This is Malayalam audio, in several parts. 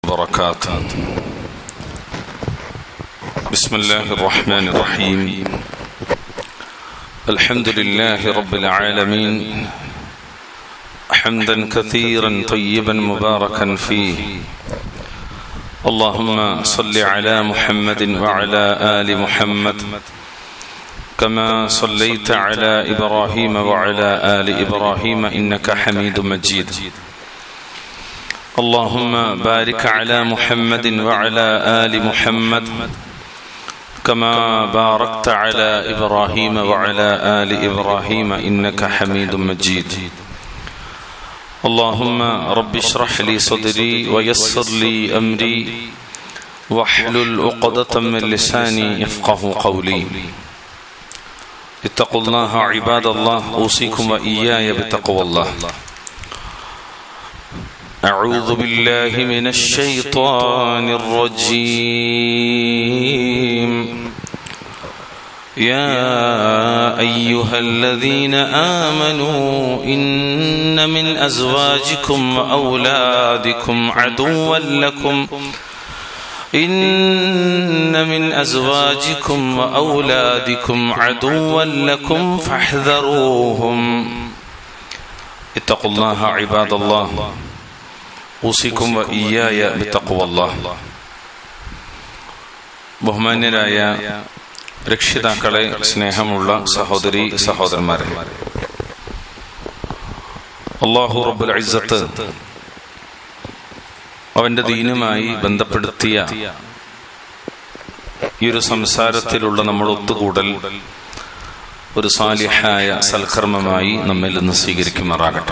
وبركاته بسم الله الرحمن الرحيم الحمد لله رب العالمين حمدا كثيرا طيبا مباركا فيه اللهم صل على محمد وعلى ال محمد كما صليت على ابراهيم وعلى ال ابراهيم انك حميد مجيد اللهم بارك على محمد وعلى ال محمد كما باركت على ابراهيم وعلى ال ابراهيم انك حميد مجيد اللهم رب اشرح لي صدري ويسر لي امري واحلل عقدة من لساني يفقه قولي اتقوا الله عباد الله اوصيكم واياي بتقوى الله أعوذ بالله من الشيطان الرجيم يا أيها الذين آمنوا إن من أزواجكم وأولادكم عدوا لكم إن من أزواجكم وأولادكم عدوا لكم فاحذروهم اتقوا الله عباد الله ഊസിക്കും ഇയായ ബിത്തക്കുവല്ല ബഹുമാന്യരായ രക്ഷിതാക്കളെ സ്നേഹമുള്ള സഹോദരി സഹോദരന്മാരെ അള്ളാഹു റബ്ബുൽ ഇസ്സത്ത് അവന്റെ ദീനുമായി ബന്ധപ്പെടുത്തിയ ഈ ഒരു സംസാരത്തിലുള്ള നമ്മുടെ ഒത്തുകൂടൽ ഒരു സാലിഹായ സൽക്കർമ്മമായി നമ്മിൽ നിന്ന് സ്വീകരിക്കുമാറാകട്ടെ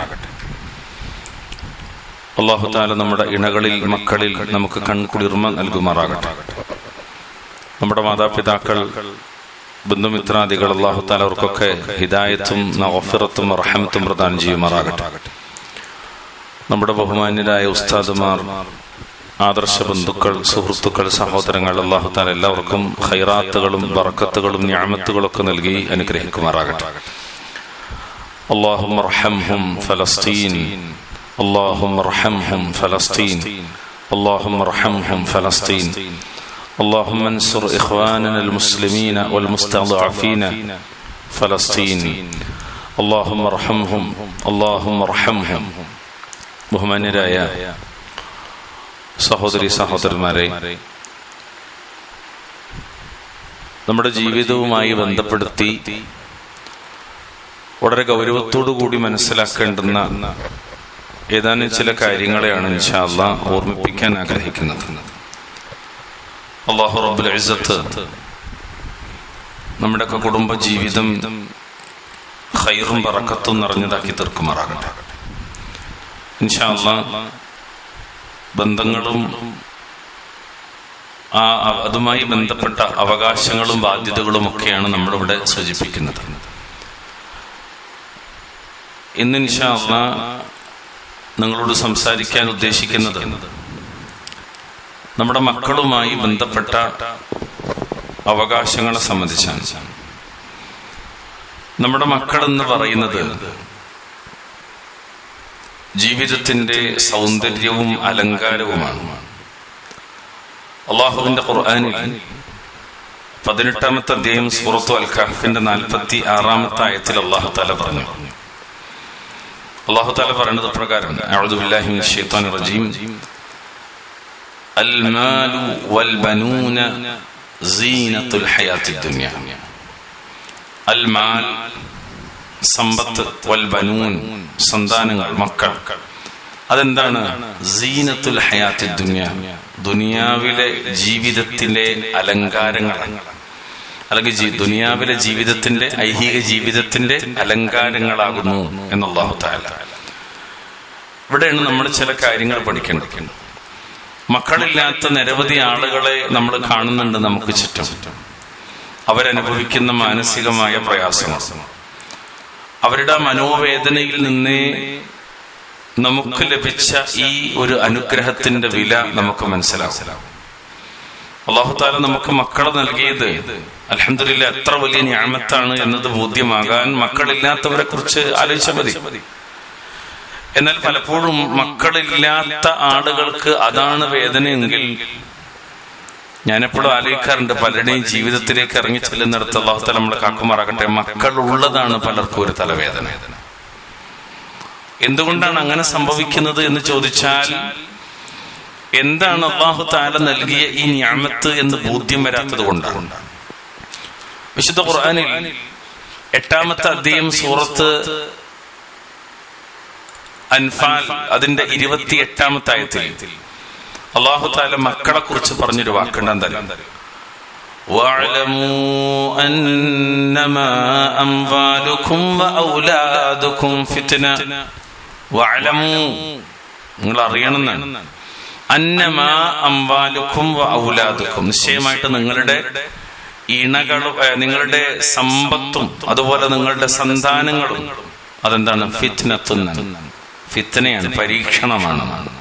അള്ളാഹു താല നമ്മുടെ ഇണകളിൽ മക്കളിൽ നമുക്ക് കൺകുളിർമ നൽകുമാറാകട്ടെ നമ്മുടെ മാതാപിതാക്കൾ ബന്ധുമിത്രാദികൾ അള്ളാഹു താല അവർക്കൊക്കെ ഹിദായത്തും നവഫിറത്തും റഹമത്തും പ്രദാനം ചെയ്യുമാറാകട്ടെ നമ്മുടെ ബഹുമാന്യരായ ഉസ്താദുമാർ ആദർശ ബന്ധുക്കൾ സുഹൃത്തുക്കൾ സഹോദരങ്ങൾ അള്ളാഹു താല എല്ലാവർക്കും ഹൈറാത്തുകളും ബറക്കത്തുകളും ഞാമത്തുകളൊക്കെ നൽകി അനുഗ്രഹിക്കുമാറാകട്ടെ അള്ളാഹു ഫലസ്തീൻ اللهم ارحمهم فلسطين اللهم ارحمهم فلسطين اللهم انصر اخواننا المسلمين والمستضعفين فلسطين اللهم ارحمهم اللهم ارحمهم ബഹുമാന്യരായ സഹോദരി സഹോദരന്മാരെ നമ്മുടെ ജീവിതവുമായി ബന്ധപ്പെടുത്തി വളരെ ഗൗരവത്തോടു കൂടി മനസ്സിലാക്കേണ്ടുന്ന ഏതാനും ചില കാര്യങ്ങളെയാണ് ഇൻഷാല്ല ഓർമ്മിപ്പിക്കാൻ ആഗ്രഹിക്കുന്നത് അള്ളാഹു റബ്ബുൽ ഇസ്സത്ത് നമ്മുടെയൊക്കെ കുടുംബ ജീവിതം ഹൈറും പറക്കത്തും നിറഞ്ഞതാക്കി തീർക്കുമാറാകട്ടെ ഇൻഷാല്ല ബന്ധങ്ങളും ആ അതുമായി ബന്ധപ്പെട്ട അവകാശങ്ങളും ബാധ്യതകളും ഒക്കെയാണ് നമ്മളിവിടെ സൂചിപ്പിക്കുന്നത് ഇന്ന് ഇൻഷാല്ല നിങ്ങളോട് സംസാരിക്കാൻ ഉദ്ദേശിക്കുന്നത് നമ്മുടെ മക്കളുമായി ബന്ധപ്പെട്ട അവകാശങ്ങളെ സംബന്ധിച്ചാണ് നമ്മുടെ മക്കൾ എന്ന് പറയുന്നത് ജീവിതത്തിന്റെ സൗന്ദര്യവും അലങ്കാരവുമാണ് അള്ളാഹുവിന്റെ ഖുർആാനിൽ പതിനെട്ടാമത്തെ അധ്യായം സൂറത്തു അൽ ഖഹഫിന്റെ നാൽപ്പത്തി ആറാമത്തെ ആയത്തിൽ അള്ളാഹു താല പറഞ്ഞു അള്ളാഹു താല പറയുന്നത് പ്രകാരം റജീം المال والبنون زينة الحياة الدنيا المال സമ്പത്ത് വൽ ബനൂൻ സന്താനങ്ങൾ മക്കൾ അതെന്താണ് സീനത്തുൽ ഹയാത്തി ദുനിയ ദുനിയാവിലെ ജീവിതത്തിലെ അലങ്കാരങ്ങളാണ് അല്ലെങ്കിൽ ദുനിയാവിലെ ജീവിതത്തിന്റെ ഐഹിക ജീവിതത്തിന്റെ അലങ്കാരങ്ങളാകുന്നു എന്നുള്ളാഹു താല ഇവിടെയാണ് നമ്മൾ ചില കാര്യങ്ങൾ പഠിക്കേണ്ടത് മക്കളില്ലാത്ത നിരവധി ആളുകളെ നമ്മൾ കാണുന്നുണ്ട് നമുക്ക് ചുറ്റും അവരനുഭവിക്കുന്ന മാനസികമായ പ്രയാസങ്ങൾ അവരുടെ മനോവേദനയിൽ നിന്ന് നമുക്ക് ലഭിച്ച ഈ ഒരു അനുഗ്രഹത്തിന്റെ വില നമുക്ക് മനസ്സിലാവും അള്ളാഹുത്താല നമുക്ക് മക്കളെ നൽകിയത് അലഹദില്ല എത്ര വലിയ ഞാമത്താണ് എന്നത് ബോധ്യമാകാൻ മക്കളില്ലാത്തവരെ കുറിച്ച് ആലോചിച്ചാൽ മതി എന്നാൽ പലപ്പോഴും മക്കളില്ലാത്ത ആളുകൾക്ക് അതാണ് വേദനയെങ്കിൽ ഞാൻ എപ്പോഴും ആലോചിക്കാറുണ്ട് പലരുടെയും ജീവിതത്തിലേക്ക് ഇറങ്ങി ചെല്ലുന്നിടത്ത് അള്ളാഹുത്തല നമ്മളെ കാക്കുമാറാകട്ടെ മക്കൾ ഉള്ളതാണ് പലർക്കും ഒരു തലവേദന എന്തുകൊണ്ടാണ് അങ്ങനെ സംഭവിക്കുന്നത് എന്ന് ചോദിച്ചാൽ എന്താണ് അള്ളാഹു താല നൽകിയ ഈ ഞാമത്ത് എന്ന് ബോധ്യം വരാത്തത് കൊണ്ടാണ് വിശുദ്ധ ഖുർആനിൽ എട്ടാമത്തെ അധ്യയം സൂറത്ത് അൻഫാൽ അതിന്റെ ഇരുപത്തി എട്ടാമത്തെ ആയത്തിൽ അള്ളാഹു താല മക്കളെ കുറിച്ച് പറഞ്ഞൊരു വാക്കുണ്ട് എന്തായാലും واعلموا أنما أموالكم وأولادكم فتنة واعلموا നിങ്ങൾ അറിയണമെന്നാണ് അന്നമാ അംവാലുക്കും ഔലാദുക്കും നിശ്ചയമായിട്ട് നിങ്ങളുടെ ഇണകളും നിങ്ങളുടെ സമ്പത്തും അതുപോലെ നിങ്ങളുടെ സന്താനങ്ങളും അതെന്താണ് ഫിത്നത്തുന്നാണ് ഫിത്തനയാണ് പരീക്ഷണമാണ്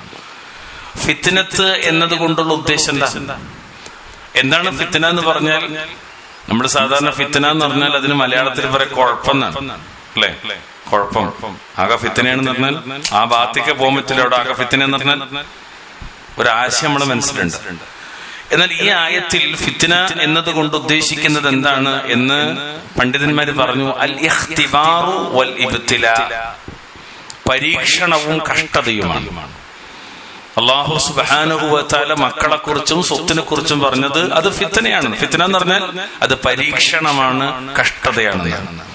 ഫിത്തിനത്ത് എന്നതുകൊണ്ടുള്ള ഉദ്ദേശം എന്താ എന്താണ് ഫിത്തന എന്ന് പറഞ്ഞാൽ നമ്മൾ സാധാരണ ഫിത്തന എന്ന് പറഞ്ഞാൽ അതിന് മലയാളത്തിൽ പറയാം കുഴപ്പമെന്നാണ് അല്ലേ കുഴപ്പം ആകെ ഫിത്തനയാണെന്ന് പറഞ്ഞാൽ ആ ഭാഗത്തേക്ക് പോകാൻ പറ്റില്ല അവിടെ ആകെ ഫിത്തന എന്ന് പറഞ്ഞാൽ ഒരാശയം നമ്മുടെ മനസ്സിലുണ്ട് എന്നാൽ ഈ ആയത്തിൽ ഫിത്തന എന്നതുകൊണ്ട് ഉദ്ദേശിക്കുന്നത് എന്താണ് എന്ന് പണ്ഡിതന്മാർ പറഞ്ഞു അൽ ഇഖ്തിബാറു വൽ ഇബ്തിലാ പരീക്ഷണവും കഷ്ടതയുമാണ് അള്ളാഹു സുബാനുഭവത്താല മക്കളെ കുറിച്ചും സ്വത്തിനെ കുറിച്ചും പറഞ്ഞത് അത് ഫിത്തനയാണ് ഫിത്തന എന്ന് പറഞ്ഞാൽ അത് പരീക്ഷണമാണ് കഷ്ടതയാണ്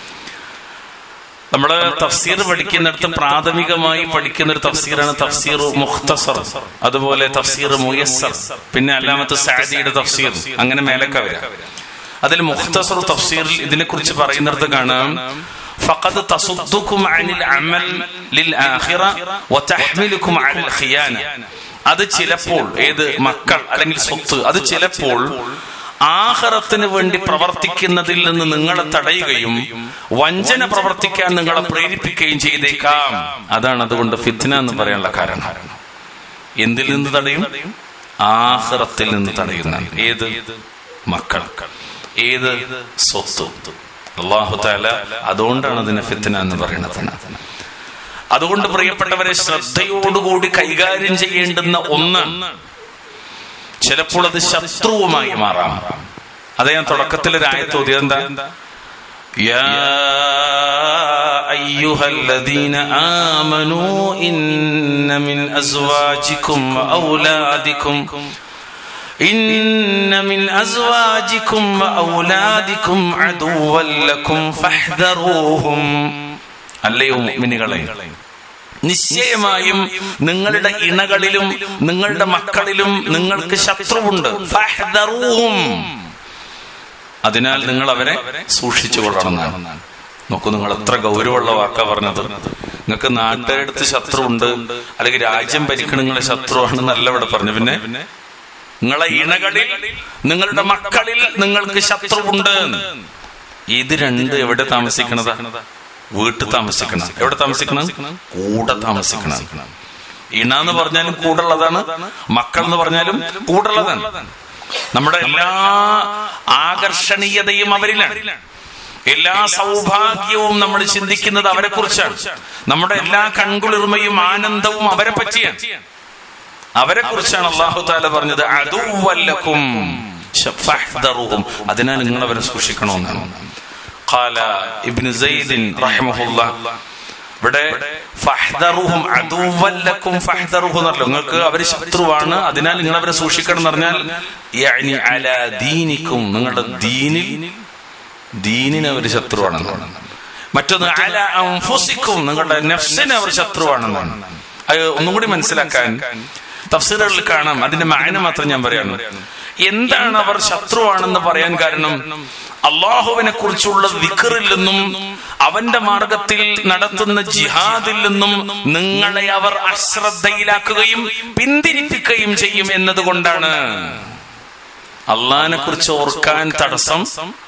നമ്മള് തഫ്സീർ പഠിക്കുന്നിടത്ത് പ്രാഥമികമായി പഠിക്കുന്ന ഒരു തഫ്സീറാണ് തഫ്സീർ മുഖ്തസർ അതുപോലെ തഫ്സീർ മുയസ്സർ പിന്നെ അല്ലാമത്തെ സാദിയുടെ തഫ്സീർ അങ്ങനെ മേലൊക്കെ വരാം അതിൽ മുഖ്തസർ തഫ്സീറിൽ ഇതിനെ കുറിച്ച് പറയുന്നിടത്ത് കാണാം فقد تصدكم عن العمل للآخرة وتحملكم على الخيانة അത് ചിലപ്പോൾ ഏത് മക്കൾ അല്ലെങ്കിൽ സ്വത്ത് അത് ചിലപ്പോൾ ആഹാരത്തിന് വേണ്ടി പ്രവർത്തിക്കുന്നതിൽ നിന്ന് നിങ്ങളെ തടയുകയും വഞ്ചന പ്രവർത്തിക്കാൻ നിങ്ങളെ പ്രേരിപ്പിക്കുകയും ചെയ്തേക്കാം അതാണ് അതുകൊണ്ട് ഫിത്ന എന്ന് പറയാനുള്ള കാരണം എന്തിൽ നിന്ന് തടയും ആഹ്റത്തിൽ നിന്ന് തടയുന്ന ഏത് മക്കൾ ഏത് സ്വത്ത് അള്ളാഹു താല അതുകൊണ്ടാണ് അതിനെ ഫിത്തന എന്ന് പറയുന്നത് അതുകൊണ്ട് പ്രിയപ്പെട്ടവരെ ശ്രദ്ധയോടുകൂടി കൈകാര്യം ചെയ്യേണ്ടുന്ന ഒന്ന് ചിലപ്പോൾ അത് ശത്രുവുമായി മാറാം അത് ഞാൻ തുടക്കത്തിൽ ഒരു ആയത്ത് ഓതിയത് എന്താ يا أيها الذين آمنوا إن من أزواجكم وأولادكم إن من أزواجكم وأولادكم عدوا لكم فاحذروهم അല്ലയോ മിനികളെ നിശ്ചയമായും നിങ്ങളുടെ ഇണകളിലും നിങ്ങളുടെ മക്കളിലും നിങ്ങൾക്ക് ശത്രുവുണ്ട് ഫഹ്ദറൂഹും. അതിനാൽ നിങ്ങൾ അവരെ സൂക്ഷിച്ചു കൊള്ളണമെന്നാണ് നോക്കൂ നിങ്ങൾ എത്ര ഗൗരവമുള്ള വാക്കാ പറഞ്ഞത് നിങ്ങൾക്ക് നാട്ടുകാരടുത്ത് ശത്രുവുണ്ട് അല്ലെങ്കിൽ രാജ്യം ഭരിക്കണ നിങ്ങളെ ശത്രുവാണെന്നല്ല ഇവിടെ പറഞ്ഞു പിന്നെ നിങ്ങളെ ഇണകളിൽ നിങ്ങളുടെ മക്കളിൽ നിങ്ങൾക്ക് ശത്രുവുണ്ട് ഇത് രണ്ട് എവിടെ താമസിക്കണതാ വീട്ടിൽ താമസിക്കണം എവിടെ താമസിക്കണം കൂടെ താമസിക്കണം ഇണ എന്ന് പറഞ്ഞാലും കൂടുള്ളതാണ് മക്കൾ എന്ന് പറഞ്ഞാലും കൂടുള്ളതാണ് നമ്മുടെ എല്ലാ ആകർഷണീയതയും അവരിലാണ് എല്ലാ സൗഭാഗ്യവും നമ്മൾ ചിന്തിക്കുന്നത് അവരെ കുറിച്ചാണ് നമ്മുടെ എല്ലാ കൺകുളിർമയും ആനന്ദവും അവരെ പറ്റിയാണ് അവരെ കുറിച്ചാണ് അള്ളാഹു താല പറഞ്ഞത് അതുവല്ലക്കും ഫഹ്ദറുഹും. അതിനാൽ നിങ്ങൾ അവരെ സൂക്ഷിക്കണമെന്നാണ് ഖാല ഇബ്നു സൈദിൻ റഹിമഹുല്ലാ ഇവിടെ ഫഹ്ദറുഹും അതുവല്ലക്കും ഫഹ്ദറുഹു എന്നല്ലോ നിങ്ങൾക്ക് അവര് ശത്രുവാണ് അതിനാൽ നിങ്ങൾ അവരെ സൂക്ഷിക്കണം എന്ന് പറഞ്ഞാൽ യഅനി അലാ ദീനിക്കും നിങ്ങളുടെ ദീനിൽ ദീനിന് അവർ ശത്രുവാണെന്നാണ് മറ്റൊന്ന് അല അൻഫുസിക്കും നിങ്ങളുടെ നഫ്സിന് അവർ ശത്രുവാണെന്നാണ് അത് ഒന്നും കൂടി മനസ്സിലാക്കാൻ തഫ്സീറുകളിൽ കാണാം അതിന്റെ മായന മാത്രം ഞാൻ പറയാണ് എന്താണ് അവർ ശത്രുവാണെന്ന് പറയാൻ കാരണം അള്ളാഹുവിനെ കുറിച്ചുള്ള വിക്കറിൽ നിന്നും അവന്റെ മാർഗത്തിൽ നടത്തുന്ന ജിഹാദിൽ നിന്നും നിങ്ങളെ അവർ അശ്രദ്ധയിലാക്കുകയും പിന്തിരിപ്പിക്കുകയും ചെയ്യും എന്നതുകൊണ്ടാണ് അള്ളാഹിനെ കുറിച്ച് ഓർക്കാൻ തടസ്സം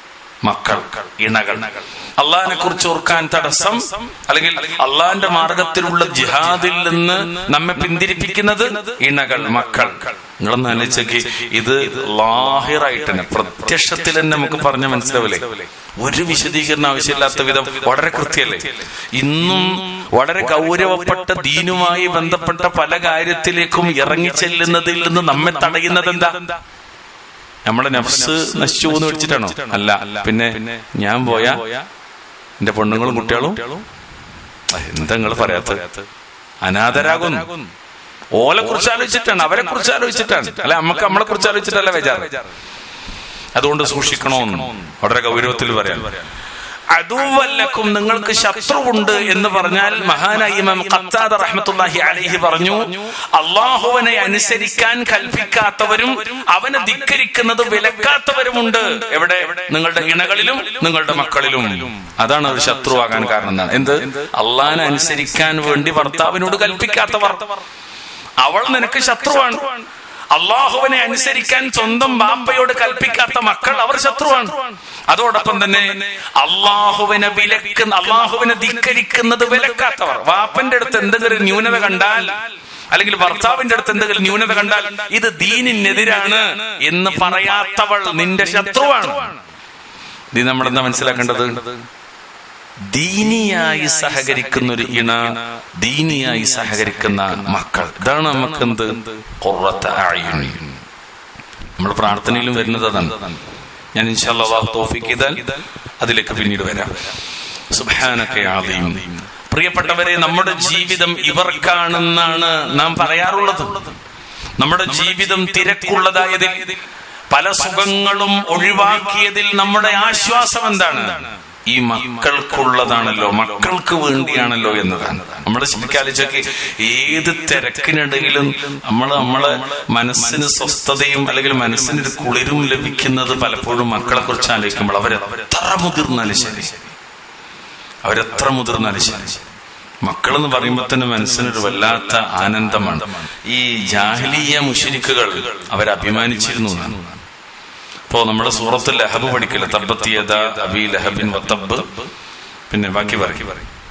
മക്കൾ ഇണകൾ അള്ളാഹിനെ കുറിച്ച് ഓർക്കാൻ തടസ്സം അല്ലെങ്കിൽ അള്ളാഹിന്റെ മാർഗത്തിലുള്ള ജിഹാദിൽ നിന്ന് നമ്മെ പിന്തിരിപ്പിക്കുന്നത് ഇണകൾ മക്കൾ നിങ്ങളൊന്ന് ആലോചിച്ചേക്ക് ഇത് ലാഹിറായിട്ട് തന്നെ പ്രത്യക്ഷത്തിൽ തന്നെ നമുക്ക് പറഞ്ഞ മനസ്സിലാവില്ലേ ഒരു വിശദീകരണം ആവശ്യമില്ലാത്ത വിധം വളരെ കൃത്യല്ലേ ഇന്നും വളരെ ഗൗരവപ്പെട്ട ദീനുമായി ബന്ധപ്പെട്ട പല കാര്യത്തിലേക്കും ഇറങ്ങിച്ചെല്ലുന്നതിൽ നിന്ന് നമ്മെ തടയുന്നത് എന്താ നമ്മുടെ നഫ്സ് നശിച്ചു എന്ന് വെച്ചിട്ടാണോ അല്ല പിന്നെ ഞാൻ പോയ എന്റെ പെണ്ണുങ്ങളും കുട്ടികളും എന്താ നിങ്ങൾ പറയാത്ത അനാഥരാകുന്നു ഓലെ കുറിച്ച് ആലോചിച്ചിട്ടാണ് അവരെ കുറിച്ച് ആലോചിച്ചിട്ടാണ് അല്ലെ നമുക്ക് നമ്മളെ കുറിച്ച് ആലോചിച്ചിട്ടല്ല വേജാറ് അതുകൊണ്ട് സൂക്ഷിക്കണമെന്ന് വളരെ ഗൗരവത്തിൽ പറയാം അതുവല്ലക്കും നിങ്ങൾക്ക് ശത്രുവുണ്ട് എന്ന് പറഞ്ഞാൽ മഹാനായി ഇമാം ഖത്താദ റഹ്മത്തുള്ളാഹി അലൈഹി പറഞ്ഞു അള്ളാഹുവിനെ അനുസരിക്കാൻ കൽപ്പിക്കാത്തവരും അവനെ ധിക്കരിക്കുന്നത് വിലക്കാത്തവരുമുണ്ട് എവിടെ നിങ്ങളുടെ ഇണകളിലും നിങ്ങളുടെ മക്കളിലും അതാണ് ഒരു ശത്രുവാകാൻ കാരണം എന്താണ് എന്ത് അള്ളാഹിനെ അനുസരിക്കാൻ വേണ്ടി ഭർത്താവിനോട് കൽപ്പിക്കാത്തവർ അവൾ നിനക്ക് ശത്രുവാണ് അള്ളാഹുവിനെ അനുസരിക്കാൻ സ്വന്തം ബാപ്പയോട് കൽപ്പിക്കാത്ത മക്കൾ അവർ ശത്രുവാണ് അതോടൊപ്പം തന്നെ അള്ളാഹുവിനെ വിലക്കുന്ന അള്ളാഹുവിനെ ധിക്കരിക്കുന്നത് വിലക്കാത്തവർ വാപ്പന്റെ അടുത്ത് എന്തെങ്കിലും ന്യൂനത കണ്ടാൽ അല്ലെങ്കിൽ ഭർത്താവിന്റെ അടുത്ത് എന്തെങ്കിലും ന്യൂനത കണ്ടാൽ ഇത് ദീനിനെതിരാണ് എന്ന് പറയാത്തവൾ നിന്റെ ശത്രുവാണ് നീ നമ്മളെന്താ മനസ്സിലാക്കേണ്ടത് ദീനിയായി സഹകരിക്കുന്ന ഒരു ഇണ ദീനിയായി സഹകരിക്കുന്ന മക്കൾ ഇതാണ് നമുക്ക് എന്ത് കുറത്ത നമ്മുടെ പ്രാർത്ഥനയിലും വരുന്നത് അതാണ് ഞാൻ ഇൻഷാല്ലാഹു തോഫിക്ക് ചെയ്താൽ അതിലേക്ക് പിന്നീട് വരാം സുബാനൊക്കെ ആദ്യം പ്രിയപ്പെട്ടവരെ നമ്മുടെ ജീവിതം ഇവർക്കാണെന്നാണ് നാം പറയാറുള്ളത് നമ്മുടെ ജീവിതം തിരക്കുള്ളതായതിൽ പല സുഖങ്ങളും ഒഴിവാക്കിയതിൽ നമ്മുടെ ആശ്വാസം എന്താണ് ഈ മക്കൾക്കുള്ളതാണല്ലോ മക്കൾക്ക് വേണ്ടിയാണല്ലോ എന്നതാണ് നമ്മുടെ ശരിക്കാലിച്ചൊക്കെ ഏത് തിരക്കിനിടയിലും നമ്മൾ നമ്മളെ മനസ്സിന് സ്വസ്ഥതയും അല്ലെങ്കിൽ മനസ്സിന് ഒരു കുളിരും ലഭിക്കുന്നത് പലപ്പോഴും മക്കളെ കുറിച്ച് ആലോചിക്കുമ്പോൾ അവരെത്ര മുതിർന്നാലും ശരി അവരെത്ര മുതിർന്നാലും ശരി മക്കൾ എന്ന് പറയുമ്പോൾ തന്നെ മനസ്സിനൊരു വല്ലാത്ത ആനന്ദമാണ് ഈ ജാഹ്ലീയ മുഷരിക്കുകൾ അവരഭിമാനിച്ചിരുന്നു എന്നാണ് ഇപ്പോ നമ്മുടെ സൂറത്ത് ലഹബ് പഠിക്കില്ല തബ്ബത്തിയത അബി ലഹബിൻ വത്തബ് പിന്നെ ബാക്കി പറയും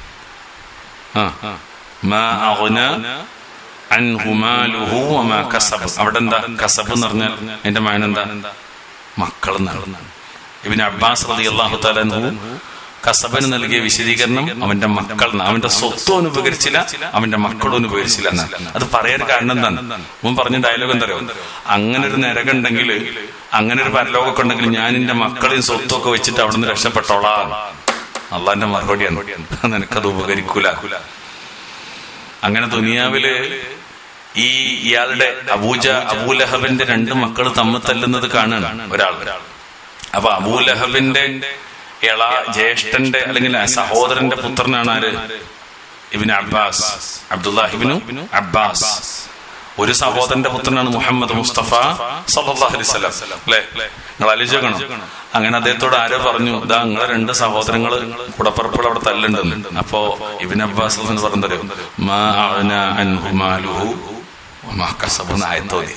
ആ മാ അഗ്ന അൻഹു മാലുഹു വമാ കസബ് അവിടെ എന്താ കസബ് എന്ന് പറഞ്ഞാൽ എന്റെ മാൻ എന്താ മക്കൾ എന്നാണ് ഇബിന് അബ്ബാസ് റളിയല്ലാഹു തആല അൻഹു കസബന് നൽകിയ വിശദീകരണം അവന്റെ മക്കൾ അവന്റെ സ്വത്തും അനുപകരിച്ചില്ല അവന്റെ മക്കളും അനുപകരിച്ചില്ല എന്നാണ് അത് പറയാൻ കാരണം എന്താണ് മുൻ പറഞ്ഞ ഡയലോഗ് എന്തറിയോ അങ്ങനെ ഒരു നരകുണ്ടെങ്കിൽ അങ്ങനെ ഒരു പരലോകമൊക്കെ ഉണ്ടെങ്കിൽ ഞാൻ എന്റെ മക്കളെയും സ്വത്തും ഒക്കെ വെച്ചിട്ട് അവിടെ നിന്ന് രക്ഷപ്പെട്ടോളാം അള്ളാന്റെ മറുപടിയാണ് നിനക്കത് ഉപകരിക്കൂല അങ്ങനെ ദുനിയാവില് ഈ ഇയാളുടെ അബൂജ അബൂലഹബിന്റെ രണ്ട് മക്കൾ തമ്മിൽ തല്ലുന്നത് കാണുകയാണ് ഒരാൾ അപ്പൊ അബൂലഹബിന്റെ ഇള ജ്യേഷ്ഠന്റെ അല്ലെങ്കിൽ സഹോദരന്റെ പുത്രനാണ് ആര് ഇബിന് അബ്ബാസ് അബ്ദുല്ലാഹിബിനു അബ്ബാസ് ഒരു സഹോദരന്റെ പുത്രനാണ് മുഹമ്മദ് മുസ്തഫ സല്ലല്ലാഹു അലൈഹി വസല്ലം അല്ലേ നിങ്ങൾ ആലോചിക്കണം അങ്ങനെ അദ്ദേഹത്തോട് ആരോ പറഞ്ഞു ഇതാ നിങ്ങളെ രണ്ട് സഹോദരങ്ങൾ കുടപ്പറപ്പുകൾ അവിടെ തല്ലുണ്ടെന്ന് അപ്പോ ഇബിൻ അബ്ബാസ് എന്ന് പറഞ്ഞതോ മാ അഅന അൻഹു മാലുഹു വമാ കസബു എന്ന് ആയത്തോതി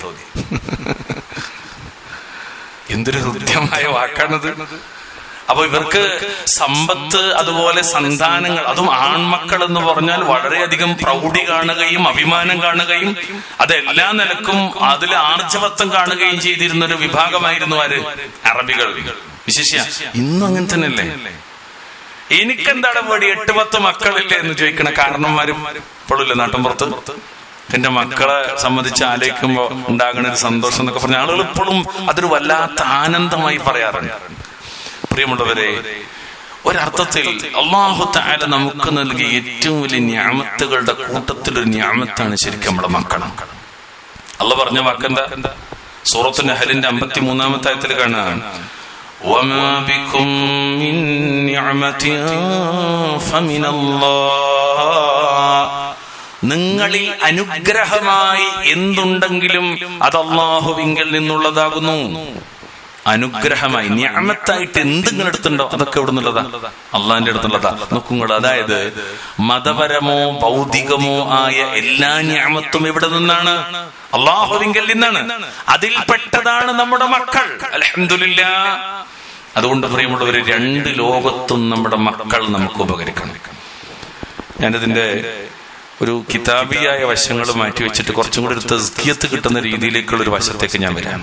എന്തൊരു ഹൃദ്യമായ വാക്കാണത് അപ്പൊ ഇവർക്ക് സമ്പത്ത് അതുപോലെ സന്താനങ്ങൾ അതും ആൺമക്കൾ എന്ന് പറഞ്ഞാൽ വളരെയധികം പ്രൗഢി കാണുകയും അഭിമാനം കാണുകയും അതെല്ലാ നിലക്കും അതിൽ ആർജവത്വം കാണുകയും ചെയ്തിരുന്ന ഒരു വിഭാഗമായിരുന്നു ആര് അറബികൾ വിശേഷ ഇന്നും അങ്ങനെ തന്നെയല്ലേ എനിക്കെന്താണ് പേടി എട്ട് പത്ത് മക്കളില്ലേ എന്ന് ചോദിക്കണ കാരണന്മാരും ഇപ്പോഴില്ലേ നാട്ടിൻപുറത്ത് എന്റെ മക്കളെ സംബന്ധിച്ച് ആലോചിക്കുമ്പോ ഉണ്ടാകുന്ന ഒരു സന്തോഷം എന്നൊക്കെ പറഞ്ഞ ആളുകൾ ഇപ്പോഴും അതൊരു വല്ലാത്ത ആനന്ദമായി പറയാറുണ്ട് പ്രിയമുള്ളവരെ ഒരർത്ഥത്തിൽ അള്ളാഹു താല നമുക്ക് നൽകിയ ഏറ്റവും വലിയ ഞാമത്തുകളുടെ കൂട്ടത്തിൽ ഒരു ഞാമത്താണ് ശരിക്കും നമ്മുടെ മക്കളും അല്ല പറഞ്ഞ വാക്കെന്താ സൂറത്ത് നഹലിന്റെ അമ്പത്തി മൂന്നാമത്തെ ആയത്തിൽ കാണാൻ وما بكم من نعمة فمن الله നിങ്ങളിൽ അനുഗ്രഹമായി എന്തുണ്ടെങ്കിലും അത് അള്ളാഹുവിങ്കിൽ നിന്നുള്ളതാകുന്നു അനുഗ്രഹമായി ഞാമത്തായിട്ട് എന്ത് നിങ്ങൾ എടുത്തുണ്ടോ അതൊക്കെ എവിടെ നിന്നുള്ളതാ അള്ളാഹിന്റെ അടുത്തുള്ളതാ നോക്കുങ്ങൾ അതായത് മതപരമോ ഭൗതികമോ ആയ എല്ലാ ഞാമത്തും എവിടെ നിന്നാണ് അള്ളാഹുവിങ്കൽ നിന്നാണ് അതിൽപ്പെട്ടതാണ് നമ്മുടെ മക്കൾ അലഹമില്ല അതുകൊണ്ട് പ്രിയമുള്ളവർ രണ്ട് ലോകത്തും നമ്മുടെ മക്കൾ നമുക്ക് ഉപകരിക്കണം ഞാനിതിന്റെ ഒരു കിതാബിയായ വശങ്ങൾ മാറ്റി വെച്ചിട്ട് കുറച്ചും കൂടി ഒരു തസ്കിയത്ത് കിട്ടുന്ന രീതിയിലേക്കുള്ള ഒരു വശത്തേക്ക് ഞാൻ വരാം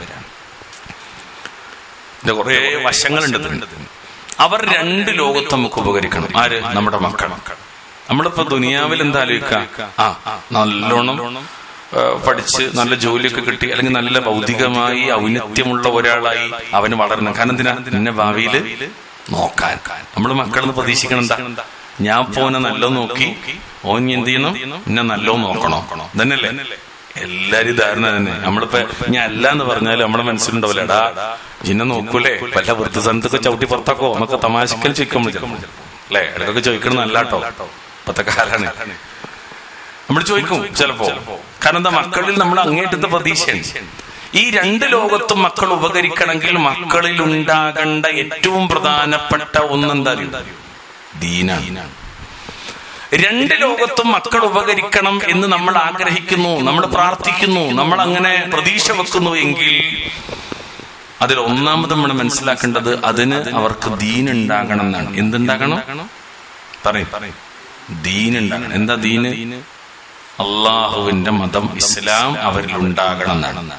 ഇതിന്റെ കുറെ വശങ്ങളുണ്ട് ഇതിന്. അവർ രണ്ട് ലോകത്ത് നമുക്ക് ഉപകരിക്കണം ആര് നമ്മുടെ മക്കൾ നമ്മളിപ്പോ ദുനിയാവിൽ എന്താ ആലോചിക്ക ആ നല്ലോണം ആ, പഠിച്ച് നല്ല ജോലിയൊക്കെ കിട്ടി അല്ലെങ്കിൽ നല്ല ഭൗതികമായി ഔന്നത്യമുള്ള ഒരാളായി അവന് വളരണം കാരണം എന്തിനാ നിന്നെ ഭാവിയിൽ നോക്കാൻ നമ്മൾ മക്കളെന്ന് പ്രതീക്ഷിക്കണം എന്താ ഞാൻ പോനെ നല്ല നോക്കി ഓൻ ഇനി എന്ത് ചെയ്യണം എന്നെ നല്ലോ നോക്കണോ തന്നെയല്ലേ എല്ലാരും ധാരണ തന്നെ നമ്മളിപ്പോ ഞാൻ അല്ല എന്ന് പറഞ്ഞാലും നമ്മുടെ മനസ്സിലുണ്ടാവില്ല എടാ ഇന്നെ നോക്കൂലേ വല്ല വൃദ്ധസനത്തൊക്കെ ചവിട്ടി പുറത്താക്കോ നമുക്ക് തമാശക്കൽ ചോദിക്കാൻ വിളിക്കും അല്ലേ ഇടയ്ക്കൊക്കെ ചോദിക്കണം നല്ലാട്ടോ ഇപ്പത്തെ കാലാണ് നമ്മൾ ചോദിക്കും ചിലപ്പോ കാരണം എന്താ മക്കളിൽ നമ്മൾ അങ്ങേറ്റത്തെ പ്രതീക്ഷയാണ് ഈ രണ്ട് ലോകത്തും മക്കൾ ഉപകരിക്കണമെങ്കിൽ മക്കളിൽ ഉണ്ടാകേണ്ട ഏറ്റവും പ്രധാനപ്പെട്ട ഒന്നെന്താ അറിയോ? ദീനാണ് രണ്ട് ലോകത്തും മക്കൾ ഉപകരിക്കണം എന്ന് നമ്മൾ ആഗ്രഹിക്കുന്നു നമ്മൾ പ്രാർത്ഥിക്കുന്നു നമ്മൾ അങ്ങനെ പ്രതീക്ഷ വെക്കുന്നു എങ്കിൽ അതിൽ ഒന്നാമത് നമ്മൾ മനസ്സിലാക്കേണ്ടത് അതിന് അവർക്ക് ദീൻ ഉണ്ടാകണം എന്നാണ് എന്തുണ്ടാകണം പറയും ദീൻ ഉണ്ടാകണം എന്താ ദീന് അള്ളാഹുവിന്റെ മതം ഇസ്ലാം അവരിൽ ഉണ്ടാകണം എന്നാണ്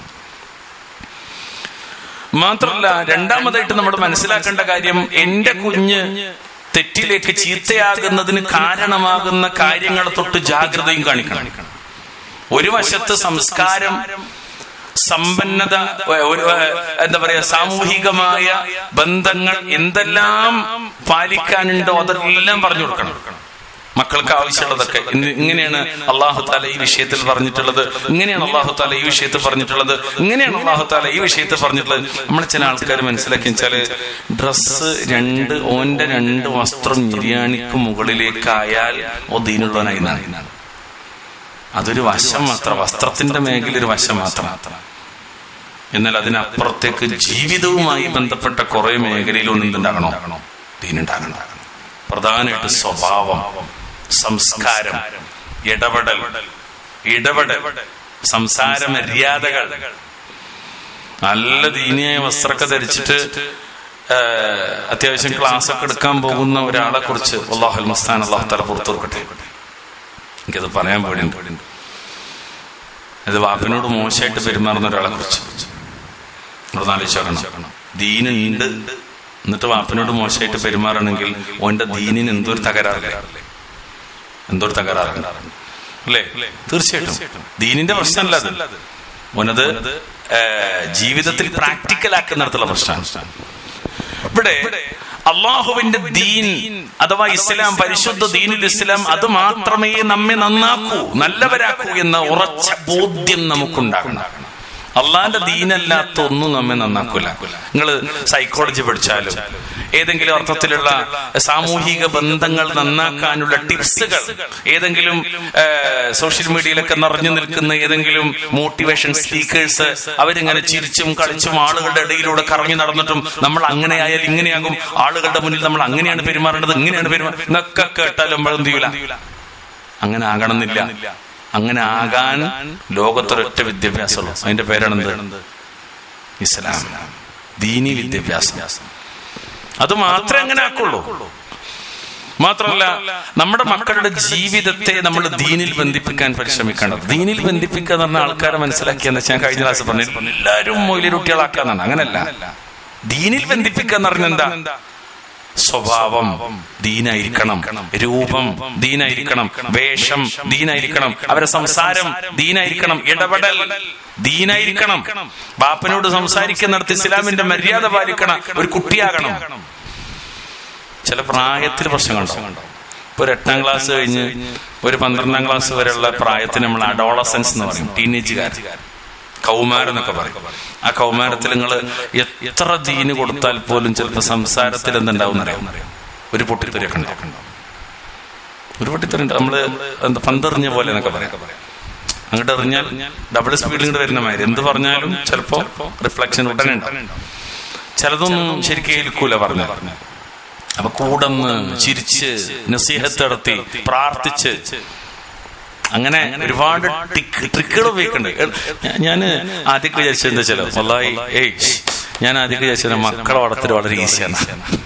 മാത്രമല്ല രണ്ടാമതായിട്ട് നമ്മൾ മനസ്സിലാക്കേണ്ട കാര്യം എന്റെ കുഞ്ഞ് തെറ്റിലേക്ക് ചീത്തയാകുന്നതിന് കാരണമാകുന്ന കാര്യങ്ങളെ തൊട്ട് ജാഗ്രതയും കാണിക്കണം ഒരു വശത്ത് സംസ്കാരം സമ്പന്നത ഒരു എന്താ പറയാ സാമൂഹികമായ ബന്ധങ്ങൾ എന്തെല്ലാം പാലിക്കാനുണ്ടോ അതെല്ലാം പറഞ്ഞു കൊടുക്കണം മക്കൾക്ക് ആവശ്യമുള്ളതൊക്കെ ഇന്ന് ഇങ്ങനെയാണ് അള്ളാഹു താല ഈ വിഷയത്തിൽ പറഞ്ഞിട്ടുള്ളത് ഇങ്ങനെയാണ് അള്ളാഹു താല ഈ വിഷയത്തിൽ പറഞ്ഞിട്ടുള്ളത് ഇങ്ങനെയാണ് അള്ളാഹു താല ഈ വിഷയത്തിൽ പറഞ്ഞിട്ടുള്ളത് നമ്മൾ ചില ആൾക്കാർ മനസ്സിലാക്കി വെച്ചാല് ഡ്രസ്സ് രണ്ട് ഓന്റെ രണ്ട് വസ്ത്രം നിര്യാണിക്ക് മുകളിലേക്കായാൽ ഓ ദീനുള്ളവനായി എന്നാണ് അതൊരു വശം മാത്രം വസ്ത്രത്തിന്റെ മേഖല ഒരു വശം മാത്രം എന്നാൽ അതിനപ്പുറത്തേക്ക് ജീവിതവുമായി ബന്ധപ്പെട്ട കുറെ മേഖലയിൽ ഒന്നുണ്ടാകണോ ദീനുണ്ടാകണം പ്രധാനമായിട്ട് സ്വഭാവം സംസ്കാരം ഇടപെടൽ ഇടപെടൽ സംസാര മര്യാദകൾ നല്ല ദീനിയായ വസ്ത്രമൊക്കെ ധരിച്ചിട്ട് ആ, അത്യാവശ്യം ക്ലാസ് ഒക്കെ എടുക്കാൻ പോകുന്ന ഒരാളെ കുറിച്ച് അള്ളാഹുൽ മസ്താൻ അള്ളാഹു തല പുറത്തു കൊടുക്കട്ടെ എനിക്കത് പറയാൻ പേടിയുണ്ട് അത് വാപ്പിനോട് മോശമായിട്ട് പെരുമാറുന്ന ഒരാളെ കുറിച്ച് നമ്മൾ ആലോചിച്ചോക്കണം ദീനുണ്ട് എന്നിട്ട് വാപ്പിനോട് മോശമായിട്ട് പെരുമാറണമെങ്കിൽ ഓന്റെ ദീനിന് എന്തൊരു തകരാറില്ലേ എന്തൊരു തകരാറുണ്ട് അല്ലേ തീർച്ചയായിട്ടും ദീനിന്റെ പ്രശ്നമല്ല അത് ഓനത് ഏ, ജീവിതത്തിൽ പ്രാക്ടിക്കൽ ആക്കുന്നിടത്തുള്ള പ്രശ്നമാണ് ഇവിടെ അള്ളാഹുവിന്റെ ദീൻ അഥവാ ഇസ്ലാം പരിശുദ്ധ ദീനുൽ ഇസ്ലാം അത് മാത്രമേ നമ്മെ നന്നാക്കൂ നല്ലവരാക്കൂ എന്ന ഉറച്ച ബോധ്യം നമുക്കുണ്ടാകണം അള്ളാന്റെ ദീനല്ലാത്ത ഒന്നും നമ്മെ നന്നാക്കൂല നിങ്ങൾ സൈക്കോളജി പഠിച്ചാലും ഏതെങ്കിലും അർത്ഥത്തിലുള്ള സാമൂഹിക ബന്ധങ്ങൾ നന്നാക്കാനുള്ള ടിപ്സുകൾ ഏതെങ്കിലും ആ, സോഷ്യൽ മീഡിയയിലൊക്കെ നിറഞ്ഞു നിൽക്കുന്ന ഏതെങ്കിലും മോട്ടിവേഷൻ സ്പീക്കേഴ്സ് അവരിങ്ങനെ ചിരിച്ചും കളിച്ചും ആളുകളുടെ ഇടയിലൂടെ കറങ്ങി നടന്നിട്ടും നമ്മൾ അങ്ങനെ ആയാൽ ഇങ്ങനെയാകും ആളുകളുടെ മുന്നിൽ നമ്മൾ അങ്ങനെയാണ് പെരുമാറേണ്ടത് ഇങ്ങനെയാണ് പെരുമാറുന്നത് എന്നൊക്കെ കേട്ടാലും നമ്മൾ എന്ത് ചെയ്യൂല അങ്ങനെ ആകണമെന്നില്ല അങ്ങനെ ആകാൻ ലോകത്തൊരൊറ്റ വിദ്യാഭ്യാസമുള്ളൂ അതിന്റെ പേരാണ് എന്ത് ഇസ്ലാം ദീനി വിദ്യാഭ്യാസം അത് മാത്രമേ അങ്ങനെ ആക്കുള്ളൂ മാത്രമല്ല നമ്മുടെ മക്കളുടെ ജീവിതത്തെ നമ്മൾ ദീനിൽ ബന്ധിപ്പിക്കാൻ പരിശ്രമിക്കേണ്ടത് ദീനിൽ ബന്ധിപ്പിക്കുക എന്ന് പറഞ്ഞ ആൾക്കാരെ മനസ്സിലാക്കിയെന്ന് വെച്ചാൽ ഞാൻ കഴിഞ്ഞ ക്ലാസ് പറഞ്ഞു എല്ലാവരും മൊയിലുട്ടികളാക്കാന്നാണ് അങ്ങനല്ല ദീനിൽ ബന്ധിപ്പിക്കുക എന്ന് പറഞ്ഞ എന്താ സ്വഭാവം ദീനായിരിക്കണം രൂപം ദീനായിരിക്കണം വേഷം ദീനായിരിക്കണം അവരെ സംസാരം ദീനായിരിക്കണം ഇടപെടൽ ദീനായിരിക്കണം ബാപ്പനോട് സംസാരിക്കുന്നിടത്ത് ഇസ്ലാമിന്റെ മര്യാദ പാലിക്കണം ഒരു കുട്ടിയാകണം ചില പ്രായത്തിൽ പ്രശ്നങ്ങളുണ്ടാവും ഇപ്പൊ ഒരു എട്ടാം ക്ലാസ് കഴിഞ്ഞ് ഒരു പന്ത്രണ്ടാം ക്ലാസ് വരെയുള്ള പ്രായത്തിന് നമ്മൾ അഡോളസൻസ് എന്ന് പറയും ടീനേജുകാർ കൗമാരം എന്നൊക്കെ പറയും ആ കൗമാരത്തിൽ നിങ്ങൾ എത്ര ദീന് കൊടുത്താൽ പോലും ചിലപ്പോൾ സംസാരത്തിൽ എന്തുണ്ടാവും അറിയാം ഒരു പൊട്ടിത്തെറിയൊക്കെ ഉണ്ടാവും ഒരു പൊട്ടിത്തെറിണ്ട് നമ്മള് എന്താ പന്തെറിഞ്ഞ പോലെ എന്നൊക്കെ പറയാം അങ്ങോട്ട് എറിഞ്ഞാൽ ഡബിൾ സ്പീഡിൽ ഇങ്ങോട്ട് വരുന്ന മാതിരി എന്ത് പറഞ്ഞാലും ചിലപ്പോ റിഫ്ലക്ഷൻ ഉടനെ ഉണ്ടാവും ചിലതൊന്നും ശരിക്കും ഏൽക്കൂല പറഞ്ഞു അപ്പൊ കൂടന്ന് ചിരിച്ച് നസീഹത്ത് നടത്തി പ്രാർത്ഥിച്ച് അങ്ങനെ ഒരുപാട് ട്രിക്കുകൾ ഉപയോഗിക്കുന്നുണ്ട് ഞാന് ആദ്യമൊക്കെ വിചാരിച്ചത് എന്താ വെച്ചാലോ വല്ലായി ഏയ് ഞാൻ ആദ്യം വിചാരിച്ചത് മക്കളെ വളർത്തൽ വളരെ ഈസിയാണ്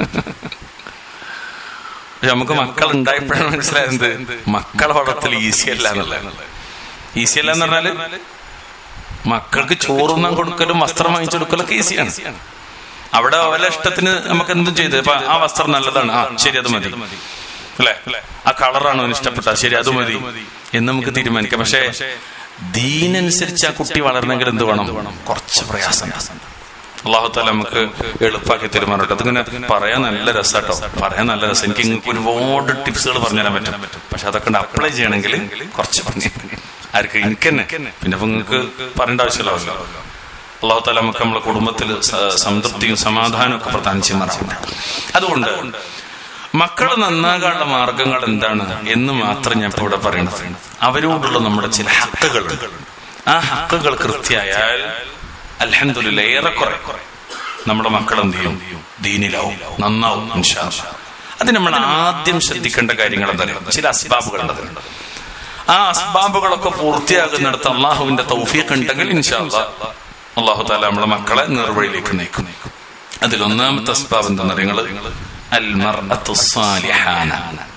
പക്ഷെ നമുക്ക് മക്കൾ ഉണ്ടായപ്പോഴാണ് മനസ്സിലായത് മക്കളെ വളർത്തൽ ഈസി അല്ല എന്നുള്ളത് ഈസി അല്ല എന്ന് പറഞ്ഞാല് മക്കൾക്ക് ചോറുണ്ണാൻ കൊടുക്കലും വസ്ത്രം വാങ്ങിച്ചു കൊടുക്കലൊക്കെ ഈസിയാണ് അവിടെ അവരുടെ ഇഷ്ടത്തിന് നമുക്ക് എന്തും ചെയ്ത് ഇപ്പൊ ആ വസ്ത്രം നല്ലതാണ് ആ ശരി അത് മതി അല്ലെ ആ കളറാണ് അവന് ഇഷ്ടപ്പെട്ട ശരി അത് മതി എന്ന് നമുക്ക് തീരുമാനിക്കാം പക്ഷേ ദീനനുസരിച്ച് ആ കുട്ടി വളരണമെങ്കിൽ എന്ത് വേണം കുറച്ച് പ്രയാസം അള്ളാഹുത്താല നമുക്ക് എളുപ്പാക്കി തീരുമാനട്ടെ അതിങ്ങനെ പറയാൻ നല്ല രസാട്ടോ പറയാൻ നല്ല രസം എനിക്ക് നിങ്ങൾക്ക് ഒരുപാട് ടിപ്സുകൾ പറഞ്ഞുതരാൻ പറ്റും പക്ഷെ അതൊക്കെ അപ്ലൈ ചെയ്യണമെങ്കിൽ കുറച്ച് പറഞ്ഞു ആർക്ക് എനിക്ക് തന്നെ പിന്നെ അപ്പൊ നിങ്ങൾക്ക് പറയേണ്ട ആവശ്യമില്ല അള്ളാഹു താല നമുക്ക് നമ്മുടെ കുടുംബത്തിൽ സംതൃപ്തിയും സമാധാനവും ഒക്കെ പ്രധാനം ചെയ്യുമാറാവട്ടെ അതുകൊണ്ട് മക്കൾ നന്നാകാനുള്ള മാർഗങ്ങൾ എന്താണ് എന്ന് മാത്രം ഞാൻ ഇപ്പൊ ഇവിടെ പറയണത് അവരോടുള്ള നമ്മുടെ ചില ഹക്കുകളുണ്ട് ആ ഹക്കുകൾ കൃത്യമായാൽ അലഹദില്ല ഏറെക്കുറെ നമ്മുടെ മക്കൾ എന്ത് ചെയ്യും ദീനിലാവും നന്നാവും ഇൻഷാ അല്ലാ. അത് നമ്മൾ ആദ്യം ശ്രദ്ധിക്കേണ്ട കാര്യങ്ങൾ എന്താ ചില അസ്ബാബുകളുണ്ട് അതിനുണ്ട് ആ അസ്ബാബുകളൊക്കെ പൂർത്തിയാകുന്നിടത്ത് അള്ളാഹുവിന്റെ തൗഫീഖ് ഉണ്ടെങ്കിൽ ഇൻഷാ അല്ലാ, അള്ളാഹു താല നമ്മളെ മക്കളെ നേർവഴിയിലേക്ക് നയിക്കും അതിൽ ഒന്നാമത്തെ അസ്ബാബ് എന്താ നിങ്ങൾ അൽമർഅത്തു സാലിഹാന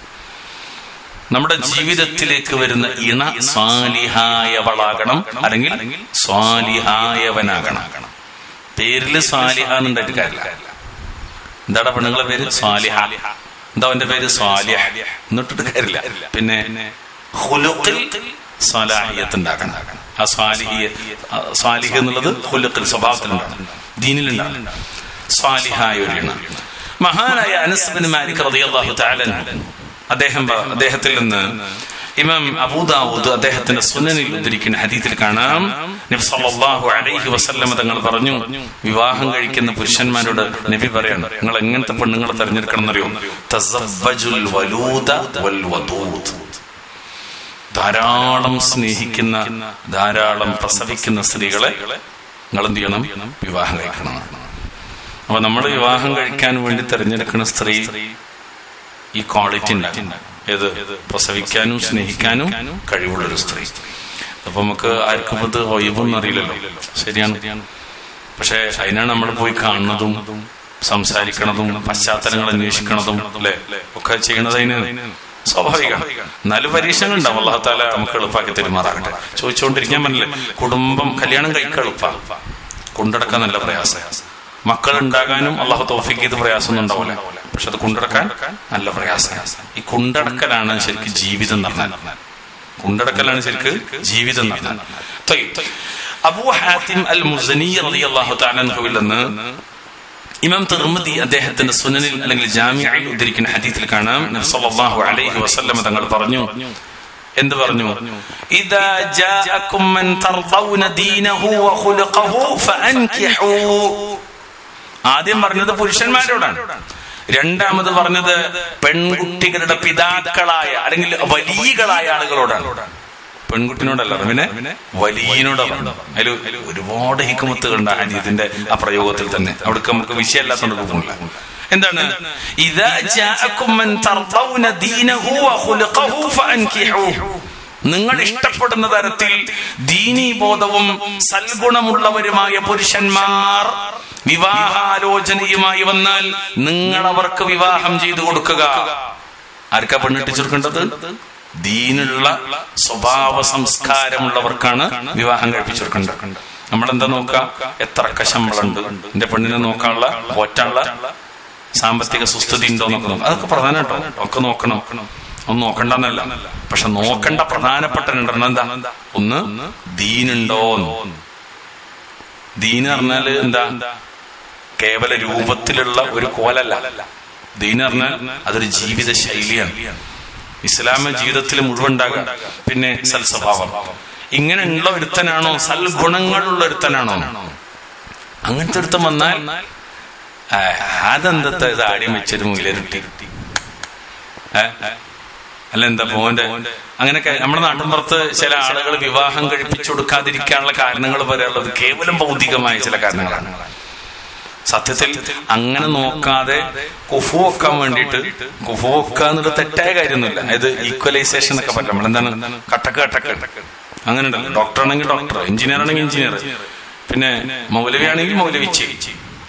നമ്മുടെ ജീവിതത്തിലേക്ക് വരുന്ന ഇണ സ്വാലിഹായവളാകണം അല്ലെങ്കിൽ സ്വാലിഹായവനാകണം പേരില് സ്വാലിഹ എന്നുണ്ടായിട്ട് കാര്യമില്ല എന്താടാ പെണ്ണുങ്ങളെ പേര് സ്വാലിഹ എന്താ അവന്റെ പേര് സ്വാലിഹ എന്നിട്ടിട്ട് കാര്യമില്ല പിന്നെ ഹുലുക്കിൽ സ്വാലാഹിയത്ത് ഉണ്ടാക്കണം ആ സ്വാലിഹിയ ആ സ്വാലിഹ് എന്നുള്ളത് ഹുലുക്കിൽ സ്വഭാവത്തിലുണ്ടാണ് ദീനിലുണ്ടാണ് സ്വാലിഹായ ഒരു ഇണ മഹാനായ അനസ്ബിൻ മാലിക് റളിയല്ലാഹു തആല അൻഹു അദ്ദേഹം പ- അദ്ദേഹത്തിൽ നിന്ന് ഇമാം അബൂദാവൂദ് അദ്ദേഹത്തിന്റെ സുനനിൽ ഉദ്ധരിക്കുന്ന ഹദീത്തിൽ കാണാം നബി സല്ലല്ലാഹു അലൈഹി വസല്ലം തങ്ങൾ പറഞ്ഞു വിവാഹം കഴിക്കുന്ന പുരുഷന്മാരോട് നബി പറയാണ് നിങ്ങൾ എങ്ങനത്തെ പെണ്ണുങ്ങളെ തെരഞ്ഞെടുക്കണം എന്നറിയോ തസവ്വജുൽ വലൂദ വൽ വദൂദ് ധാരാളം സ്നേഹിക്കുന്ന ധാരാളം പ്രസവിക്കുന്ന സ്ത്രീകളെ നിങ്ങൾ എന്ത് ചെയ്യണം വിവാഹം കഴിക്കണം അപ്പൊ നമ്മൾ വിവാഹം കഴിക്കാൻ വേണ്ടി തെരഞ്ഞെടുക്കുന്ന സ്ത്രീ ഈ ക്വാളിറ്റി ഉണ്ടാകും ഏത് പ്രസവിക്കാനും സ്നേഹിക്കാനും കഴിവുള്ളൊരു സ്ത്രീ അപ്പൊ നമുക്ക് ആർക്കും ഇത് ഒഴിവൊന്നും അറിയില്ലല്ലോ ശരിയാണ് പക്ഷെ അതിനാണ് നമ്മൾ പോയി കാണുന്നതും സംസാരിക്കണതും പശ്ചാത്തലങ്ങൾ അന്വേഷിക്കണതും അല്ലെ ഒക്കെ ചെയ്യണത് അതിന് സ്വാഭാവികമാണ് എന്നാലും പരീക്ഷകൾ ഉണ്ടാവും അള്ളാഹത്താല നമുക്ക് എളുപ്പാക്കി തെരുമാറാകട്ടെ ചോദിച്ചുകൊണ്ടിരിക്കാൻ പറ്റില്ല കുടുംബം കല്യാണം കഴിക്കാൻ എളുപ്പ കൊണ്ടടക്കാൻ നല്ല പ്രയാസം മക്കൾ ഉണ്ടാകാനും അള്ളാഹു തോഫിക്ക് ഇത് പ്രയാസമൊന്നും ഉണ്ടാവില്ല പക്ഷെ അത് കൊണ്ടടക്കാൻ നല്ല പ്രയാസം ഈ കൊണ്ടടക്കലാണ് ശരിക്കും ജീവിതം എന്ന് പറഞ്ഞാൽ കൊണ്ടടക്കലാണ് ശരിക്ക് ജീവിതം എന്ന് പറഞ്ഞാൽ ത്വയ്യ്. അബൂ ഹാത്തിം അൽ മുസനി റളിയല്ലാഹു തആല അൻഹുവിൽ നിന്ന് ഇമാം തിർമിദി അദ്ദേഹത്തിന്റെ സുനനിൽ അല്ലെങ്കിൽ ജാമിഅയിൽ ഉദ്ധരിക്കുന്ന ഹദീസിൽ കാണാം നബി സല്ലല്ലാഹു അലൈഹി വസല്ലം തങ്ങൾ പറഞ്ഞു എന്ത് പറഞ്ഞു ഇദാ ജാഅകും മൻ തർദൗന ദീനഹു വഖുലുഖഹു ഫഅൻകിഹു ആദ്യം പറഞ്ഞത് പുരുഷന്മാരോടാണ് രണ്ടാമത് പറഞ്ഞത് പെൺകുട്ടികളുടെ പിതാക്കളായ അല്ലെങ്കിൽ വലിയകളായ ആളുകളോടാണ് പെൺകുട്ടിനോടല്ല പിന്നെ വലിയനോടാണ് അതിൽ ഒരുപാട് ഹിക്കുമത്തുകളുണ്ട് ഹദീസിന്റെ ആ പ്രയോഗത്തിൽ തന്നെ അവിടേക്ക് നമുക്ക് വിഷയമല്ലാത്തോണ്ട് പോകുന്നില്ല എന്താണ് ഇദാ ജാഅകും മൻ തർദൗന ദീനഹു വഖുലുഖഹു ഫഅൻകിഹു നിങ്ങൾ ഇഷ്ടപ്പെടുന്ന തരത്തിൽ ദീനീബോധവും സൽഗുണമുള്ളവരുമായ പുരുഷന്മാർ വിവാഹാലോചനയുമായി വന്നാൽ നിങ്ങൾ അവർക്ക് വിവാഹം ചെയ്തു കൊടുക്കുക ആർക്കാ പെണ്ണിട്ടിച്ചെടുക്കേണ്ടത് ദീനുള്ള സ്വഭാവ സംസ്കാരമുള്ളവർക്കാണ് വിവാഹം കഴിപ്പിച്ചെടുക്കേണ്ടത് നമ്മളെന്താ നോക്കുക എത്ര ശമ്പളമുണ്ട് എന്റെ പെണ്ണിനെ നോക്കാനുള്ള പോറ്റാനുള്ള സാമ്പത്തിക സുസ്ഥിതി ഉണ്ടോ എന്നൊക്കെ നോക്കാം അതൊക്കെ പ്രധാനട്ടോ ഒക്കെ നോക്കണം ഒന്നും നോക്കണ്ടെന്നല്ല പക്ഷെ നോക്കേണ്ട പ്രധാനപ്പെട്ട രണ്ടെണ്ണം എന്താ ഒന്ന് ദീനുണ്ടോ ദീന് പറഞ്ഞാല് എന്താ കേവല രൂപത്തിലുള്ള ഒരു കോലല്ല ദീന് പറഞ്ഞാൽ അതൊരു ജീവിത ശൈലിയാണ് ഇസ്ലാമ ജീവിതത്തിൽ മുഴുവൻ ഉണ്ടാകുക പിന്നെ സൽസ്വഭാവം ഇങ്ങനെയുള്ള ഒരുത്തനാണോ സൽഗുണങ്ങളുള്ള ഒരുത്തനാണോ അങ്ങനത്തെ ഒരുത്തൻ വന്നാൽ ആ, അതെന്തത്തെ ഇത് ആദ്യം വെച്ചൊരു മുയിലിരുട്ടി ഏ അല്ല എന്താ മോന്റെ അങ്ങനെയൊക്കെ നമ്മുടെ നാട്ടിൻപുറത്ത് ചില ആളുകൾ വിവാഹം കഴിപ്പിച്ചു കൊടുക്കാതിരിക്കാനുള്ള കാരണങ്ങൾ പറയാനുള്ളത് കേവലം ഭൗതികമായ ചില കാരണങ്ങളാണ് സത്യത്തിൽ അങ്ങനെ നോക്കാതെ കുഫു വെക്കാൻ വേണ്ടിയിട്ട് കുഫു വെക്കുക എന്നുള്ള തെറ്റായ കാര്യമൊന്നുമില്ല അതായത് ഈക്വലൈസേഷൻ എന്നൊക്കെ പറ്റും നമ്മളെന്താണ് കട്ടക്ക് കട്ടക്ക് അങ്ങനെ ഉണ്ടല്ലോ ഡോക്ടർ ആണെങ്കിൽ ഡോക്ടർ എഞ്ചിനീയർ ആണെങ്കിൽ എഞ്ചിനീയർ പിന്നെ മൗലവി ആണെങ്കിൽ മൗലവിച്ച്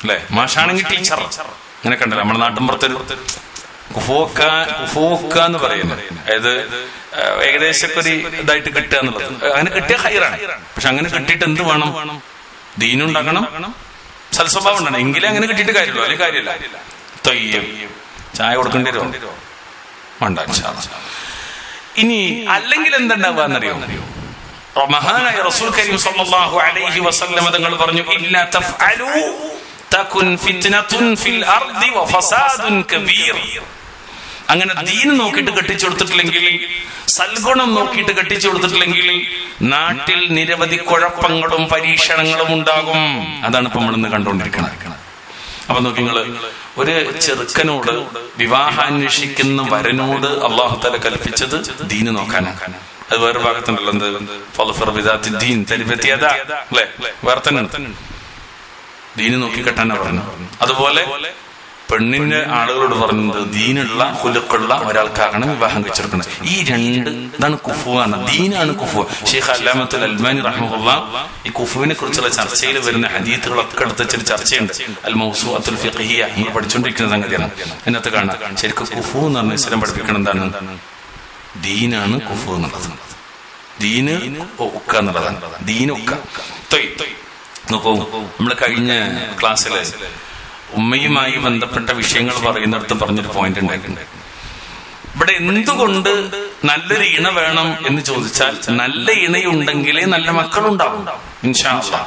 അല്ലെ മാഷാണെങ്കിൽ ടീച്ചർ അങ്ങനെ കണ്ടല്ലോ നമ്മുടെ നാട്ടിൻ പുറത്തൊരു കുഫോക്ക കുഫോക്ക എന്ന് പറയുന്നത് അതായത് ആ, ഏകദേശം ഒക്കെ ഒരു ഇതായിട്ട് കിട്ടുക എന്നുള്ളത് അങ്ങനെ കിട്ടിയ ഹൈറാണ് പക്ഷെ അങ്ങനെ കിട്ടിയിട്ട് എന്ത് വേണം ദീനുണ്ടാക്കണം സൽസ്വഭാവം ഉണ്ടാകണം എങ്കിലേ അങ്ങനെ കിട്ടിയിട്ട് കാര്യമുള്ളൂ അല്ലെങ്കിൽ കാര്യമില്ല തൊയ്യം ചായ കൊടുക്കേണ്ടി വരുമോ വേണ്ട ഇൻഷാ അല്ലാ. ഇനി അല്ലെങ്കിൽ എന്തുണ്ടാവുക എന്നറിയോ മഹാനായ റസൂൽ കരീം സല്ലല്ലാഹു അലൈഹി വസല്ലം തങ്ങൾ പറഞ്ഞു ഇല്ല തഫ്അലു തകുൻ ഫിത്നതുൻ ഫിൽ അർദി വഫസാദുൻ കബീർ അങ്ങനെ ദീന് നോക്കിയിട്ട് കെട്ടിച്ചു കൊടുത്തിട്ടില്ലെങ്കിൽ സൽഗുണം നോക്കിയിട്ട് കെട്ടിച്ചു കൊടുത്തിട്ടില്ലെങ്കിൽ നാട്ടിൽ നിരവധി കുഴപ്പങ്ങളും പരീക്ഷണങ്ങളും ഉണ്ടാകും അതാണ് ഇപ്പൊ നമ്മളിന്ന് കണ്ടുകൊണ്ടിരിക്കുന്നത് അപ്പൊ നോക്കി നിങ്ങള് ഒരു ചെറുക്കനോട് വിവാഹാന്വേഷിക്കുന്ന വരനോട് അള്ളാഹു തല കൽപ്പിച്ചത് ദീന് നോക്കാനാണ് അത് വേറെ ഭാഗത്തുണ്ടല്ലോ എന്ത് ഫലഫർ വിദാത്തി ദീൻ തരിപെത്തിയതാ അല്ലെ വേറെ തന്നെ ഉണ്ട്. ദീന് നോക്കി കെട്ടാനാ പറഞ്ഞു അതുപോലെ പെണ്ണിന്റെ ആളുകളോട് പറഞ്ഞത് ദീനുള്ള ഹുലുക്കുള്ള ഒരാൾക്കാകണം വിവാഹം കഴിച്ചെടുക്കുന്നത് ഈ രണ്ട് ഇതാണ് കുഫു ആണ് ദീനാണ് കുഫു ഷെയ്ഖ് അല്ലാമത്തുൽ അൽമാനി റഹ്മുള്ള ഈ കുഫുവിനെ കുറിച്ചുള്ള ചർച്ചയിൽ വരുന്ന ഹദീത്തുകളൊക്കെ എടുത്ത് വെച്ചൊരു ചർച്ചയുണ്ട് അൽ മൗസു അത്തുൽ ഫിഖിയ നമ്മൾ പഠിച്ചുകൊണ്ടിരിക്കുന്ന സംഗതിയാണ് അതിനകത്ത് കാണാം ശരിക്കും കുഫു എന്ന് പറഞ്ഞ ഇസ്ലാം പഠിപ്പിക്കണം എന്താണ് ദീനാണ് കുഫു എന്നുള്ളത് ദീന് ഉക്ക എന്നുള്ളതാണ് ദീന് ഉക്ക തൊയ് നോക്കൂ നമ്മൾ കഴിഞ്ഞ ക്ലാസ്സില് ഉമ്മയുമായി ബന്ധപ്പെട്ട വിഷയങ്ങൾ പറയുന്നിടത്ത് പറഞ്ഞൊരു പോയിന്റ് ഉണ്ടായിട്ടുണ്ട് ഇവിടെ എന്തുകൊണ്ട് നല്ലൊരു ഇണ വേണം എന്ന് ചോദിച്ചാൽ നല്ല ഇണയുണ്ടെങ്കിലേ നല്ല മക്കളുണ്ടാവും ഇൻഷാ അല്ലാ.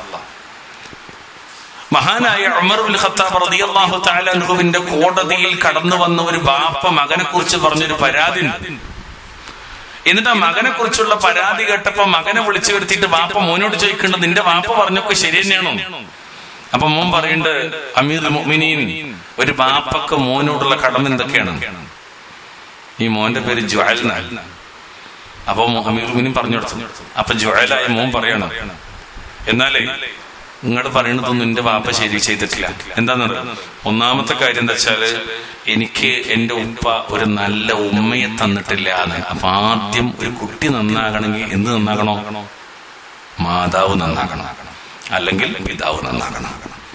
മഹാനായ ഉമർ ബിൻ ഖത്താബ് റളിയല്ലാഹു തആല അൻഹുവിന്റെ കോടതിയിൽ കടന്നു വന്ന ഒരു ബാപ്പ മകനെ കുറിച്ച് പറഞ്ഞൊരു പരാതി ഉണ്ട് എന്നിട്ട് ആ മകനെ കുറിച്ചുള്ള പരാതി കേട്ടപ്പോ മകനെ വിളിച്ചു വരുത്തിയിട്ട് വാപ്പ മോനോട് ചോദിക്കേണ്ടത് നിന്റെ വാപ്പ പറഞ്ഞൊക്കെ ശരി തന്നെയാണോ അപ്പൊ മോൻ പറയുന്നുണ്ട് അമീർ മുഅ്മിനീൻ ഒരു ബാപ്പക്ക് മോനോടുള്ള കടമ എന്തൊക്കെയാണ് ഈ മോന്റെ പേര് ജ്വാൽ എന്നാണ്. അപ്പൊ മോ- അമീർ മുഅ്മിനീൻ പറഞ്ഞു കൊടുത്തു അപ്പൊ ജ്വാലായ മോൻ പറയണം എന്നാലേ നിങ്ങൾ പറയണതൊന്നും എന്റെ വാപ്പ ശരി ചെയ്തിട്ടില്ല എന്താണെന്ന് ഒന്നാമത്തെ കാര്യം എന്താ വെച്ചാല് എനിക്ക് എന്റെ ഉപ്പ ഒരു നല്ല ഉമ്മയെ തന്നിട്ടില്ല എന്ന് അപ്പൊ ആദ്യം ഒരു കുട്ടി നന്നാകണമെങ്കിൽ എന്ത് നന്നാകണോ മാതാവ് നന്നാകണം അല്ലെങ്കിൽ പിതാവ് നന്നാകണം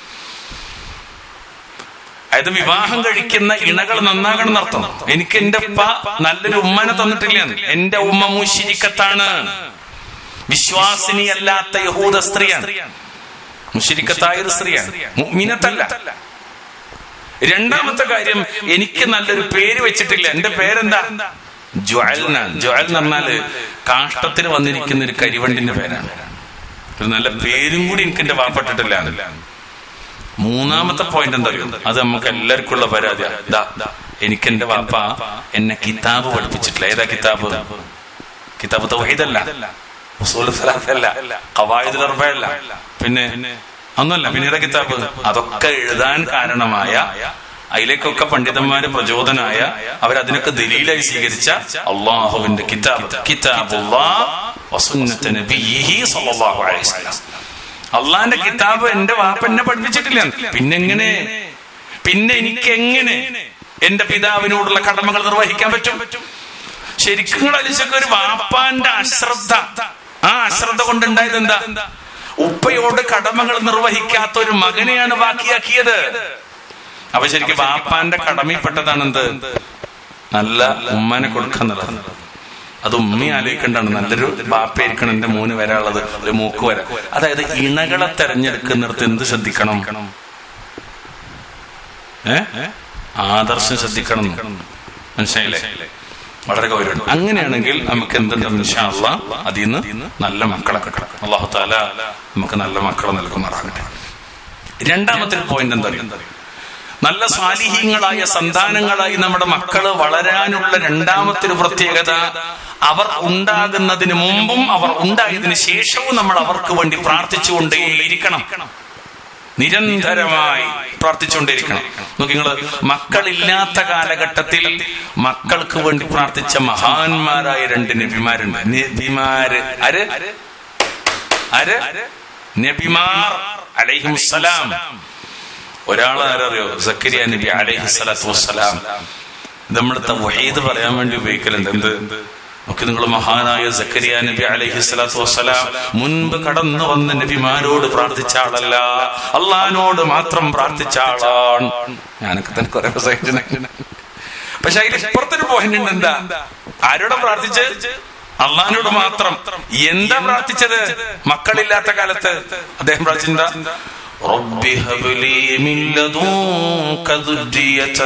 അതായത് വിവാഹം കഴിക്കുന്ന ഇണകൾ നന്നാകണം എന്നർത്ഥം എനിക്ക് എന്റെ ഉപ്പ നല്ലൊരു ഉമ്മനെ തന്നിട്ടില്ല എന്റെ ഉമ്മ മുഷിരിക്കത്താണ് വിശ്വാസിനിയല്ലാത്ത യഹൂദ സ്ത്രീയാണ് മുഷിരിക്കത്തായ ഒരു സ്ത്രീയാണ് മുഅ്മിനത്തല്ല രണ്ടാമത്തെ കാര്യം എനിക്ക് നല്ലൊരു പേര് വെച്ചിട്ടില്ല എന്റെ പേരെന്താ ജ്വൽന ജ്വൽ എന്ന് പറഞ്ഞാല് കാഷ്ടത്തിന് വന്നിരിക്കുന്ന ഒരു കരിവണ്ടിന്റെ പേരാണ് ഒരു നല്ല പേരും കൂടി എനിക്ക് എന്റെ വാപ്പട്ടിട്ടില്ല മൂന്നാമത്തെ പോയിന്റ് എന്താ അറിയോ? അത് നമുക്ക് എല്ലാവർക്കും ഉള്ള പരാതിയാ ദാ, എനിക്ക് എന്റെ വാപ്പ എന്നെ കിതാബ് പഠിപ്പിച്ചിട്ടില്ല ഏതാ കിതാബ് കിതാബ് തൗഹീദല്ല ഉസൂൽ സലാത്തല്ല ഖവായിദുൽ അർബഅല്ല പിന്നെ ഒന്നല്ല പിന്നീട് കിതാബ് അതൊക്കെ എഴുതാൻ കാരണമായ അതിലേക്കൊക്കെ പണ്ഡിതന്മാര് പ്രചോദനായ അവരതിനൊക്കെ ദലീലായി സ്വീകരിച്ച അള്ളാഹുവിന്റെ കിതാബ് കിതാബുല്ലാഹ് വസുന്നത്ത് നബിയിഹി സ്വല്ലല്ലാഹു അലൈഹി വസല്ലം അള്ളാന്റെ കിതാബ് എന്റെ വാപ്പ എന്നെ പഠിപ്പിച്ചിട്ടില്ല പിന്നെങ്ങനെ പിന്നെ എനിക്ക് എങ്ങനെ എന്റെ പിതാവിനോടുള്ള കടമകൾ നിർവഹിക്കാൻ പറ്റും ശരിക്കും കൂടെ അലിച്ചൊക്കെ ഒരു വാപ്പാന്റെ അശ്രദ്ധ ആ അശ്രദ്ധ കൊണ്ടുണ്ടായത് എന്താ ഉപ്പയോട് കടമകൾ നിർവഹിക്കാത്ത ഒരു മകനെയാണ് ബാക്കിയാക്കിയത് അപ്പൊ ശരിക്കും വാപ്പാന്റെ കടമയിൽപ്പെട്ടതാണ് എന്ത് നല്ല ഉമ്മനെ കൊടുക്കുന്നുള്ളത് അത് ഉമ്മി ആലോചിക്കേണ്ടാണ് നല്ലൊരു ബാപ്പയായിരിക്കണം എന്റെ മോന് വരാനുള്ളത് ഒരു മൂക്ക് വരാൻ അതായത് ഇണകളെ തെരഞ്ഞെടുക്കുന്നിടത്ത് എന്ത് ശ്രദ്ധിക്കണം ഏ ആദർശം ശ്രദ്ധിക്കണം മനസ്സിലായില്ലേ വളരെ ഗൗരവം അങ്ങനെയാണെങ്കിൽ നമുക്ക് എന്തുണ്ട് ഇൻഷാല്ല അതിൽ നിന്ന് നല്ല മക്കളെ കിട്ടണം അള്ളാഹു താല നമുക്ക് നല്ല മക്കളെ നൽകുമാറാകട്ടെ രണ്ടാമത്തെ പോയിന്റ് എന്താ അറിയോ? നല്ല സ്വാലിഹീങ്ങളായ സന്താനങ്ങളായി നമ്മുടെ മക്കള് വളരാനുള്ള രണ്ടാമത്തെ ഒരു പ്രത്യേകത അവർ ഉണ്ടാകുന്നതിന് മുമ്പും അവർ ഉണ്ടായതിനു ശേഷവും നമ്മൾ അവർക്ക് വേണ്ടി പ്രാർത്ഥിച്ചുകൊണ്ടേയിരിക്കണം നിരന്തരമായി പ്രാർത്ഥിച്ചുകൊണ്ടിരിക്കണം നോക്കി നിങ്ങള് മക്കളില്ലാത്ത കാലഘട്ടത്തിൽ മക്കൾക്ക് വേണ്ടി പ്രാർത്ഥിച്ച മഹാന്മാരായ രണ്ട് നബിമാരുണ്ട് നബിമാര് ആര് ആര് നബിമാർ അലൈഹിമുസ്സലാം ഒരാൾ ആരറിയോ സക്കരിയ നബി അലൈഹി സ്വലാത്തു വസ്സലാം ഇത് നമ്മുടെ തൗഹീദ് പറയാൻ വേണ്ടി ഉപയോഗിക്കലുണ്ട് എന്ത് ഒക്കെ നിങ്ങൾ മഹാനായ സക്കരിയ നബി അലൈഹി സ്വലാത്തു വസ്സലാം മുൻപ് കടന്നു വന്ന നബിമാരോട് പ്രാർത്ഥിച്ച ആളല്ല അള്ളഹാനോട് മാത്രം പ്രാർത്ഥിച്ച ആളാണ് ഞാനൊക്കെ തന്നെ കുറെ പക്ഷെ അതിൽ ഇപ്പുറത്തൊരു പോയിന്റ് ഉണ്ട് എന്താ ആരോടെ പ്രാർത്ഥിച്ച് അള്ളഹാനോട് മാത്രം എന്താ പ്രാർത്ഥിച്ചത് മക്കളില്ലാത്ത കാലത്ത് അദ്ദേഹം പ്രാർത്ഥിച്ചെന്താ رب هب لي من لدنك ذرية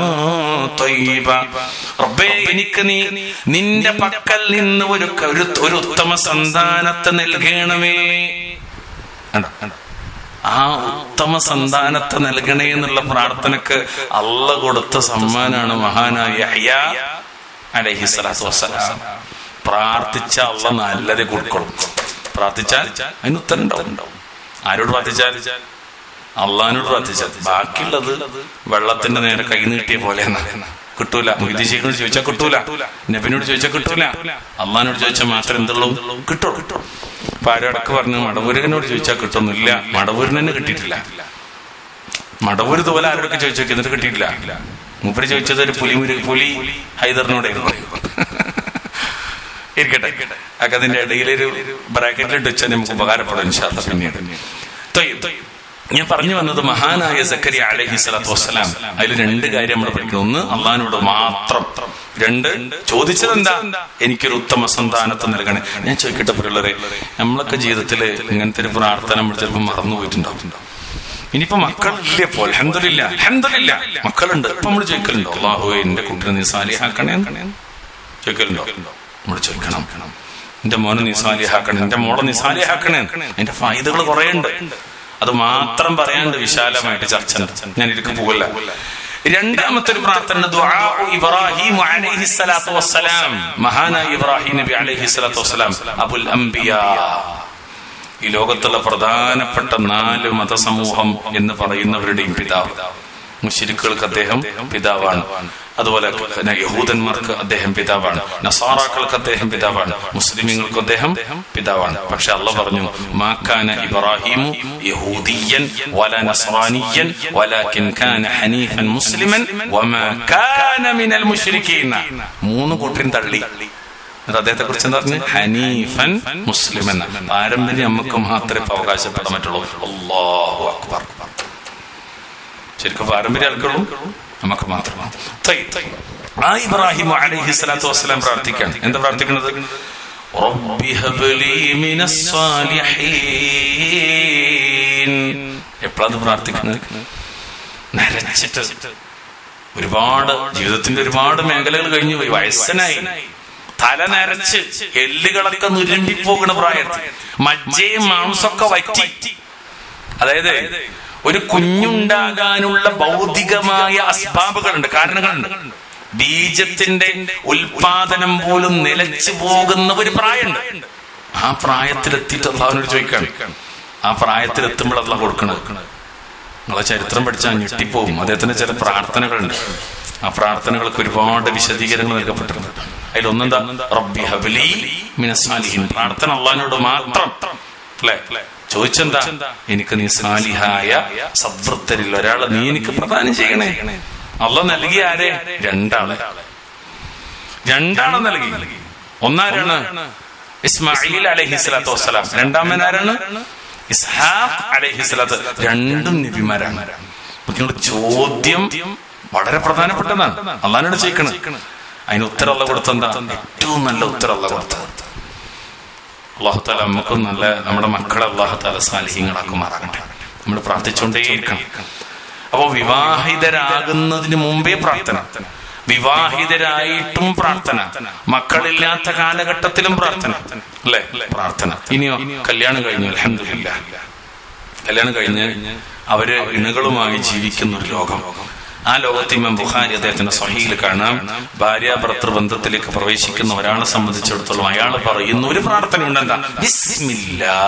طيبة റബ്ബേ എനിക്ക് നീ നിന്റെ പക്കൽ നിന്ന് ഒരു ഒരു ഒരു ഉത്തമ സന്താനത്തെ നൽകണമേ കണ്ടോ? കണ്ടോ? ആ ഉത്തമ സന്താനത്തെ നൽകണേ എന്നുള്ള പ്രാർത്ഥനക്ക് അല്ല കൊടുത്ത സമ്മാനാണ് മഹാനായ യഹ്യ അലൈഹി സ്വലാത്തു വസ്സലാം പ്രാർത്ഥിച്ച അള്ള നല്ലത് കൊടുക്കണം പ്രാർത്ഥിച്ചാൽ അതിന് ഉത്തരം ഉണ്ടാവും ആരോട് പ്രാർത്ഥിച്ചാൽ അള്ളഹാനോട് പ്രാർത്ഥിച്ചാൽ ബാക്കിയുള്ളത് വെള്ളത്തിന്റെ നേരെ കൈ നീട്ടിയ പോലെയാണ് കിട്ടൂല മൊയ്തീശേഖനോട് ചോദിച്ചാൽ കിട്ടൂല നബിനോട് ചോദിച്ചാൽ കിട്ടൂല അള്ളഹാനോട് ചോദിച്ചാൽ മാത്രം എന്തുള്ളൂ കിട്ടും കിട്ടും അപ്പൊ ആരും അടക്ക് പറഞ്ഞു മടവൂരനോട് ചോദിച്ചാൽ കിട്ടുന്നില്ല മടവൂരിന് തന്നെ കിട്ടിയിട്ടില്ല മടവൂര് തോല ആരോടൊക്കെ ചോദിച്ചു നോക്കി എന്നിട്ട് കിട്ടിയിട്ടില്ല മൂപ്പര് ചോദിച്ചത് ഒരു പുലി മുരു പുലി ഹൈദറിനോടായിരുന്നു ഇരിക്കട്ടെ അതൊക്കെ അതിന്റെ ഇടയിലൊരു ബ്രാക്കറ്റിലിട്ട് വെച്ചാൽ നമുക്ക് ഉപകാരപ്പെടും ഇൻഷാല്ല പിന്നീട് തൊയ്യ്. ഞാൻ പറഞ്ഞു വന്നത് മഹാനായ സക്കരി അലഹി സ്വലാത്തു വസ്സലാം അതിൽ രണ്ട് കാര്യം നമ്മൾ പഠിക്കുന്നു ഒന്ന് അള്ളഹാനോട് മാത്രം രണ്ട് ചോദിച്ചത് എന്താ എനിക്കൊരു ഉത്തമ സന്താനത്തെ നൽകണേ ഞാൻ ചോദിക്കട്ടെ പിള്ളേരെ നമ്മളൊക്കെ ജീവിതത്തിൽ ഇങ്ങനത്തെ ഒരു പ്രാർത്ഥന നമ്മൾ ചിലപ്പോൾ മറന്നു പോയിട്ടുണ്ടാവും ഇനിയിപ്പോ മക്കളില്ല ഇപ്പോൾ അഹമ്മദില്ല അഹമ്മദില്ല മക്കളുണ്ട് ഇപ്പൊ നമ്മൾ ചോദിക്കലുണ്ടോ അള്ളാഹു എന്റെ കുട്ടിനെ നീ സാലിഹാക്കണേ ചോദിക്കലുണ്ടോ നമ്മൾ ചോദിക്കണം എന്റെ മോനെ നീ സാലിഹാക്കണേ എന്റെ മോളെ നീ സാലിഹാക്കണേ അതിന്റെ ഫായിദകൾ കുറെ ഉണ്ട് അത് മാത്രം പറയാണ്ട് വിശാലമായിട്ട് ചർച്ച ഉണ്ട് ഞാൻ ഇതിലേക്ക് പോകല്ല രണ്ടാമത്തെ ഒരു പ്രാർത്ഥന ദുആഉ ഇബ്രാഹിം അലൈഹി സ്വലാത്തു വസ്സലാം മഹാനായ ഇബ്രാഹിം നബി അലൈഹി സ്വലാത്തു വസ്സലാം അബുൽ അംബിയാ ഈ ലോകത്തുള്ള പ്രധാനപ്പെട്ട നാല് മതസമൂഹം എന്ന് പറയുന്നവരുടെയും പിതാവ് മുഷിരിക്കുകൾക്ക് അദ്ദേഹം പിതാവാണ് അതുപോലെ പിന്നെ യഹൂദന്മാർക്ക് അദ്ദേഹം പിതാവാണ് നസാറാക്കൾക്ക് അദ്ദേഹം പിതാവാണ് മുസ്ലിമീങ്ങൾക്ക് അദ്ദേഹം പിതാവാണ് പക്ഷെ അള്ള പറഞ്ഞു മാക്കാന ഇബ്രാഹിമു യഹൂദിയൻ വല നസ്രാനിയൻ വലാകിൻ കാന ഹനീഫൻ മുസ്ലിമൻ വമാ കാന മിനൽ മുശ്രിക്കീന മൂന്ന് കൂട്ടരും തള്ളി എന്നിട്ട് അദ്ദേഹത്തെ കുറിച്ച് എന്താ പറഞ്ഞു ഹനീഫൻ മുസ്ലിം എന്ന പാരമ്പര്യം നമുക്ക് മാത്രമേ ഇപ്പൊ അവകാശപ്പെടാൻ പറ്റുള്ളൂ അല്ലാഹു അക്ബർ ശരിക്കും പാരമ്പര്യം ആൾക്കുള്ളൂ നമുക്ക് മാത്രമാണ് തയ്, തയ്. ആ ഇബ്രാഹിം അലൈഹി സ്വലാത്തു വസ്സലാം പ്രാർത്ഥിക്കാൻ എന്താ പ്രാർത്ഥിക്കുന്നത് റബ്ബി ഹബ്ലി മിനസ് സാലിഹീൻ എപ്പോഴത് പ്രാർത്ഥിക്കുന്നത് നരച്ചിട്ട് ഒരുപാട് ജീവിതത്തിന്റെ ഒരുപാട് മേഖലകൾ കഴിഞ്ഞു പോയി വയസ്സനായി തല നരച്ച് എല്ലുകളൊക്കെ നുരുമ്പിപ്പോകണ പ്രായത്തിൽ മജ്ജയും മാംസമൊക്കെ വറ്റി അതായത് ഒരു കുഞ്ഞുണ്ടാകാനുള്ള ഭൗതികമായ അസ്ബാബുകളുണ്ട് കാരണങ്ങളുണ്ട് ബീജത്തിന്റെ ഉൽപാദനം പോലും നിലച്ചു പോകുന്ന ഒരു പ്രായമുണ്ട് ആ പ്രായത്തിലെത്തിയിട്ട് അള്ളാഹുവിനോട് ചോദിക്കാണ് ആ പ്രായത്തിലെത്തുമ്പോൾ അള്ളാഹ് കൊടുക്കണത് നിങ്ങളെ ചരിത്രം പഠിച്ചാൽ ഞെട്ടിപ്പോവും അദ്ദേഹത്തിന്റെ ചില പ്രാർത്ഥനകളുണ്ട് ആ പ്രാർത്ഥനകൾക്ക് ഒരുപാട് വിശദീകരണങ്ങൾ നൽകപ്പെട്ടിട്ടുണ്ട് അതിലൊന്നെന്താ റബ്ബി ഹബ്ലി മിനസ്സാലിഹിൻ പ്രാർത്ഥന അള്ളഹാനോട് മാത്രം അല്ലേ ചോദിച്ചെന്താ എനിക്ക് നീ സാലിഹായ സദ്വൃത്തരിൽ ഒരാളെ നീ എനിക്ക് പ്രദാനം ചെയ്യണേ അള്ള നൽകിയ ആരെ രണ്ടാളെ രണ്ടാളെ നൽകി ഒന്നാരാണ് ഇസ്മായിൽ അലഹി സ്വലാത്തു വസ്സലാം രണ്ടാമനാരാണ് ഇസ്ഹാഖ് അലഹി സ്വലാത്ത് രണ്ടും നബിമാരാണ് അപ്പൊ നിങ്ങളുടെ ചോദ്യം വളരെ പ്രധാനപ്പെട്ടതാണ് അള്ളഹാനോട് ചോദിക്കണം അതിന് ഉത്തരം അല്ല കൊടുത്തെന്താ ഏറ്റവും നല്ല ഉത്തരം അല്ല കൊടുത്തത് അള്ളാഹുത്താല നമുക്കും നല്ല നമ്മുടെ മക്കളെ അള്ളാഹുത്താല സാലിഹ്യങ്ങളാക്കുമാറാകട്ടെ നമ്മൾ പ്രാർത്ഥിച്ചുകൊണ്ടേയിരിക്കണം അപ്പോ വിവാഹിതരാകുന്നതിന് മുമ്പേ പ്രാർത്ഥന വിവാഹിതരായിട്ടും പ്രാർത്ഥന മക്കളില്ലാത്ത കാലഘട്ടത്തിലും പ്രാർത്ഥന അല്ലേ പ്രാർത്ഥന ഇനിയോ കല്യാണം കഴിഞ്ഞു അലഹമില്ല കല്യാണം കഴിഞ്ഞ് അവര് ഇണകളുമായി ജീവിക്കുന്ന ഒരു ലോകം ആ ലോകത്ത് ഇമാം ബുഖാരി അദ്ദേഹത്തിന്റെ സഹിയിൽ കാണാം ഭാര്യ ഭർത്തൃ ബന്ധത്തിലേക്ക് പ്രവേശിക്കുന്ന ഒരാളെ സംബന്ധിച്ചിടത്തോളം അയാൾ പറയുന്ന ഒരു പ്രാർത്ഥന ഉണ്ടെന്താ ബിസ്മില്ലാ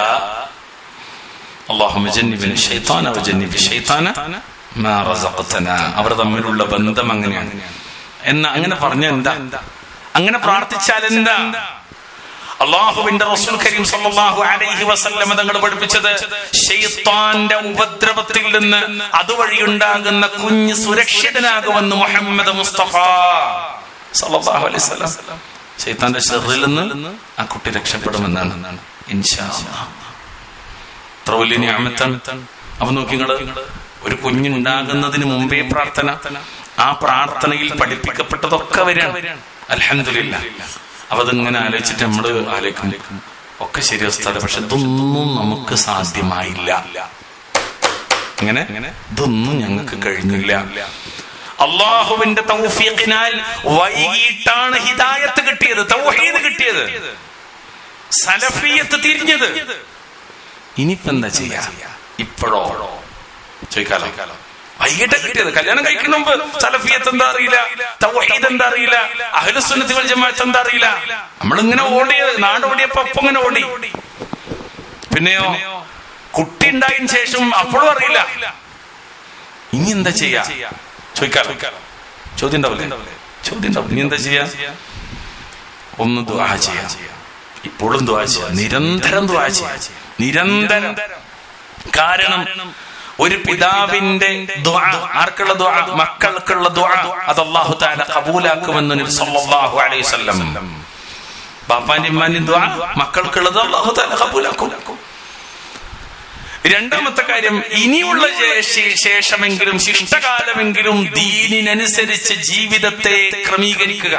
അള്ളാഹുമ്മ ജന്നിബിന് ശൈത്താന വജന്നിബി ശൈത്താന മാ റസഖ്തന അവർ തമ്മിലുള്ള ബന്ധം അങ്ങനെയാണ് എന്ന അങ്ങനെ പറഞ്ഞ എന്താ അങ്ങനെ പ്രാർത്ഥിച്ചാൽ എന്താ അള്ളാഹുവിന്റെ റസൂൽ കരീം സല്ലല്ലാഹു അലൈഹി വസല്ലം തങ്ങൾ പഠിപ്പിച്ചത് ഷെയ്ത്താന്റെ ഉപദ്രവത്തിൽ നിന്ന് അതുവഴി ഉണ്ടാകുന്ന കുഞ്ഞ് സുരക്ഷിതനാകുമെന്ന് മുഹമ്മദ് മുസ്തഫ സല്ലല്ലാഹു അലൈഹി വസല്ലം ശൈത്താന്റെ ഷെറിൽ നിന്ന് ആ കുട്ടി രക്ഷപ്പെടുമെന്നാണ് ഇൻഷാ അല്ലാഹ്. എത്ര വലിയ ഞാമത്താണ് അപ്പൊ നോക്കി നിങ്ങള് ഒരു കുഞ്ഞുണ്ടാകുന്നതിന് മുമ്പേ പ്രാർത്ഥന ആ പ്രാർത്ഥനയിൽ പഠിപ്പിക്കപ്പെട്ടതൊക്കെ വരികയാണ് അലഹമില്ല അപ്പൊ അതിങ്ങനെ ആലോചിച്ചിട്ട് നമ്മള് ആലോചിക്കും ഒക്കെ ശരി ഉസ്താദ് പക്ഷെ ഇതൊന്നും നമുക്ക് സാധ്യമായില്ല ഇങ്ങനെ ഇതൊന്നും ഞങ്ങൾക്ക് കഴിഞ്ഞില്ല അള്ളാഹുവിന്റെ തൗഫീഖിനാൽ വൈകിട്ടാണ് ഹിദായത്ത് കിട്ടിയത് തൗഹീദ് കിട്ടിയത് സലഫിയത്ത് തിരിഞ്ഞത് ഇനിയിപ്പോ എന്താ ചെയ്യാ ഇപ്പോഴോ ചോദിക്കാലോ വൈകിട്ട് കിട്ടിയത് കല്യാണം കഴിക്കുന്ന മുമ്പ് സലഫിയത്ത് എന്താ അറിയില്ല തൗഹീദ് എന്താ അറിയില്ല അഹ്ലുസുന്നത്തി വൽ ജമാഅത്ത് എന്താ അറിയില്ല നമ്മളിങ്ങനെ ഓടിയത് നാട് ഓടിയപ്പോ ഒപ്പം ഇങ്ങനെ ഓടി പിന്നെയോ കുട്ടി ഉണ്ടായതിനു ശേഷം അപ്പോഴും അറിയില്ല ഇനി എന്താ ചെയ്യാ ചോദിക്കാലോ ചോദ്യം ഉണ്ടാവില്ലേ ചോദ്യം ഉണ്ടാവും ഇനി എന്താ ചെയ്യാ ഒന്ന് ദ്വാ ചെയ്യാം ഇപ്പോഴും ദ്വാ ചെയ്യാം നിരന്തരം ദ്വാ ചെയ്യാം നിരന്തരം കാരണം ഒരു പിതാവിന്റെ ദുആ, ആർക്കുള്ള ദുആ? മക്കൾക്കുള്ള ദുആ അത് അല്ലാഹു തആല കബൂലാക്കുമെന്ന് നബി സല്ലല്ലാഹു അലൈഹി വസല്ലം ബാപ്പാന്റെ ഇമ്മാന്റെ ദുആ മക്കൾക്കുള്ളത് അല്ലാഹു തആല കബൂലാക്കും രണ്ടാമത്തെ കാര്യം ഇനിയുള്ള ശേ- ശേഷമെങ്കിലും ശിഷ്ടകാലമെങ്കിലും ദീനിനനുസരിച്ച് ജീവിതത്തെ ക്രമീകരിക്കുക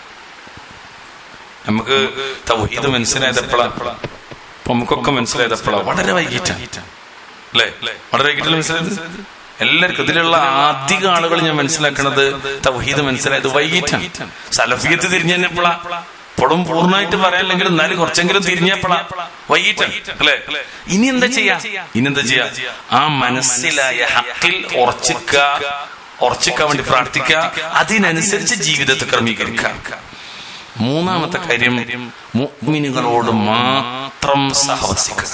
നമുക്ക് തൗഹീദ് മനസ്സിലായത് എപ്പോഴാണ് അപ്പൊ നമുക്കൊക്കെ മനസ്സിലായത് എപ്പോഴാണ് വളരെ വൈകിട്ടാണ് അല്ലേ വളരെ വൈകിട്ടല്ലേ മനസ്സിലായത് എല്ലാവർക്കും ഇതിലുള്ള അധിക ആളുകൾ ഞാൻ മനസ്സിലാക്കുന്നത് തൗഹീദ് മനസ്സിലായത് വൈകിട്ടാണ് സലഫിയത്ത് തിരിഞ്ഞപ്പോഴാ ഇപ്പോഴും പൂർണ്ണമായിട്ട് പറയാനില്ലെങ്കിൽ എന്നാലും കുറച്ചെങ്കിലും തിരിഞ്ഞപ്പോഴാ വൈകിട്ടാണ് അല്ലേ ഇനി എന്താ ചെയ്യാ ഇനി എന്താ ചെയ്യാ ആ മനസ്സിലായ ഹക്കിൽ ഉറച്ചിക്ക ഉറച്ചിക്കാൻ വേണ്ടി പ്രാർത്ഥിക്കുക അതിനനുസരിച്ച് ജീവിതത്തെ ക്രമീകരിക്കുക മൂന്നാമത്തെ കാര്യം മുഅ്മിനുകളോട് മാത്രം സഹവസിക്കുക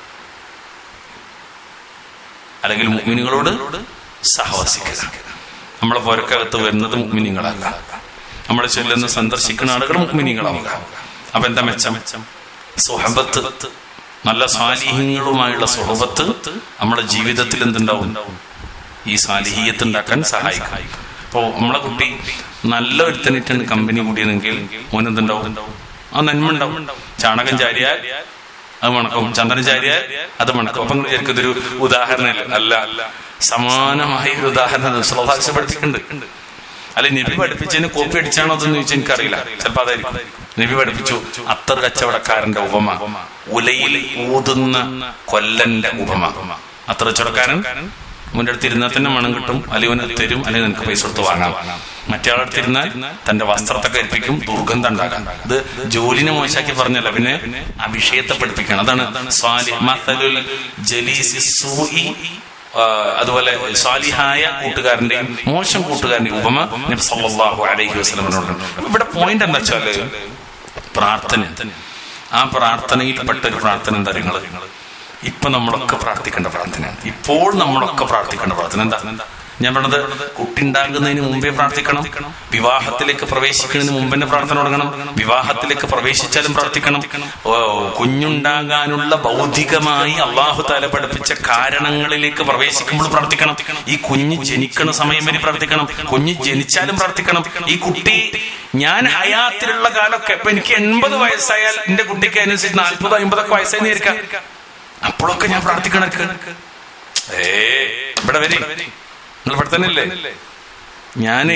അല്ലെങ്കിൽ മുഅ്മിനുകളോട് സഹവസിക്കുക നമ്മളെ പുരക്കകത്ത് വരുന്നത് മുഅ്മിനുകളല്ല നമ്മൾ ചെല്ലുന്ന സന്ദർശിക്കുന്ന ആളുകൾ മുഅ്മിനുകളാവുക അപ്പൊ എന്താ മെച്ചം സുഹബത്ത് നല്ല സ്വാലിഹ്യങ്ങളുമായുള്ള സുഹബത്ത് നമ്മുടെ ജീവിതത്തിൽ എന്തുണ്ടാവും ഈ സ്വാലിഹീയത്ത് ഉണ്ടാക്കാൻ സഹായിക്കും അപ്പോ നമ്മളെ കുട്ടി നല്ല ഒരുത്തനിട്ടാണ് കമ്പനി കൂടിയതെങ്കിൽ മോനെന്തുണ്ടാവും ആ നന്മ ഉണ്ടാവും ചാണകം ചാരിയാൽ അത് മണക്കും ചന്ദനം ചാരിയാൽ അത് മണക്കും അപ്പൊ നിങ്ങൾക്ക് ഇതൊരു ഉദാഹരണം അല്ല അല്ല സമാനമായ ഒരു ഉദാഹരണം ശ്ലോഭാഷ പഠിപ്പിക്കുന്നുണ്ട് അല്ല നബി പഠിപ്പിച്ചതിന് കോപ്പി അടിച്ചാണോ അതെന്ന് ചോദിച്ചാൽ എനിക്കറിയില്ല ചിലപ്പോ അതായിരിക്കും നബി പഠിപ്പിച്ചു അത്തർ കച്ചവടക്കാരന്റെ ഉപമ ഉലയിൽ ഊതുന്ന കൊല്ലന്റെ ഉപമ അത്തർ കച്ചവടക്കാരൻ മുന്റെ അടുത്ത് ഇരുന്നാൽ തന്നെ മണം കിട്ടും അല്ലെങ്കിൽ അവന് തരും അല്ലെങ്കിൽ നിനക്ക് പൈസ കൊടുത്ത് വാങ്ങാം മറ്റേ ആളടുത്ത് ഇരുന്നാൽ തന്റെ വസ്ത്രത്തെ കരിപ്പിക്കും ദുർഗന്ധം ഉണ്ടാകാം ഇത് ജോലിനെ മോശമാക്കി പറഞ്ഞല്ല പിന്നെ ആ വിഷയത്തെ പഠിപ്പിക്കണം അതാണ് സ്വാലി മസലുൽ ജലീസി സൂഇ ആ, അതുപോലെ സ്വാലിഹായ കൂട്ടുകാരന്റെയും മോശം കൂട്ടുകാരന്റെയും ഉപമ നബി സല്ലല്ലാഹു അലൈഹി വസല്ലമയോടുണ്ട് ഇവിടെ പോയിന്റ് എന്താ വെച്ചാല് പ്രാർത്ഥന ആ പ്രാർത്ഥനയിൽപ്പെട്ട ഒരു പ്രാർത്ഥന എന്താ നിങ്ങള് ഇപ്പൊ നമ്മളൊക്കെ പ്രാർത്ഥിക്കേണ്ട പ്രാർത്ഥന ഇപ്പോൾ നമ്മളൊക്കെ പ്രാർത്ഥിക്കേണ്ട പ്രാർത്ഥന എന്താ ഞാൻ പറഞ്ഞത് കുട്ടി ഉണ്ടാകുന്നതിന് മുമ്പേ പ്രാർത്ഥിക്കണം വിവാഹത്തിലേക്ക് പ്രവേശിക്കുന്നതിന് മുമ്പ് തന്നെ പ്രാർത്ഥന തുടങ്ങണം വിവാഹത്തിലേക്ക് പ്രവേശിച്ചാലും പ്രാർത്ഥിക്കണം ഓ, കുഞ്ഞുണ്ടാകാനുള്ള ഭൗതികമായി അള്ളാഹു താല പഠിപ്പിച്ച കാരണങ്ങളിലേക്ക് പ്രവേശിക്കുമ്പോൾ പ്രാർത്ഥിക്കണം ഈ കുഞ്ഞ് ജനിക്കുന്ന സമയം വരെ പ്രാർത്ഥിക്കണം കുഞ്ഞ് ജനിച്ചാലും പ്രാർത്ഥിക്കണം ഈ കുട്ടി ഞാൻ ഹയാത്തിലുള്ള കാലമൊക്കെ ഇപ്പൊ എനിക്ക് എൺപത് വയസ്സായാൽ എന്റെ കുട്ടിക്ക് അനുസരിച്ച് നാൽപ്പത് അമ്പതൊക്കെ വയസ്സായി നേരിക്കാം അപ്പോഴൊക്കെ ഞാൻ പ്രാർത്ഥിക്കണം എനിക്ക്. ഏ ഇവിടെ വരി നിങ്ങൾ ഇവിടെ തന്നെ അല്ലേ ഞാനേ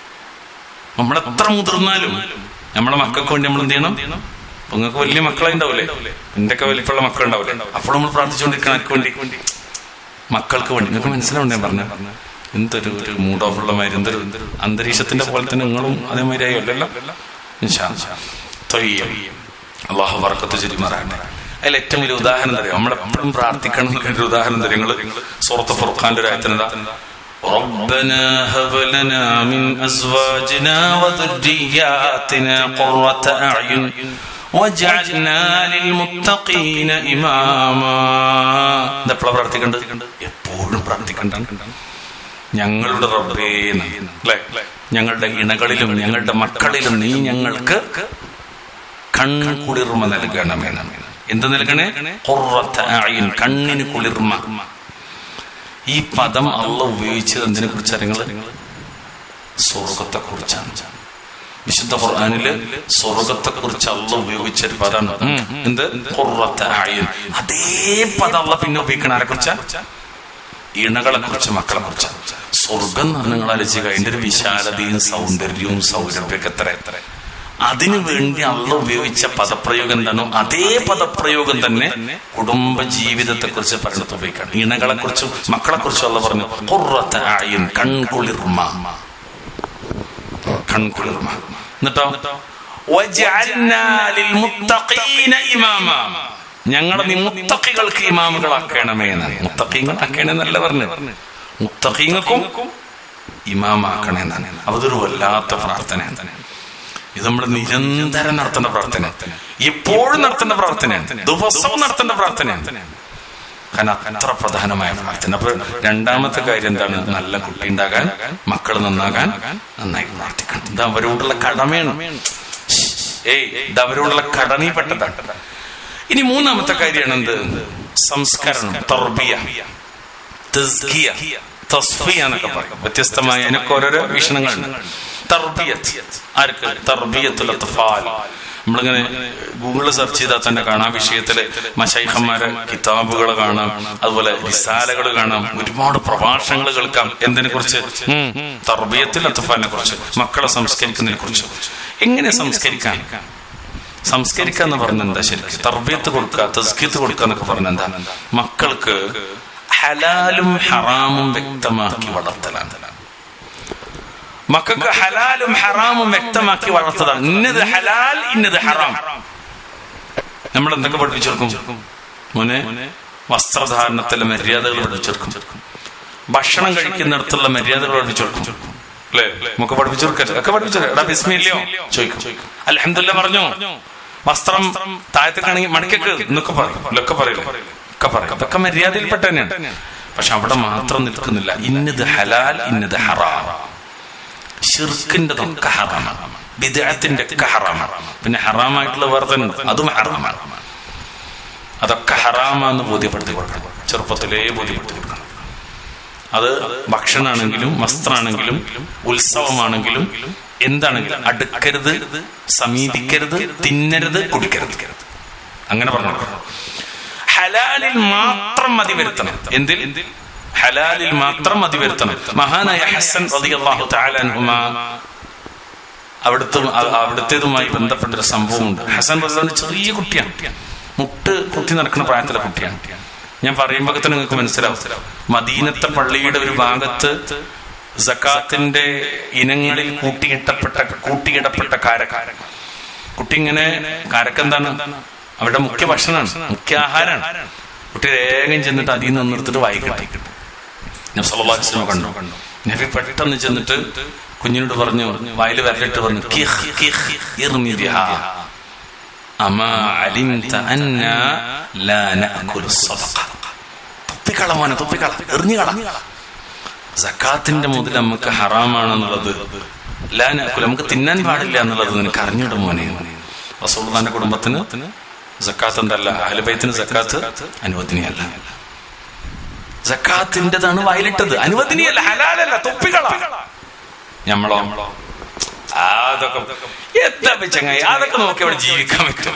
നമ്മളെത്ര മുതിർന്നാലും നമ്മളെ മക്കൾക്ക് വേണ്ടി നമ്മൾ എന്ത് ചെയ്യണം അപ്പൊ നിങ്ങൾക്ക് വലിയ മക്കളായി ഉണ്ടാവില്ലേ എന്റെ ഒക്കെ വലിപ്പമുള്ള മക്കൾ ഉണ്ടാവില്ലേ അപ്പോൾ നമ്മൾ പ്രാർത്ഥിച്ചുകൊണ്ടിരിക്കണം ആർക്ക് വേണ്ടി മക്കൾക്ക് വേണ്ടി നിങ്ങൾക്ക് മനസ്സിലാവണ്ടേ പറഞ്ഞ എന്തൊരു ഒരു മൂഡ് ഓഫ് ഉള്ള മാതിരി എന്തൊരു എന്തൊരു അന്തരീക്ഷത്തിന്റെ പോലെ തന്നെ നിങ്ങളും അതേമാതിരി ആയി അല്ലല്ലോ ഇൻഷാ അല്ലാ. തൊയ്യം. അള്ളാഹു വർക്കത്ത് ചെരിമാറാകട്ടെ അതിൽ ഏറ്റവും വലിയ ഉദാഹരണം തരും നമ്മളെപ്പോഴും പ്രാർത്ഥിക്കണം എന്നൊരു ഉദാഹരണം തരും നിങ്ങൾ സുഹൃത്ത് ഫുർഖാന്റെ ഒരു ആയത്തിനെന്താ ربنا هب لنا من أزواجنا وذرياتنا قرة أعين واجعلنا للمتقين إماما ഇതെപ്പോഴാണ് പ്രാർത്ഥിക്കേണ്ടത് എപ്പോഴും പ്രാർത്ഥിക്കണ്ട ഞങ്ങളുടെ റബ്ബേ അല്ലേ ഞങ്ങളുടെ ഇണകളിലും ഞങ്ങളുടെ മക്കളിലും നീ ഞങ്ങൾക്ക് കൺകുളിർമ നൽകണമേ എന്ത് നൽകണേ ഖുർറത്ത അയ്യുൻ, കണ്ണിന് കുളിർമ ഈ പദം അള്ള ഉപയോഗിച്ചത് എന്തിനെ കുറിച്ചാണ് നിങ്ങൾ സ്വർഗത്തെ കുറിച്ചാണ് വിശുദ്ധ ഖുർആാനില് സ്വർഗത്തെ കുറിച്ച് അള്ള ഉപയോഗിച്ച ഒരു പദമാണ് ഉം, എന്ത് ഖുർറത്ത അയ്യുൻ. അതേ പദം അള്ള പിന്നെ ഉപയോഗിക്കണ ആരെ കുറിച്ച ഇണകളെ കുറിച്ച് മക്കളെ കുറിച്ച് സ്വർഗം എന്ന് നിങ്ങൾ ആലോചിക്കുക അതിന്റെ ഒരു വിശാലതയും സൗന്ദര്യവും സൗരഭ്യമൊക്കെ എത്ര എത്ര അതിനു വേണ്ടി അള്ള ഉപയോഗിച്ച പദപ്രയോഗം എന്താണോ അതേ പദപ്രയോഗം തന്നെ കുടുംബ ജീവിതത്തെ കുറിച്ച് പറയുന്നത് ഉപയോഗിക്കണം ഇണകളെ കുറിച്ചും മക്കളെ കുറിച്ചും അള്ള പറഞ്ഞു ഖുർറത്ത അയ്യുൻ, കൺകുളിർമ കൺകുളിർമ എന്നിട്ടോ വജഅൽനാ ലിൽമുത്തഖീന ഇമാമ ഞങ്ങൾ നീ മുത്തഖികൾക്ക് ഇമാമുകളാക്കണമേ എന്നാണ് മുത്തഖീങ്ങൾ ആക്കണമെന്നല്ല പറഞ്ഞു മുത്തഖീങ്ങൾക്കും ഇമാമാക്കണേ എന്നാണ് അതൊരു വല്ലാത്ത പ്രാർത്ഥനയാണ് ഇത് നമ്മൾ നിരന്തരം നടത്തേണ്ട പ്രാർത്ഥന എപ്പോഴും നടത്തേണ്ട പ്രാർത്ഥനയാണ് ദിവസവും നടത്തേണ്ട പ്രാർത്ഥനയാണ് കാരണം അത്ര പ്രധാനമായ പ്രാർത്ഥന അപ്പൊ രണ്ടാമത്തെ കാര്യം എന്താണ് നല്ല കുട്ടി ഉണ്ടാകാൻ മക്കൾ നന്നാകാൻ നന്നായി പ്രാർത്ഥിക്കണം ഇത് അവരോടുള്ള കടമയാണ് ഏയ് ഇത് അവരോടുള്ള കടമയിൽപ്പെട്ടതാണ് ഇനി മൂന്നാമത്തെ കാര്യമാണ് എന്ത് സംസ്കരണം തർബിയ തസ്കിയ തസ്ഫിയ എന്നൊക്കെ പറയും വ്യത്യസ്തമായ അതിനൊക്കെ ഓരോരോ വീക്ഷണങ്ങളുണ്ട് തർബിയത്ത് ആർക്ക് തർബിയത്തുൽ അത്ഫാൽ നമ്മളിങ്ങനെ ഗൂഗിളിൽ സെർച്ച് ചെയ്താൽ തന്നെ കാണാം വിഷയത്തില് മശൈഖന്മാരെ കിതാബുകൾ കാണാം അതുപോലെ റിസാലകൾ കാണാം ഒരുപാട് പ്രഭാഷണങ്ങൾ കേൾക്കാം എന്തിനെ കുറിച്ച് തർബിയത്തിൽ അത്ഫാലിനെ കുറിച്ച് മക്കളെ സംസ്കരിക്കുന്നതിനെ കുറിച്ച് എങ്ങനെ സംസ്കരിക്കാൻ സംസ്കരിക്കുക എന്ന് പറഞ്ഞ എന്താ ശരിക്കും തർബിയത്ത് കൊടുക്കുക തസ്കിയത്ത് കൊടുക്കുക എന്നൊക്കെ പറഞ്ഞ എന്താ മക്കൾക്ക് ഹലാലും ഹറാമും വ്യക്തമാക്കി വളർത്തലാണ് മക്കൾക്ക് ഹലാലും ഹറാമും വ്യക്തമാക്കി വളർത്തതാണ് ഇന്നത് ഹലാൽ ഇന്നത് ഹറാം നമ്മൾ എന്തൊക്കെ പഠിപ്പിച്ചെടുക്കും മോനെ വസ്ത്രധാരണത്തിലെ മര്യാദകൾ പഠിപ്പിച്ചെടുക്കും ഭക്ഷണം കഴിക്കുന്നിടത്തുള്ള മര്യാദകൾ പഠിപ്പിച്ചെടുക്കും അല്ലേ നമുക്ക് പഠിപ്പിച്ചെടുക്കല്ലേ ഒക്കെ പഠിപ്പിച്ചെടുക്കാം എടാ ബിസ്മില്ലയോ ചോദിക്കും അലഹമില്ല പറഞ്ഞു വസ്ത്രം താഴത്തേക്കാണെങ്കിൽ മടക്കേക്ക് എന്നൊക്കെ പറയും ഇതൊക്കെ പറയില്ല ഒക്കെ പറയും അതൊക്കെ മര്യാദയിൽപ്പെട്ട തന്നെയാണ് പക്ഷെ അവിടെ മാത്രം നിൽക്കുന്നില്ല ഇന്നത് ഹലാൽ ഇന്നത് ഹറാം ഷിർക്കിൻ്റെതൊക്കെ ഹറാമാണ് വിദേഹത്തിന്റെ ഒക്കെ ഹറാമാണ് പിന്നെ ഹറാമായിട്ടുള്ള വേറെ തന്നെ ഉണ്ട് അതും ഹറാമാണ് അതൊക്കെ ഹറാമാന്ന് ബോധ്യപ്പെടുത്തി കൊടുക്കണം ചെറുപ്പത്തിലേ ബോധ്യപ്പെടുത്തി കൊടുക്കണം അത് ഭക്ഷണമാണെങ്കിലും വസ്ത്രമാണെങ്കിലും ഉത്സവമാണെങ്കിലും എന്താണെങ്കിലും അടുക്കരുത് സമീപിക്കരുത് തിന്നരുത് കുടിക്കരുത് അങ്ങനെ പറഞ്ഞു ഹലാലിൽ മാത്രം മതി വരുത്തണം എന്തിൽ ഹലാലിൽ മാത്രം മതി വരുത്തണം മഹാനായ ഹസൻ റളിയല്ലാഹു തആല അൻഹുമാ അവിടുത്തെ അവിടുത്തേതുമായി ബന്ധപ്പെട്ട ഒരു സംഭവമുണ്ട് ഹസൻ റളിയല്ലാഹു ചെറിയ കുട്ടിയാണ് മുട്ട് കുത്തി നടക്കുന്ന പ്രായത്തിലെ കുട്ടിയാണ് ഞാൻ പറയുമ്പോൾ തന്നെ നിങ്ങൾക്ക് മനസ്സിലാവും മദീനത്തെ പള്ളിയുടെ ഒരു ഭാഗത്ത് സക്കാത്തിന്റെ ഇനങ്ങളിൽ കൂട്ടിയിട്ടപ്പെട്ട കൂട്ടിയിടപ്പെട്ട കാരക്ക കുട്ടി ഇങ്ങനെ കാരക്ക എന്താണ് അവരുടെ മുഖ്യ ഭക്ഷണമാണ് മുഖ്യ ആഹാരമാണ് കുട്ടി വേഗം ചെന്നിട്ട് അതിൽ നിന്ന് നിർത്തിട്ട് വായിക്കട്ടെ ഞാൻ സല്ലാസ്ലമ കണ്ടു നബി പെട്ടെന്ന് ചെന്നിട്ട് കുഞ്ഞിനോട് പറഞ്ഞു വായിൽ വരലിട്ട് പറഞ്ഞു "കിഹ്, കിഹ്, ഇർമി ബിഹാ. അമാ അലിംത അന്നാ ലാ നഅകുലു സദഖ." തുപ്പിക്കള മോനെ തുപ്പിക്കള എറിഞ്ഞുകള സക്കാത്തിന്റെ മുതൽ നമുക്ക് ഹറാമാണെന്നുള്ളത് ലാ നഅകുലു നമുക്ക് തിന്നാൻ പാടില്ല എന്നുള്ളത് നിനക്ക് അറിഞ്ഞിടും മോനെ റസൂലുള്ളാന്റെ കുടുംബത്തിന് സക്കാത്ത് എന്തല്ല അഹലുബൈത്തിന് സക്കാത്ത് അനുവദനീയല്ല സക്കാത്തിൻ്റെതാണ് വയലിട്ടത് അനുവദനീയല്ല ഹലാലല്ല തൊപ്പികള ഞമ്മളോ അതൊക്കെ എന്താ ചങ്ങായി അതൊക്കെ നോക്കി അവിടെ ജീവിക്കാൻ പറ്റും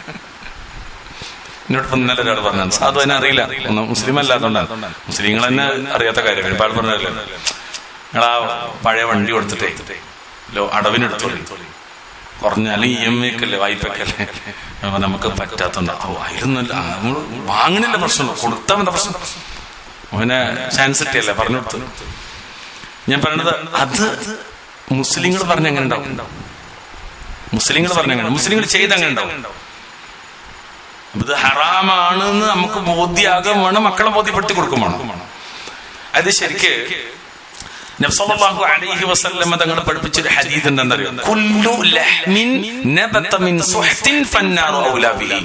എന്നോട് ഇപ്പൊ ഇന്നലെ ഒരാൾ പറഞ്ഞു അത് അതിനെ അറിയില്ല ഒന്നും മുസ്ലിം അല്ലാത്തതുകൊണ്ടാണ് മുസ്ലിങ്ങൾ തന്നെ അറിയാത്ത കാര്യം ഒരുപാട് പറഞ്ഞല്ലോ നിങ്ങൾ ആ പഴയ വണ്ടി കൊടുത്തിട്ടേ ലോ അടവിനെടുത്തോളി കുറഞ്ഞ അല്ലെങ്കിൽ ഇ എം ഐക്കല്ലേ വായ്പക്കല്ലേ അപ്പൊ നമുക്ക് പറ്റാത്തോണ്ട് ഓ ആയിരുന്നല്ല നമ്മൾ വാങ്ങണില്ല പ്രശ്നം കൊടുത്താൽ എന്താ പ്രശ്നം അവനെ ചാൻസ് കിട്ടിയല്ലേ പറഞ്ഞു കൊടുത്തു ഞാൻ പറഞ്ഞത് അത് മുസ്ലിങ്ങൾ പറഞ്ഞ എങ്ങനെ ഉണ്ടാവും മുസ്ലിങ്ങൾ പറഞ്ഞ എങ്ങനെ മുസ്ലിങ്ങൾ ചെയ്ത് അങ്ങനെ ഉണ്ടാവും അപ്പൊ ഇത് ഹറാമാണെന്ന് നമുക്ക് ബോധ്യാകാൻ വേണം മക്കളെ ബോധ്യപ്പെടുത്തി കൊടുക്കും വേണം അത് ശരിക്ക് നബ്സല്ലല്ലാഹു അലൈഹി വസല്ലം തങ്ങൾ പഠിപ്പിച്ചൊരു ഹദീസ് ഉണ്ടെന്നറിയോ കുല്ലു ലഹ്മിൻ നബത മിൻ സുഹ്തിൻ ഫന്നാറു ഔലാ ബിഹി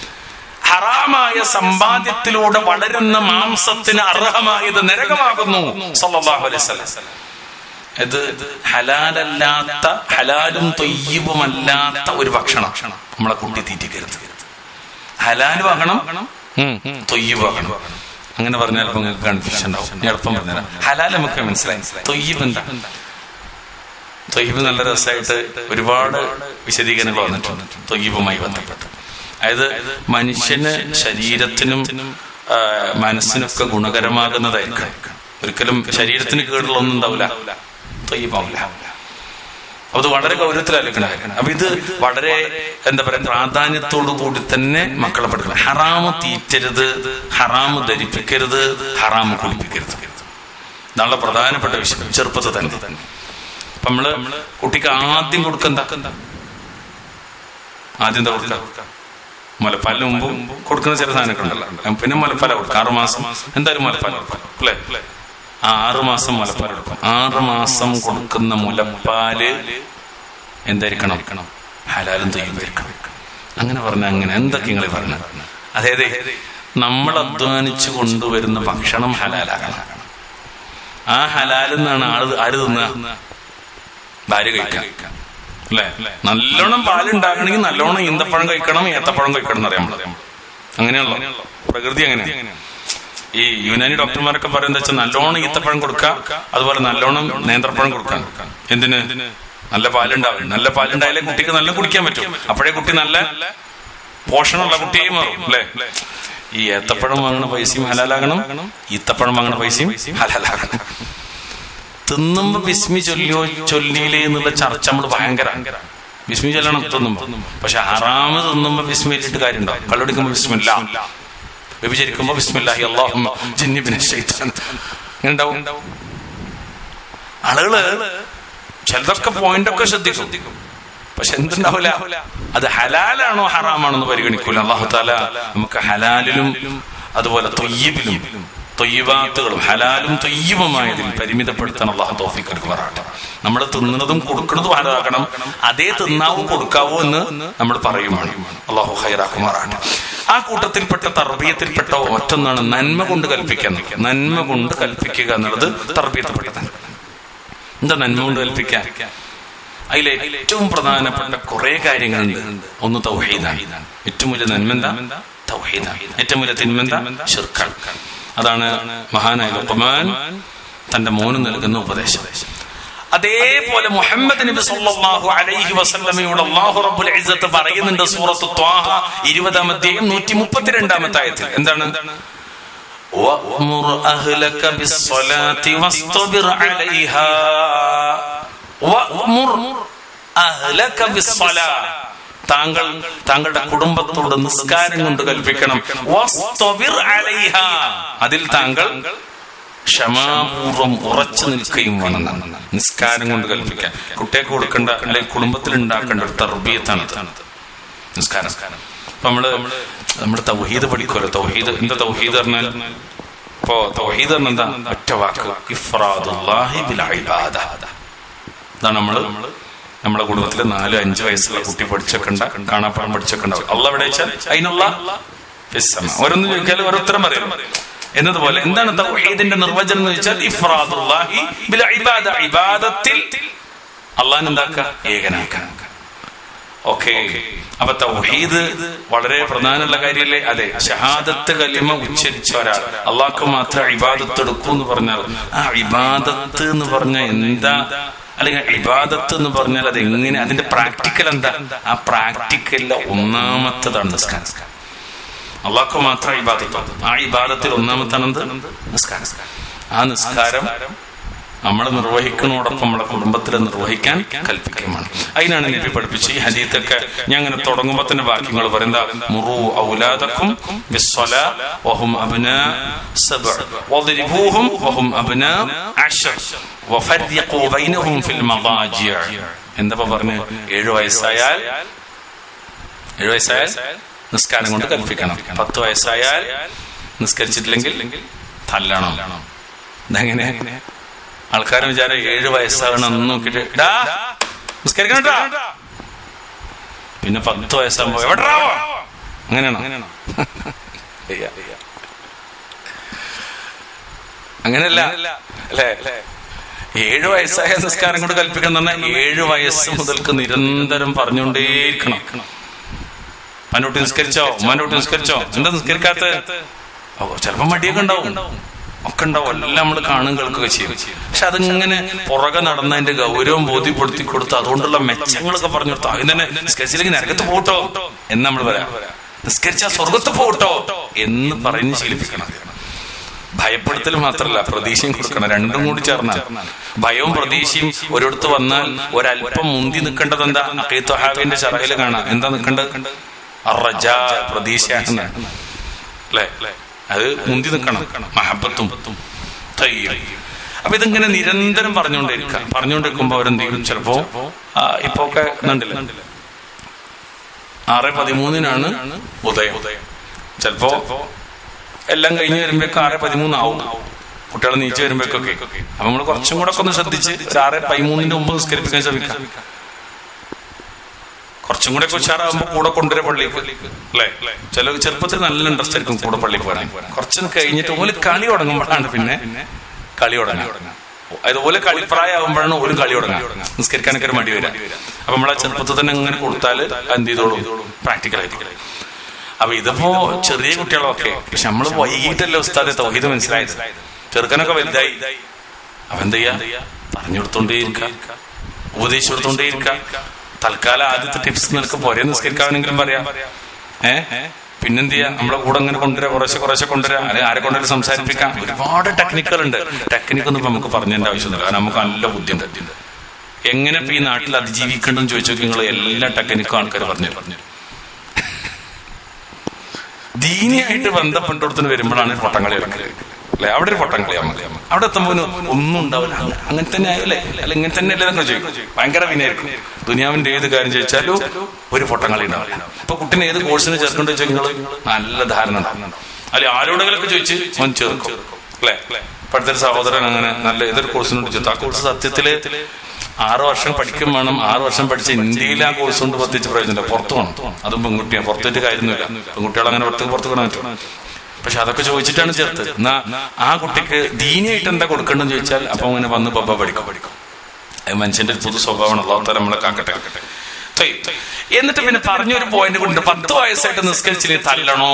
ഹറാമായ സമ്പാദ്യത്തിലൂടെ വളരുന്ന മാംസത്തിന് അർഹമായത് നരകമാകുന്നു സല്ലല്ലാഹു അലൈഹി വസല്ലം ഇത് ഹലാലല്ലാത്ത ഹലാലും തൊയ്യവുമല്ലാത്ത ഒരു ഭക്ഷണം നമ്മളെ കുട്ടി തീറ്റിക്കരുത് ഹലാലും ആകണം തൊയ്യബ് ആകണം അങ്ങനെ പറഞ്ഞാൽ ഇപ്പൊ നിങ്ങൾക്ക് കൺഫ്യൂഷൻ ഉണ്ടാവും ഞാൻ എളുപ്പം പറഞ്ഞുതരാം ഹലാൽ നമുക്ക് മനസ്സിലായി തൊയ്യബ് എന്താ തൊയ്യബ് നല്ല രസമായിട്ട് ഒരുപാട് വിശദീകരണങ്ങൾ വന്നിട്ടുണ്ട് തൊയ്യബുമായി ബന്ധപ്പെട്ട് അതായത് മനുഷ്യന് ശരീരത്തിനും ആ, മനസ്സിനൊക്കെ ഗുണകരമാകുന്നതായിരിക്കും ഒരിക്കലും ശരീരത്തിന് കേടുള്ളൊന്നും ഉണ്ടാവില്ല തൊയ്യബാവില്ല അപ്പൊ അത് വളരെ ഗൗരവത്തിലായിരിക്കണം അപ്പൊ ഇത് വളരെ എന്താ പറയാ പ്രാധാന്യത്തോടു കൂടി തന്നെ മക്കളെ പഠിക്കണം ഹറാമ് തീറ്റരുത് ഹറാമ് ധരിപ്പിക്കരുത് ഹറാമ് കുളിപ്പിക്കരുത് ഇതാണ് പ്രധാനപ്പെട്ട വിഷയം ചെറുപ്പത്തിൽ തന്നെ അപ്പൊ നമ്മള് കുട്ടിക്ക് ആദ്യം കൊടുക്കണ്ട ആദ്യം എന്താ കൊടുക്ക മുലപ്പാലിന് മുമ്പ് കൊടുക്കുന്ന ചില സാധനമൊക്കെ ഉണ്ടല്ലോ പിന്നെ മുലപ്പാല കൊടുക്കും ആറ് മാസം എന്തായാലും മുലപ്പാൽ കൊടുക്കും അല്ലേ ആ ആറ് മാസം മുലപ്പാൽ കൊടുക്കും ആറ് മാസം കൊടുക്കുന്ന മുലപ്പാല് എന്തായിരിക്കണം ഹലാലും തൊയ്യുമായിരിക്കണം അങ്ങനെ പറഞ്ഞ അങ്ങനെ എന്തൊക്കെ നിങ്ങൾ പറഞ്ഞ അതായത് നമ്മൾ അധ്വാനിച്ചു കൊണ്ടുവരുന്ന ഭക്ഷണം ഹലാലാകണം ആ ഹലാലിൽ നിന്നാണ് ആള് ആര് തിന്നുക ഭാര്യ കഴിക്കാം അല്ലേ നല്ലോണം പാലുണ്ടാകണമെങ്കിൽ നല്ലോണം ഈന്തപ്പഴം കഴിക്കണം ഏത്തപ്പഴം കഴിക്കണം എന്നറിയാം നമ്മള് അങ്ങനെയാണല്ലോ പ്രകൃതി അങ്ങനെയാണ് ഈ യുനാനി ഡോക്ടർമാരൊക്കെ പറയുന്നത് വെച്ചാൽ നല്ലോണം ഈത്തപ്പഴം കൊടുക്കാം അതുപോലെ നല്ലോണം നേന്ത്രപ്പഴം കൊടുക്കാം എന്തിന് നല്ല പാലുണ്ടാവും നല്ല പാലുണ്ടായാലേ കുട്ടിക്ക് നല്ല കുടിക്കാൻ പറ്റും അപ്പോഴേ കുട്ടി നല്ല പോഷണമുള്ള കുട്ടിയായി മാറും അല്ലേ ഈ ഏത്തപ്പഴം വാങ്ങണ പൈസയും ഹലാലാകണം ഈത്തപ്പഴം വാങ്ങണ പൈസയും ഹലാലാകണം തിന്നുമ്പോ ബിസ്മി ചൊല്ലിയോ ചൊല്ലിയില്ലേ എന്നുള്ള ചർച്ച നമ്മൾ ഭയങ്കര ബിസ്മി ചൊല്ലണം തിന്നുമ്പോ പക്ഷെ ഹറാമ് തിന്നുമ്പോ ബിസ്മി ഇട്ട് കാര്യമുണ്ടോ കള്ളുടിക്കുമ്പോ ബിസ്മില്ല വ്യഭിചരിക്കുമ്പോ ബിസ്മില്ലാഹി അള്ളാഹുമ്മ ജിന്നിബിനെ ശൈത്താൻ ഇങ്ങനെ ഉണ്ടാവും ആളുകള് ചിലതൊക്കെ പോയിന്റ് ഒക്കെ ശ്രദ്ധിക്കും പക്ഷെ എന്തുണ്ടാവില്ല അത് ഹലാലാണോ ഹറാമാണെന്ന് പരിഗണിക്കൂല അള്ളാഹു താല നമുക്ക് ഹലാലിലും അതുപോലെ തൊയ്യബിലും തൊയ്യബാത്തുകളും ഹലാലും തൊയ്യബുമായതിൽ പരിമിതപ്പെടുത്താൻ അള്ളാഹു തോഫിക്ക് എടുക്കുമാറാട്ടെ നമ്മൾ തിന്നുന്നതും കൊടുക്കുന്നതും ഹലാക്കണം അതേ തിന്നാവോ കൊടുക്കാവോ എന്ന് നമ്മൾ പറയുമാണ് അള്ളാഹു ഹൈറാക്കുമാറാട്ടെ ആ കൂട്ടത്തിൽപ്പെട്ട തർബീയത്തിൽപ്പെട്ട മറ്റൊന്നാണ് നന്മ കൊണ്ട് കൽപ്പിക്കാൻ നന്മ കൊണ്ട് കൽപ്പിക്കുക എന്നുള്ളത് തർബീയത്തിൽപ്പെട്ടതാണ് എന്താ നന്മ കൊണ്ട് കൽപ്പിക്കാൻ അതിലെ ഏറ്റവും പ്രധാനപ്പെട്ട കുറെ കാര്യങ്ങളുണ്ട് ഒന്ന് തൗഹീദാണ് ഏറ്റവും വലിയ നന്മ എന്താ തൗഹീദാണ് ഏറ്റവും വലിയ തിന്മ എന്താ ഷിർക്കാണ് അതാണ് മഹാനായ ലുഖ്മാൻ തന്റെ മോന് നൽകുന്ന ഉപദേശം അതേപോലെ മുഹമ്മദ് നബി സല്ലല്ലാഹു അലൈഹി വസല്ലമയോട് അല്ലാഹു റബ്ബുൽ ഇസ്സത്ത് പറയുന്നുണ്ട് സൂറത്ത് ത്വാഹ 20 അധ്യായം 132 ആയത്തിൽ എന്താണ് وأمر أهلك بالصلاة واصطبر عليها وأمر أهلك بالصلاة താങ്കൾ താങ്കളുടെ കുടുംബത്തോട് നിസ്കാരം കൊണ്ട് കൽപ്പിക്കണം വസ്തബിർ അലൈഹ അതിൽ താങ്കൾ ക്ഷമാപൂർവം ഉറച്ചു നിൽക്കുകയും വേണം നിസ്കാരം കൊണ്ട് കൽപ്പിക്കാൻ കുട്ടിയെ കൊടുക്കേണ്ട അല്ലെങ്കിൽ കുടുംബത്തിൽ ഉണ്ടാക്കേണ്ട ഒരു തർബീയത്താണ് നിസ്കാരം അപ്പൊ നമ്മള് നമ്മുടെ തൗഹീദ് പഠിക്കുമല്ലോ തൗഹീദ് എന്താ തൗഹീദ് പറഞ്ഞാൽ ഇപ്പോ തൗഹീദ് പറഞ്ഞ എന്താ ഒറ്റ വാക്ക് ഇഫ്രാദുല്ലാഹി ബിൽ ഇബാദ ഇതാണ് നമ്മള് നമ്മുടെ കുടുംബത്തില് നാല് അഞ്ച് വയസ്സുള്ള കുട്ടി പഠിച്ചൊക്കെണ്ട കാണാപ്പാടം പഠിച്ചൊക്കെ അള്ള എവിടെ വെച്ചാൽ അതിനുള്ള ഓരോന്ന് ചോദിച്ചാൽ ഓരോരുത്തരം പറയും എന്നതുപോലെ എന്താണ് തൗഹീദിന്റെ നിർവചനം എന്ന് വെച്ചാൽ ഇഫ്രാദുല്ലാഹി ബിൽ ഇബാദ ഇബാദത്തിൽ അള്ളാൻ എന്താക്കുക ഏകനാക്കാൻ ഓക്കെ അപ്പൊ തൗഹീദ് വളരെ പ്രധാനമുള്ള കാര്യമല്ലേ അതെ ഷഹാദത്ത് കലിമ ഉച്ചരിച്ച ഒരാൾ അള്ളാഹ്ക്ക് മാത്രം ഇബാദത്ത് എടുക്കൂ എന്ന് പറഞ്ഞാൽ ആ ഇബാദത്ത് എന്ന് പറഞ്ഞാൽ എന്താ അല്ലെങ്കിൽ ഇബാദത്ത് എന്ന് പറഞ്ഞാൽ അത് എങ്ങനെ അതിന്റെ പ്രാക്ടിക്കൽ എന്താ ആ പ്രാക്ടിക്കലിലെ ഒന്നാമത്തതാണ് നിസ്കാരം അള്ളാഹ്ക്ക് മാത്രം ഇബാദത്ത് ആ ഇബാദത്തിൽ ഒന്നാമത്താണ് എന്ത് നിസ്കാരം ആ നിസ്കാരം നമ്മൾ നിർവഹിക്കുന്നതോടൊപ്പം നമ്മുടെ കുടുംബത്തിൽ നിർവഹിക്കാൻ കൽപ്പിക്കുമാണ് അതിനാണ് നബി പഠിപ്പിച്ച് ഈ ഹദീത്തൊക്കെ ഞാൻ അങ്ങനെ തുടങ്ങുമ്പോൾ തന്നെ വാക്യങ്ങൾ പറയുന്ന മുറു ഔലാദക്കും വഹും അബ്നാ സബ്അ വദ്രിബൂഹും വഹും അബ്നാ അശർ വഫർഖൂ ബൈനഹും ഫിൽ മദാജിഅ എന്താ പറഞ്ഞു ഏഴു വയസ്സായാൽ ഏഴു വയസ്സായാൽ നിസ്കാരം കൊണ്ട് കൽപ്പിക്കണം പത്ത് വയസ്സായാൽ നിസ്കരിച്ചിട്ടില്ലെങ്കിൽ തല്ലണം ഇതെങ്ങനെ ആൾക്കാരെ വിചാരം ഏഴ് വയസ്സാകണം എന്ന് നോക്കിട്ട് ഇടാ നിസ്കരിക്കണട്ടാ പിന്നെ പത്ത് വയസ്സാകുമ്പോ എവിടാ അങ്ങനെയാണോ അങ്ങനെയല്ല അല്ലേ ഏഴു വയസ്സായ നിസ്കാരം കൊണ്ട് കൽപ്പിക്കണം എന്ന് പറഞ്ഞാൽ ഏഴു വയസ്സ് മുതൽക്ക് നിരന്തരം പറഞ്ഞുകൊണ്ടേയിരിക്കണം മanoട്ട് നിസ്കരിച്ചോ ഉമ്മാനോട്ട് നിസ്കരിച്ചോ എന്താ നിസ്കരിക്കാത്ത ചിലപ്പോ മടിയൊക്കെ ഉണ്ടാവും ഒക്കെ ഉണ്ടാവും എല്ലാം നമ്മൾ കാണും കേൾക്കുകയൊക്കെ ചെയ്യും പക്ഷെ അതിങ്ങനെ പുറകെ നടന്നതിന്റെ ഗൗരവം ബോധ്യപ്പെടുത്തി കൊടുത്ത് അതുകൊണ്ടുള്ള മെച്ചങ്ങളൊക്കെ പറഞ്ഞു കൊടുത്തു അതിന് തന്നെ നിസ്കരിച്ചില്ലെങ്കിൽ നരകത്ത് പോട്ടോ എന്ന് നമ്മൾ പറയാം നിസ്കരിച്ചാൽ സ്വർഗത്ത് പോട്ടോ എന്ന് പറഞ്ഞ് ശീലിപ്പിക്കണം ഭയപ്പെടുത്തൽ മാത്രല്ല പ്രതീക്ഷയും കൊടുക്കണം രണ്ടും കൂടി ചേർന്നാൽ ഭയവും പ്രതീക്ഷയും ഒരിടത്ത് വന്നാൽ ഒരല്പം മുന്തി നിൽക്കേണ്ടത് എന്താ അക്കീത്തൊഹാബിന്റെ ചറയില് കാണാം എന്താ നിൽക്കേണ്ടത് അറജ പ്രതീക്ഷ അല്ലേ അത് മുന്തി നിൽക്കണം മഹബത്തും തയ്യും അപ്പൊ ഇതിങ്ങനെ നിരന്തരം പറഞ്ഞുകൊണ്ടിരിക്കുക പറഞ്ഞുകൊണ്ടിരിക്കുമ്പോ അവരെന്തെങ്കിലും ചിലപ്പോ ആ, ഇപ്പൊ ഒക്കെ കണ്ടില്ല ആറ് പതിമൂന്നിനാണ് ഉദയം ചിലപ്പോ എല്ലാം കഴിഞ്ഞ് വരുമ്പോഴേക്കും ആറ് പതിമൂന്നാവും കുട്ടികൾ നീച്ച് വരുമ്പോഴേക്കൊക്കെ അപ്പൊ നമ്മൾ കുറച്ചും കൂടെ ഒക്കെ ഒന്ന് ശ്രദ്ധിച്ച് ഒരു ആറ് പതിമൂന്നിന്റെ മുമ്പ് നിസ്കരിപ്പിക്കാൻ ശ്രമിക്കാം കുറച്ചും കൂടെ ഒക്കെ ഉഷാറാകുമ്പോ കൂടെ കൊണ്ടുവരാൻ പള്ളിക്ക് അല്ലേ ചില ചെറുപ്പത്തിൽ നല്ല ഇൻട്രസ്റ്റ് ആയിരിക്കും കൂടെ പള്ളിക്ക് വരാൻ കുറച്ച് കഴിഞ്ഞിട്ട് ഓല് കളി തുടങ്ങുമ്പോഴാണ് പിന്നെ കളി തുടങ്ങുക അതുപോലെ കളിപ്രായമാകുമ്പോഴാണ് ഒരു കളി തുടങ്ങുക നിസ്കരിക്കാനൊക്കെ ഒരു മടി വരാം അപ്പൊ നമ്മളെ ചെറുപ്പത്തിൽ തന്നെ അങ്ങനെ കൊടുത്താൽ എന്ത് ചെയ്തോളും പ്രാക്ടിക്കലായിട്ട് അപ്പൊ ഇതിപ്പോ ചെറിയ കുട്ടികളൊക്കെ പക്ഷെ നമ്മള് വൈകിട്ടല്ലേ ഉസ്താദെ തൗഹീദ് മനസ്സിലായത് ചെറുക്കനൊക്കെ വലുതായി അപ്പൊ എന്ത് ചെയ്യാ പറഞ്ഞു കൊടുത്തോണ്ടേയിരിക്ക ഉപദേശിച്ചു കൊടുത്തോണ്ടേയിരിക്ക തൽക്കാലം ആദ്യത്തെ ടിപ്സ് നിനക്ക് പോരെ നിസ്കരിക്കാനെങ്കിലും പറയാം ഏ പിന്നെന്ത് ചെയ്യാ നമ്മളെ കൂടെ അങ്ങനെ കൊണ്ടുവരാ കുറേശ്ശെ കുറേശ്ശെ കൊണ്ടുവരാ അല്ലെങ്കിൽ ആരെ കൊണ്ടുവരും സംസാരിപ്പിക്കാം ഒരുപാട് ടെക്നിക്കുകൾ ഉണ്ട് ടെക്നിക്ക് ഒന്നും ഇപ്പൊ നമുക്ക് പറഞ്ഞതിന്റെ ആവശ്യമൊന്നുമില്ല കാരണം നമുക്ക് നല്ല ബുദ്ധിയുണ്ട് എങ്ങനെ ഇപ്പൊ ഈ നാട്ടിൽ അതിജീവിക്കണ്ടെന്ന് ചോദിച്ചു നിങ്ങൾ എല്ലാ ടെക്നിക്കും ആൾക്കാർ പറഞ്ഞു പറഞ്ഞു ദീനിയായിട്ട് ബന്ധപ്പെട്ടോടത്തിന് വരുമ്പോഴാണ് പൊട്ടങ്ങളി ഇറങ്ങല് അല്ലെ അവിടെ ഒരു പൊട്ടങ്ങളി നമുക്ക് അവിടെ എത്തുമ്പോൾ ഒന്നും ഉണ്ടാവില്ല അങ്ങ- അങ്ങനെ തന്നെ ആയല്ലേ അല്ല ഇങ്ങനെ തന്നെ അല്ലേ എന്നൊക്കെ ചോദിക്കും ഭയങ്കര വിനയായിരിക്കും ദുനിയാവിന്റെ ഏത് കാര്യം ചോദിച്ചാലും ഒരു പൊട്ടങ്ങളി ഉണ്ടാവില്ല ഇപ്പൊ കുട്ടിനെ ഏത് കോഴ്സിന് ചേർക്കേണ്ട വെച്ചാൽ നിങ്ങൾ നല്ല ധാരണ ഉണ്ടാവും അല്ലെ ആരോടെങ്കിലൊക്കെ ചോദിച്ച് അവൻ ചേർക്കും അല്ലെ ഇപ്പോഴത്തെ ഒരു സഹോദരൻ അങ്ങനെ നല്ല ഏതൊരു കോഴ്സിനോട് ചേർത്തു ആ കോഴ്സ് സത്യത്തില് ആറ് വർഷം പഠിക്കും വേണം ആറ് വർഷം പഠിച്ച ഇന്ത്യയിൽ ആ കോഴ്സ് കൊണ്ട് പ്രത്യേകിച്ച് പ്രയോജനമില്ല പുറത്തു വേണം അതും പെൺകുട്ടിയാണ് പുറത്തേറ്റ് കാര്യമൊന്നുമില്ല പെൺകുട്ടികൾ അങ്ങനെ പുറത്ത് പുറത്ത് വിടാൻ പറ്റും പക്ഷെ അതൊക്കെ ചോദിച്ചിട്ടാണ് ചേർത്ത് എന്നാ ആ കുട്ടിക്ക് ദീനിയായിട്ട് എന്താ കൊടുക്കേണ്ടെന്ന് ചോദിച്ചാൽ അപ്പൊ അങ്ങനെ വന്ന് ബബ്ബ പഠിക്കും പഠിക്കും അത് മനുഷ്യന്റെ ഒരു പൊതു സ്വഭാവമാണ് അള്ളാഹു നമ്മളെ കാക്കട്ടെ തയ്യ്. എന്നിട്ട് പിന്നെ പറഞ്ഞൊരു പോയിന്റ് കൊണ്ട് പത്ത് വയസ്സായിട്ട് നിസ്കരിച്ചില്ലേ തല്ലണോ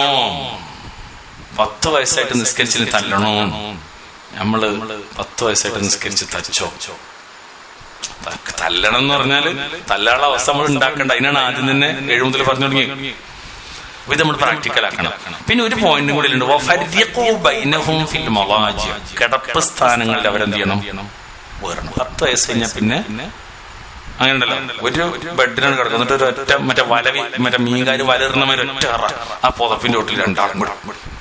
പത്ത് വയസ്സായിട്ട് നിസ്കരിച്ചില്ലേ തല്ലണോ നമ്മള് പത്ത് വയസ്സായിട്ട് നിസ്കരിച്ച് തച്ചോ ത- തല്ലണം എന്ന് പറഞ്ഞാല് തല്ലാനുള്ള അവസ്ഥ നമ്മൾ ഉണ്ടാക്കണ്ട അതിനാണ് ആദ്യം തന്നെ ഏഴു മുതൽ പറഞ്ഞു തുടങ്ങി അപ്പൊ ഇത് നമ്മൾ പ്രാക്ടിക്കൽ ആക്കണം പിന്നെ ഒരു പോയിന്റും കൂടി ഉണ്ട് വഫരിഖൂ ബൈനഹും ഫിൽ മളാജി. കിടപ്പ് സ്ഥാനങ്ങളിൽ അവരെന്ത് ചെയ്യണം വേറണം പത്ത് വയസ്സ് കഴിഞ്ഞാൽ പിന്നെ അങ്ങനെ ഉണ്ടല്ലോ ഒരു ബെഡിനാണ് കിടക്കുന്നത് ഒരു ഒറ്റ മറ്റേ വലവി മറ്റേ മീൻകാര് വലറുന്ന മാതിരി ഒറ്റ അറ ആ പുതപ്പിന്റെ ഒട്ടിൽ രണ്ടാളും കൂടെ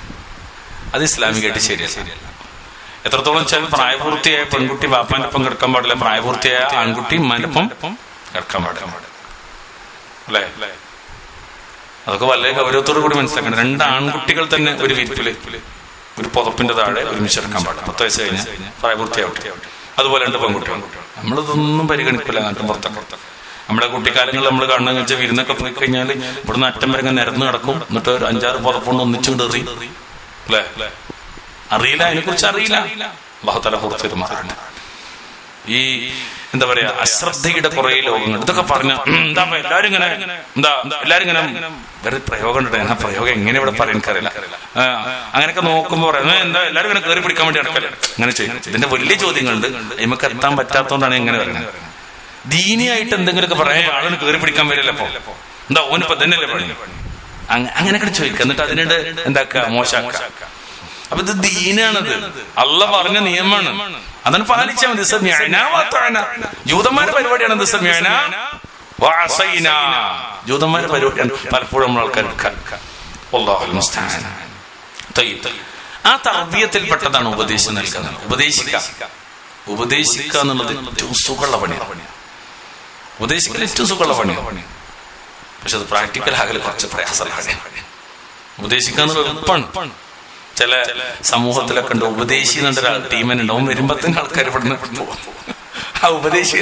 അത് ഇസ്ലാമികമായിട്ട് ശരിയല്ല എത്രത്തോളം വെച്ചാൽ പ്രായപൂർത്തിയായ പെൺകുട്ടി ബാപ്പാന്റെ ഒപ്പം കിടക്കാൻ പാടില്ല പ്രായപൂർത്തിയായ ആൺകുട്ടി ഉമ്മാന്റെ ഒപ്പം കിടക്കാൻ പാടില്ല അല്ലേ അതൊക്കെ വളരെ ഗൗരവത്തോടു കൂടി മനസ്സിലാക്കണം രണ്ട് ആൺകുട്ടികൾ തന്നെ ഒരു വിരിപ്പില് ഒരു പുതപ്പിന്റെ താഴെ ഒരുമിച്ച് കിടക്കാൻ പാടില്ല പത്ത് വയസ്സ് കഴിഞ്ഞാൽ പ്രായപൂർത്തിയാവട്ടെ അതുപോലെ ഉണ്ട് പെൺകുട്ടികൾ നമ്മളിതൊന്നും പരിഗണിക്കില്ല നാട്ടിൻ പുറത്തൊക്കെ നമ്മുടെ കുട്ടിക്കാലങ്ങളിൽ നമ്മൾ കാണുന്ന വെച്ചാൽ വിരുന്നൊക്കെ പോയി കഴിഞ്ഞാൽ ഇവിടുന്ന് അറ്റം വരെ ഇങ്ങനെ നിരന്ന് നടക്കും എന്നിട്ട് ഒരു അഞ്ചാറ് പുതപ്പുകൊണ്ട് ഒന്നിച്ചുകൊണ്ട് എറി അല്ലേ അറിയില്ല അതിനെ കുറിച്ച് അറിയില്ല ബഹുതല പുറത്തൊരു മാറാണ് ഈ എന്താ പറയാ അശ്രദ്ധയുടെ കുറെ ലോകങ്ങൾ ഇതൊക്കെ പറഞ്ഞ ഉം, എന്താ ഇപ്പൊ എല്ലാരും ഇങ്ങനെ എന്താ എല്ലാരും ഇങ്ങനെ വേറെ പ്രയോഗം ഉണ്ട് ആ പ്രയോഗം എങ്ങനെ ഇവിടെ പറയാൻ എനിക്കറിയില്ല ആ, അങ്ങനെയൊക്കെ നോക്കുമ്പോ പറയുന്നത് എന്താ എല്ലാരും ഇങ്ങനെ കയറി പിടിക്കാൻ വേണ്ടി നടക്കല്ലേ അങ്ങനെ ചെയ്യും ഇതിന്റെ വലിയ ചോദ്യങ്ങളുണ്ട് നമുക്ക് എത്താൻ പറ്റാത്തോണ്ടാണ് ഇങ്ങനെ പറയുന്നത് ദീനിയായിട്ട് എന്തെങ്കിലുമൊക്കെ പറയാൻ ആളിന് കയറി പിടിക്കാൻ വരില്ല അപ്പൊ എന്താ ഓനിപ്പോ തന്നെയല്ലേ പണി അങ്ങ- അങ്ങനെയൊക്കെ ചോദിക്കുക എന്നിട്ട് അതിനോട് എന്താക്കുക മോശാക്കുക അപ്പൊ ഇത് ദീനാണത് അല്ല പറഞ്ഞ നിയമമാണ് അതാണ് പാലിച്ചാൽ മതി സമ്യാന വാത്താന. ജൂതന്മാരുടെ പരിപാടിയാണ് ഇത് സമ്യാന വാസൈന. ജൂതന്മാരുടെ പരിപാടിയാണ് പലപ്പോഴും നമ്മൾ ആൾക്കാർ അല്ലാഹുൽ മുസ്തആൻ. തയ്യിബ്. ആ തർബീയത്തിൽപ്പെട്ടതാണ് ഉപദേശം നൽകുന്നത് ഉപദേശിക്കുക ഉപദേശിക്കുക എന്നുള്ളത് ഏറ്റവും സുഖമുള്ള പണിയാണ് ഉപദേശിക്കൽ ഏറ്റവും സുഖമുള്ള പണിയാണ് പക്ഷെ അത് പ്രാക്ടിക്കൽ ആകൽ കുറച്ച് പ്രയാസമുള്ള പണിയാണ് ഉപദേശിക്കുക എന്നുള്ളത് എളുപ്പമാണ് ചില സമൂഹത്തിലൊക്കെ ഉണ്ട് ഉപദേശി എന്നുണ്ട് ഒരാൾ ടീമനുണ്ട് അവൻ വരുമ്പോ തന്നെ ആൾക്കാർ ഇവിടുന്ന് പോകും ആ ഉപദേശി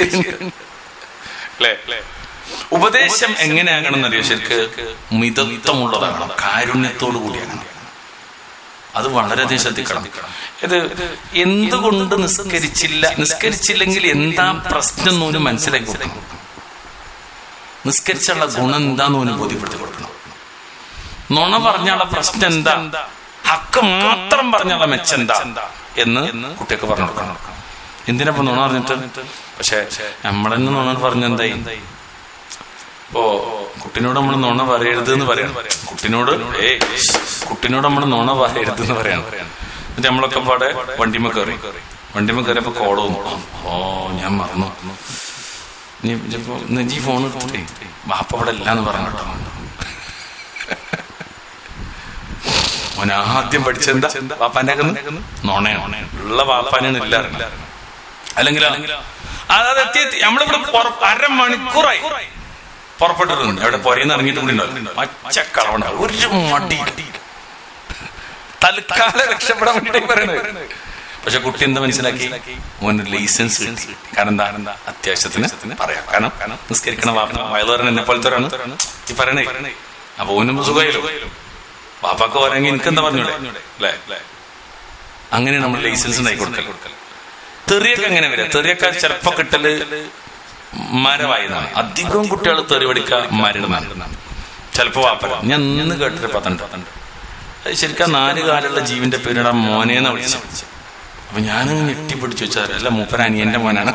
അല്ലേ ഉപദേശം എങ്ങനെയാകണം എന്നറിയോ ശരിക്ക് മിതത്വമുള്ളതാകണം കാരുണ്യത്തോടു കൂടിയാകണം അത് വളരെയധികം ശ്രദ്ധിക്കണം ഇത് എന്തുകൊണ്ട് നിസ്കരിച്ചില്ല നിസ്കരിച്ചില്ലെങ്കിൽ എന്താ പ്രശ്നം എന്നൊരു മനസ്സിലാക്കി കൊടുക്കണം നിസ്കരിച്ചുള്ള ഗുണം എന്താന്ന് ഓന് ബോധ്യപ്പെടുത്തി കൊടുക്കണം നുണ പറഞ്ഞുള്ള പ്രശ്നം എന്താ ഹക്ക് മാത്രം പറഞ്ഞുള്ള മെച്ചെന്താ എന്ന് കുട്ടിയൊക്കെ പറഞ്ഞു കൊടുക്കണം എന്തിനാ ഇപ്പൊ നുണ പറഞ്ഞിട്ട് പക്ഷെ നമ്മളെന്നെ നുണ പറഞ്ഞെന്തായി ഇപ്പോ കുട്ടിനോട് നമ്മൾ നുണ പറയരുത് എന്ന് പറയണം കുട്ടിനോട് ഏ കുട്ടിനോട് നമ്മൾ നുണ പറയരുത് എന്ന് പറയണം എന്നിട്ട് നമ്മളൊക്കെ പാടെ വണ്ടിമ കയറി വണ്ടിമ കയറിയപ്പോ കോള് വന്നു ഓ ഞാൻ മറന്നു നീ ഇപ്പൊ നീ ഫോൺ എടുത്തിട്ടേ വാപ്പ ഇവിടെ ഇല്ലാന്ന് പറഞ്ഞു കേട്ടോ ഓൻ ആദ്യം പഠിച്ചെന്താ വാപ്പാന്റെ നുണയാണ് ഉള്ള വാപ്പാനാണ് ഇല്ല അല്ലെങ്കിൽ അതായത് എത്തി എത്തി നമ്മളിവിടെ പുറ- അരമണിക്കൂറായി പുറപ്പെട്ടിരുന്നു എവിടെ പുറയുന്ന ഇറങ്ങിയിട്ട് കൂടി ഉണ്ടാവില്ല പച്ചക്കളവണ്ട ഒരു മടി തൽക്കാലം രക്ഷപ്പെടാൻ വേണ്ടി പറയണത് പക്ഷെ കുട്ടി എന്താ മനസ്സിലാക്കി മോന് ലൈസൻസ് കിട്ടി കാരണം എന്താ എന്താ അത്യാവശ്യത്തിന് പറയാം കാരണം നിസ്കരിക്കണ വാപ്പ വയലുകാരൻ എന്നെ പോലത്തെ ഈ പറയണേ അപ്പൊ ഓനും സുഖമായല്ലോ വാപ്പാക്ക് പറയാമെങ്കിൽ എനിക്ക് എന്താ പറഞ്ഞൂടെ അല്ലേ അങ്ങനെ നമ്മൾ ലൈസൻസ് ഉണ്ടായി കൊടുക്കൽ തെറിയൊക്കെ എങ്ങനെ വരിക തെറിയൊക്കെ ചിലപ്പോ കിട്ടല് മരവായതാണ് അധികം കുട്ടികൾ തെറി പഠിക്ക മരടുന്നാണ് ചിലപ്പോ വാപ്പല ഞാൻ ഇന്ന് കേട്ടൊരു പത്തണ്ട് അത് ശരിക്കും നാല് കാലുള്ള ജീവന്റെ പേരിടാൻ മോനേന്നാ വിളിച്ചത് അപ്പൊ ഞാനങ്ങ് ഞെട്ടിപ്പിടിച്ചു വെച്ചാൽ അല്ല മൂപ്പര അനിയന്റെ മോനാണ്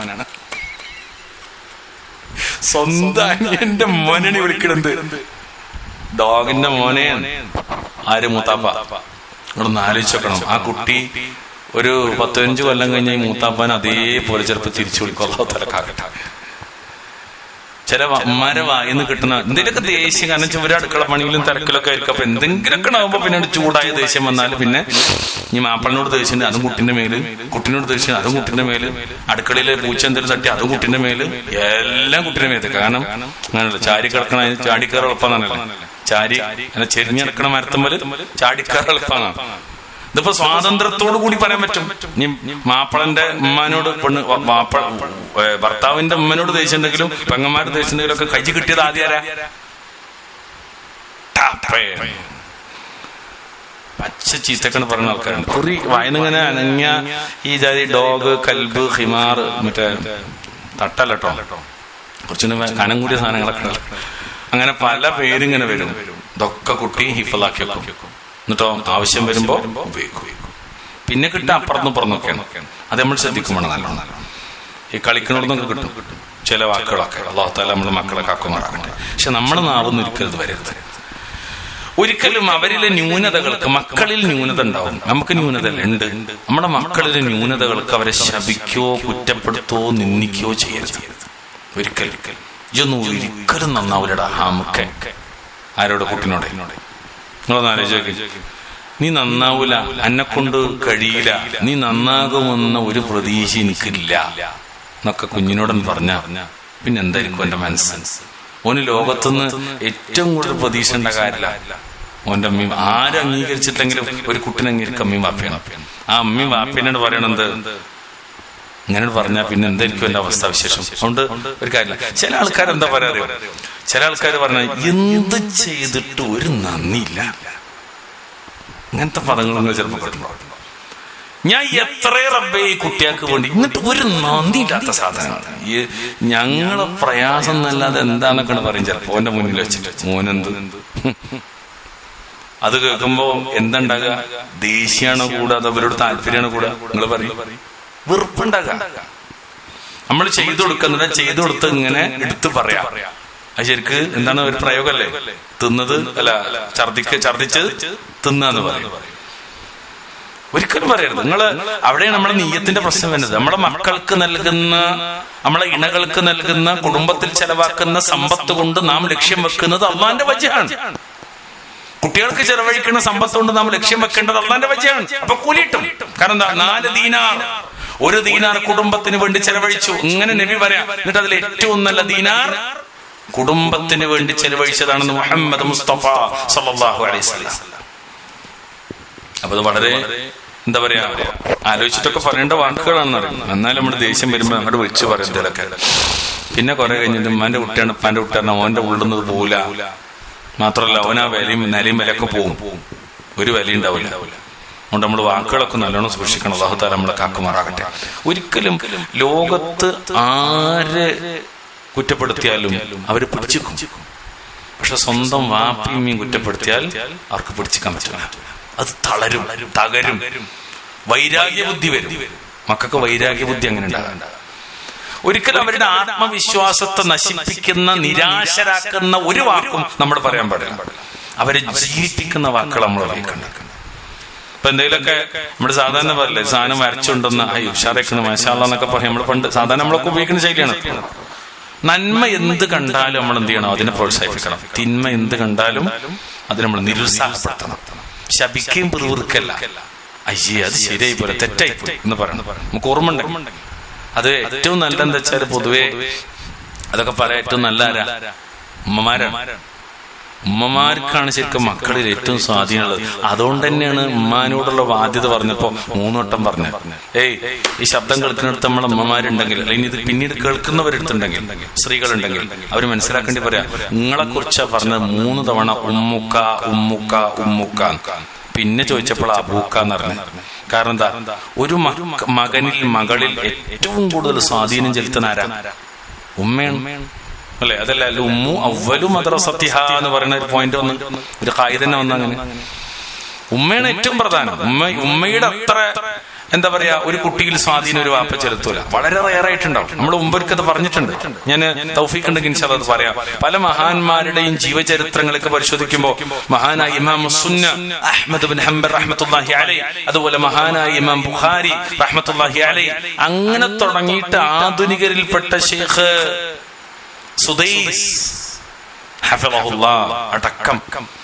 സ്വന്തം അനിയന്റെ മോനെ വിളിക്കണത് ഡോഗിന്റെ മോനെ ആര് മൂത്താപ്പ ഇവിടെ ഒന്ന് ആലോചിച്ച് നോക്കണം ആ കുട്ടി ഒരു പതിനഞ്ച് കൊല്ലം കഴിഞ്ഞ ഈ മൂത്താപ്പാൻ അതേപോലെ ചിലപ്പോൾ തിരിച്ചു വിളിക്കുള്ള തിരക്കാകട്ടെ ചില അമ്മമാരെ വായിന്ന് കിട്ടുന്ന എന്തെങ്കിലുമൊക്കെ ദേഷ്യം കാരണം വെച്ചാൽ ഒരു അടുക്കള പണിയിലും തിരക്കിലൊക്കെ ആയിരിക്കും അപ്പൊ എന്തെങ്കിലുമൊക്കെ ആകുമ്പോ പിന്നെ ഒരു ചൂടായ ദേഷ്യം വന്നാൽ പിന്നെ ഈ മാപ്പിളിനോട് ദേഷ്യം അതും കുട്ടിന്റെ മേല് കുട്ടിനോട് ദേഷ്യം അതും കുട്ടിന്റെ മേല് അടുക്കളയിലെ പൂച്ച എന്തെങ്കിലും തട്ടി അതും കുട്ടിന്റെ മേല് എല്ലാം കുട്ടിന്റെ മേത്ത് കാരണം അങ്ങനല്ല ചാരി കിടക്കണ ചാടിക്കയറി എളുപ്പമാണല്ലോ ചാരി അങ്ങനെ ചെരിഞ്ഞിടക്കണ മരത്തുമ്പല് ചാടിക്കയറി എളുപ്പമാണ് ഇതിപ്പോ സ്വാതന്ത്ര്യത്തോടു കൂടി പറയാൻ പറ്റും ഇനി മാപ്പിളന്റെ ഉമ്മാനോട് പെണ്ണ് വ- മാപ്പിള ഏ, ഭർത്താവിന്റെ ഉമ്മനോട് ദേഷ്യമുണ്ടെങ്കിലും പെങ്ങന്മാരുടെ ദേഷ്യമുണ്ടെങ്കിലും ഒക്കെ കൈ കിട്ടിയത് ആദ്യാരാ ടാപ്പേ. പച്ച ചീത്തക്കണ് പറയുന്ന ആൾക്കാരുണ്ട് കുറി വായനങ്ങനെ അനങ്ങിയ ഈ ജാതി ഡോഗ് കൽബ് ഹിമാർ മറ്റേ തട്ടല്ലോ കുറച്ചുകൂടി കനം കൂടിയ സാധനങ്ങളൊക്കെ ഉണ്ട്. അങ്ങനെ പല പേരിങ്ങനെ വരും ഇതൊക്കെ കുട്ടി ഹിഫലാക്കി വെക്കും എന്നിട്ടോ ആവശ്യം വരുമ്പോ ഉപയോഗിക്കും പിന്നെ കിട്ടുക അപ്പുറത്തും ഇപ്പുറത്തൊക്കെയാണ് അത് നമ്മൾ ശ്രദ്ധിക്കും വേണം നല്ലോണം ഈ കളിക്കണോടൊന്നൊക്കെ കിട്ടും ചില വാക്കുകളൊക്കെ അള്ളാഹത്താല നമ്മുടെ മക്കളെ കാക്കുമാറാകട്ടെ പക്ഷെ നമ്മുടെ നാവൊന്നും ഒരിക്കലും വരരുത് ഒരിക്കലും അവരിലെ ന്യൂനതകൾക്ക് മക്കളിൽ ന്യൂനത ഉണ്ടാവും നമുക്ക് ന്യൂനത ഉണ്ട് നമ്മുടെ മക്കളിലെ ന്യൂനതകൾക്ക് അവരെ ശപിക്കോ കുറ്റപ്പെടുത്തോ നിന്ദിക്കോ ചെയ്യരുത് ഒരിക്കലും ഇതൊന്നും ഒരിക്കലും നന്നാവൂലടാ ഹാമുക്കെ ആരോട് കുട്ടിനോടെ നിങ്ങളൊന്ന് ആലോചിച്ച് നീ നന്നാവൂല എന്നെ കൊണ്ട് കഴിയില്ല നീ നന്നാകുമെന്ന ഒരു പ്രതീക്ഷ എനിക്കില്ല എന്നൊക്കെ കുഞ്ഞിനോടൊന്ന് പറഞ്ഞ പിന്നെ എന്തായിരിക്കും എന്റെ മനസ്സ് ഓന് ലോകത്തുനിന്ന് ഏറ്റവും കൂടുതൽ പ്രതീക്ഷ ഉണ്ട കാര്യമില്ല ഓന്റെ അമ്മയും ആരും അംഗീകരിച്ചിട്ടെങ്കിലും ഒരു കുട്ടിനെ അംഗീകരിക്കും അമ്മയും വാപ്പയാണ് ആ അമ്മയും വാപ്പേനോട് പറയണത് ഇങ്ങനെ പറഞ്ഞാൽ പിന്നെ എന്തായിരിക്കും എന്റെ അവസ്ഥ വിശേഷം അതുകൊണ്ട് ഒരു കാര്യമില്ല ചില ആൾക്കാർ എന്താ പറയാറിയോ ചില ആൾക്കാർ പറഞ്ഞാൽ എന്ത് ചെയ്തിട്ട് ഒരു നന്ദിയില്ല ഇങ്ങനത്തെ പദങ്ങളൊന്നും ചിലപ്പോൾ കേട്ടിട്ടുണ്ടോ ഞാൻ എത്ര റബ്ബെ ഈ കുട്ടിയാക്ക് വേണ്ടി എന്നിട്ട് ഒരു നന്ദി ഇല്ലാത്ത സാധനമാണ് ഈ ഞങ്ങളെ പ്രയാസം എന്നല്ലാതെ എന്താന്നൊക്കെ പറയും ചിലപ്പോ ഓന്റെ മുന്നിൽ വെച്ചിട്ട് മോനെന്ത് അത് കേൾക്കുമ്പോ എന്തുണ്ടാകുക ദേഷ്യാണോ കൂടെ അത് അവരോട് താല്പര്യമാണോ കൂടെ നിങ്ങൾ പറയും വെറുപ്പുണ്ടാകാം നമ്മൾ ചെയ്തു കൊടുക്കുന്നത് ചെയ്തു കൊടുത്ത് ഇങ്ങനെ എടുത്തു പറയാം അത് ശരിക്ക് എന്താണ് ഒരു പ്രയോഗല്ലേ തിന്നത് അല്ല ഛർദിക്ക് ഛർദിച്ച് തിന്നാന്ന് പറയും ഒരിക്കലും പറയരുത് നിങ്ങള് അവിടെയാണ് നമ്മുടെ നീയത്തിന്റെ പ്രശ്നം വരുന്നത് നമ്മുടെ മക്കൾക്ക് നൽകുന്ന നമ്മളെ ഇണകൾക്ക് നൽകുന്ന കുടുംബത്തിൽ ചെലവാക്കുന്ന സമ്പത്ത് കൊണ്ട് നാം ലക്ഷ്യം വെക്കുന്നത് അള്ളാന്റെ വജ്ജാണ് കുട്ടികൾക്ക് ചെലവഴിക്കുന്ന സമ്പത്ത് കൊണ്ട് നാം ലക്ഷ്യം വെക്കേണ്ടത് അള്ളാന്റെ വജ്ജാണ് അപ്പൊ കൂലിയിട്ടും കാരണം എന്താ നാല് ദീനാർ ഒരു ദീനാർ കുടുംബത്തിന് വേണ്ടി ചെലവഴിച്ചു ഇങ്ങനെ നബി പറയാം എന്നിട്ട് അതിൽ ഏറ്റവും നല്ല ദീനാർ കുടുംബത്തിന് വേണ്ടി ചെലവഴിച്ചതാണെന്ന് മുഹമ്മദ് മുസ്തഫ സല്ലല്ലാഹു അലൈഹി വസല്ലം അപ്പൊ അത് വളരെ എന്താ പറയാ ആലോചിച്ചിട്ടൊക്കെ പറയേണ്ട വാക്കുകളാണെന്ന് അറിയാം എന്നാലും നമ്മൾ ദേഷ്യം വരുമ്പോ അങ്ങോട്ട് വിളിച്ചു പറയും ഇതിലൊക്കെ പിന്നെ കുറെ കഴിഞ്ഞിട്ട് ഉമ്മാന്റെ കുട്ടിയാണ് ഉപ്പാന്റെ കുട്ടിയാണ് ഓന്റെ ഉള്ളുന്നത് പോല മാത്രല്ല അവൻ ആ വിലയും നിലയും വിലയൊക്കെ പോകും ഒരു വില ഉണ്ടാവില്ല അതുകൊണ്ട് നമ്മൾ വാക്കുകളൊക്കെ നല്ലോണം സൂക്ഷിക്കണം അള്ളാഹുത്താല നമ്മളെ കാക്കുമാറാകട്ടെ ഒരിക്കലും ലോകത്ത് ആര് കുറ്റപ്പെടുത്തിയാലും അവര് പിടിച്ചിക്കും പക്ഷെ സ്വന്തം വാപ്പിയും കുറ്റപ്പെടുത്തിയാൽ അവർക്ക് പിടിച്ചിക്കാൻ പറ്റില്ല അത് തളരും തകരും വൈരാഗ്യ ബുദ്ധി വരും മക്കൾക്ക് വൈരാഗ്യ ബുദ്ധി അങ്ങനെ ഉണ്ടാകണ്ട ഒരിക്കലും അവരുടെ ആത്മവിശ്വാസത്തെ നശിപ്പിക്കുന്ന നിരാശരാക്കുന്ന ഒരു വാക്കും നമ്മൾ പറയാൻ പാടില്ല അവരെ ജീവിപ്പിക്കുന്ന വാക്കുകൾ നമ്മൾ ഉപയോഗിക്കണം ഇപ്പൊ എന്തെങ്കിലുമൊക്കെ നമ്മുടെ സാധാരണ പറയില്ലേ സാധനം വരച്ചുണ്ടെന്ന് അയ്യോ ഉഷാറേക്കുന്ന മാഷാള്ള എന്നൊക്കെ പറയും നമ്മൾ പണ്ട് സാധാരണ നമ്മളൊക്കെ ഉപയോഗിക്കുന്ന ശൈലിയാണ് നന്മ എന്ത് കണ്ടാലും നമ്മൾ എന്ത് ചെയ്യണം അതിനെ പ്രോത്സാഹിപ്പിക്കണം തിന്മ എന്ത് കണ്ടാലും അത് നമ്മൾ നിരുത്സാഹപ്പെടുത്തണം ശപിക്കുകയും പിറുവിറുക്കല്ല അയ്യേ അത് ശരിയായി പോലെ തെറ്റായി പോയി എന്ന് പറയണം നമുക്ക് ഓർമ്മ ഉണ്ട് അത് ഏറ്റവും നല്ലതെന്താ വെച്ചാൽ പൊതുവെ അതൊക്കെ പറയാൻ ഏറ്റവും നല്ല ആരാ ഉമ്മമാരാണ് ഉമ്മമാർക്കാണ് ശരിക്കും മക്കളിൽ ഏറ്റവും സ്വാധീനമുള്ളത് അതുകൊണ്ട് തന്നെയാണ് ഉമ്മാനോടുള്ള ബാധ്യത പറഞ്ഞപ്പോ മൂന്നുവട്ടം പറഞ്ഞു ഏയ് ഈ ശബ്ദം കേൾക്കുന്നിടത്ത് നമ്മളെ ഉമ്മമാരുണ്ടെങ്കിൽ അല്ലെങ്കിൽ ഇത് പിന്നീട് കേൾക്കുന്നവരെടുത്തുണ്ടെങ്കിൽ സ്ത്രീകളുണ്ടെങ്കിൽ അവർ മനസ്സിലാക്കേണ്ടി പറയാ നിങ്ങളെ കുറിച്ചാ പറഞ്ഞത് മൂന്ന് തവണ ഉമ്മുക്ക ഉമ്മുക്ക ഉമ്മുക്ക പിന്നെ ചോദിച്ചപ്പോൾ അബൂക്ക എന്ന് പറഞ്ഞു കാരണം എന്താ ഒരു മക- മകനിൽ മകളിൽ ഏറ്റവും കൂടുതൽ സ്വാധീനം ചെലുത്തുന്ന ആരാ ഉമ്മയാണ് അല്ലെ അതല്ല അല്ല ഉമ്മു അവലു മദ്രസത്തിഹ എന്ന് പറയുന്ന ഒരു പോയിന്റ് വന്ന് ഒരു കായി തന്നെ വന്ന അങ്ങനെ ഉമ്മയാണ് ഏറ്റവും പ്രധാനം ഉമ്മ ഉമ്മയുടെ അത്ര എന്താ പറയാ ഒരു കുട്ടിയിൽ സ്വാധീനം ഒരു വാപ്പ ചെലുത്തൂല വളരെ റയർ ആയിട്ടുണ്ടാവും നമ്മൾ മുമ്പൊരിക്കത് പറഞ്ഞിട്ടുണ്ട് ഞാൻ തൗഫീഖ് ഉണ്ടെങ്കിൽ ഇൻഷാല്ലാ അത് പറയാം പല മഹാന്മാരുടെയും ജീവചരിത്രങ്ങളൊക്കെ പരിശോധിക്കുമ്പോൾ മഹാനായ ഇമാം സുന്ന അഹ്മദ് ബിൻ ഹംബർ റഹ്മത്തുള്ളാഹി അലൈ അതുപോലെ മഹാനായ ഇമാം ബുഖാരി റഹ്മത്തുള്ളാഹി അലൈ അങ്ങനെ തുടങ്ങിയിട്ട് ആധുനികരിൽപ്പെട്ട ഷെയ്ഖ് സുദൈസ് ഹഫിളഹുല്ലാ അടക്കം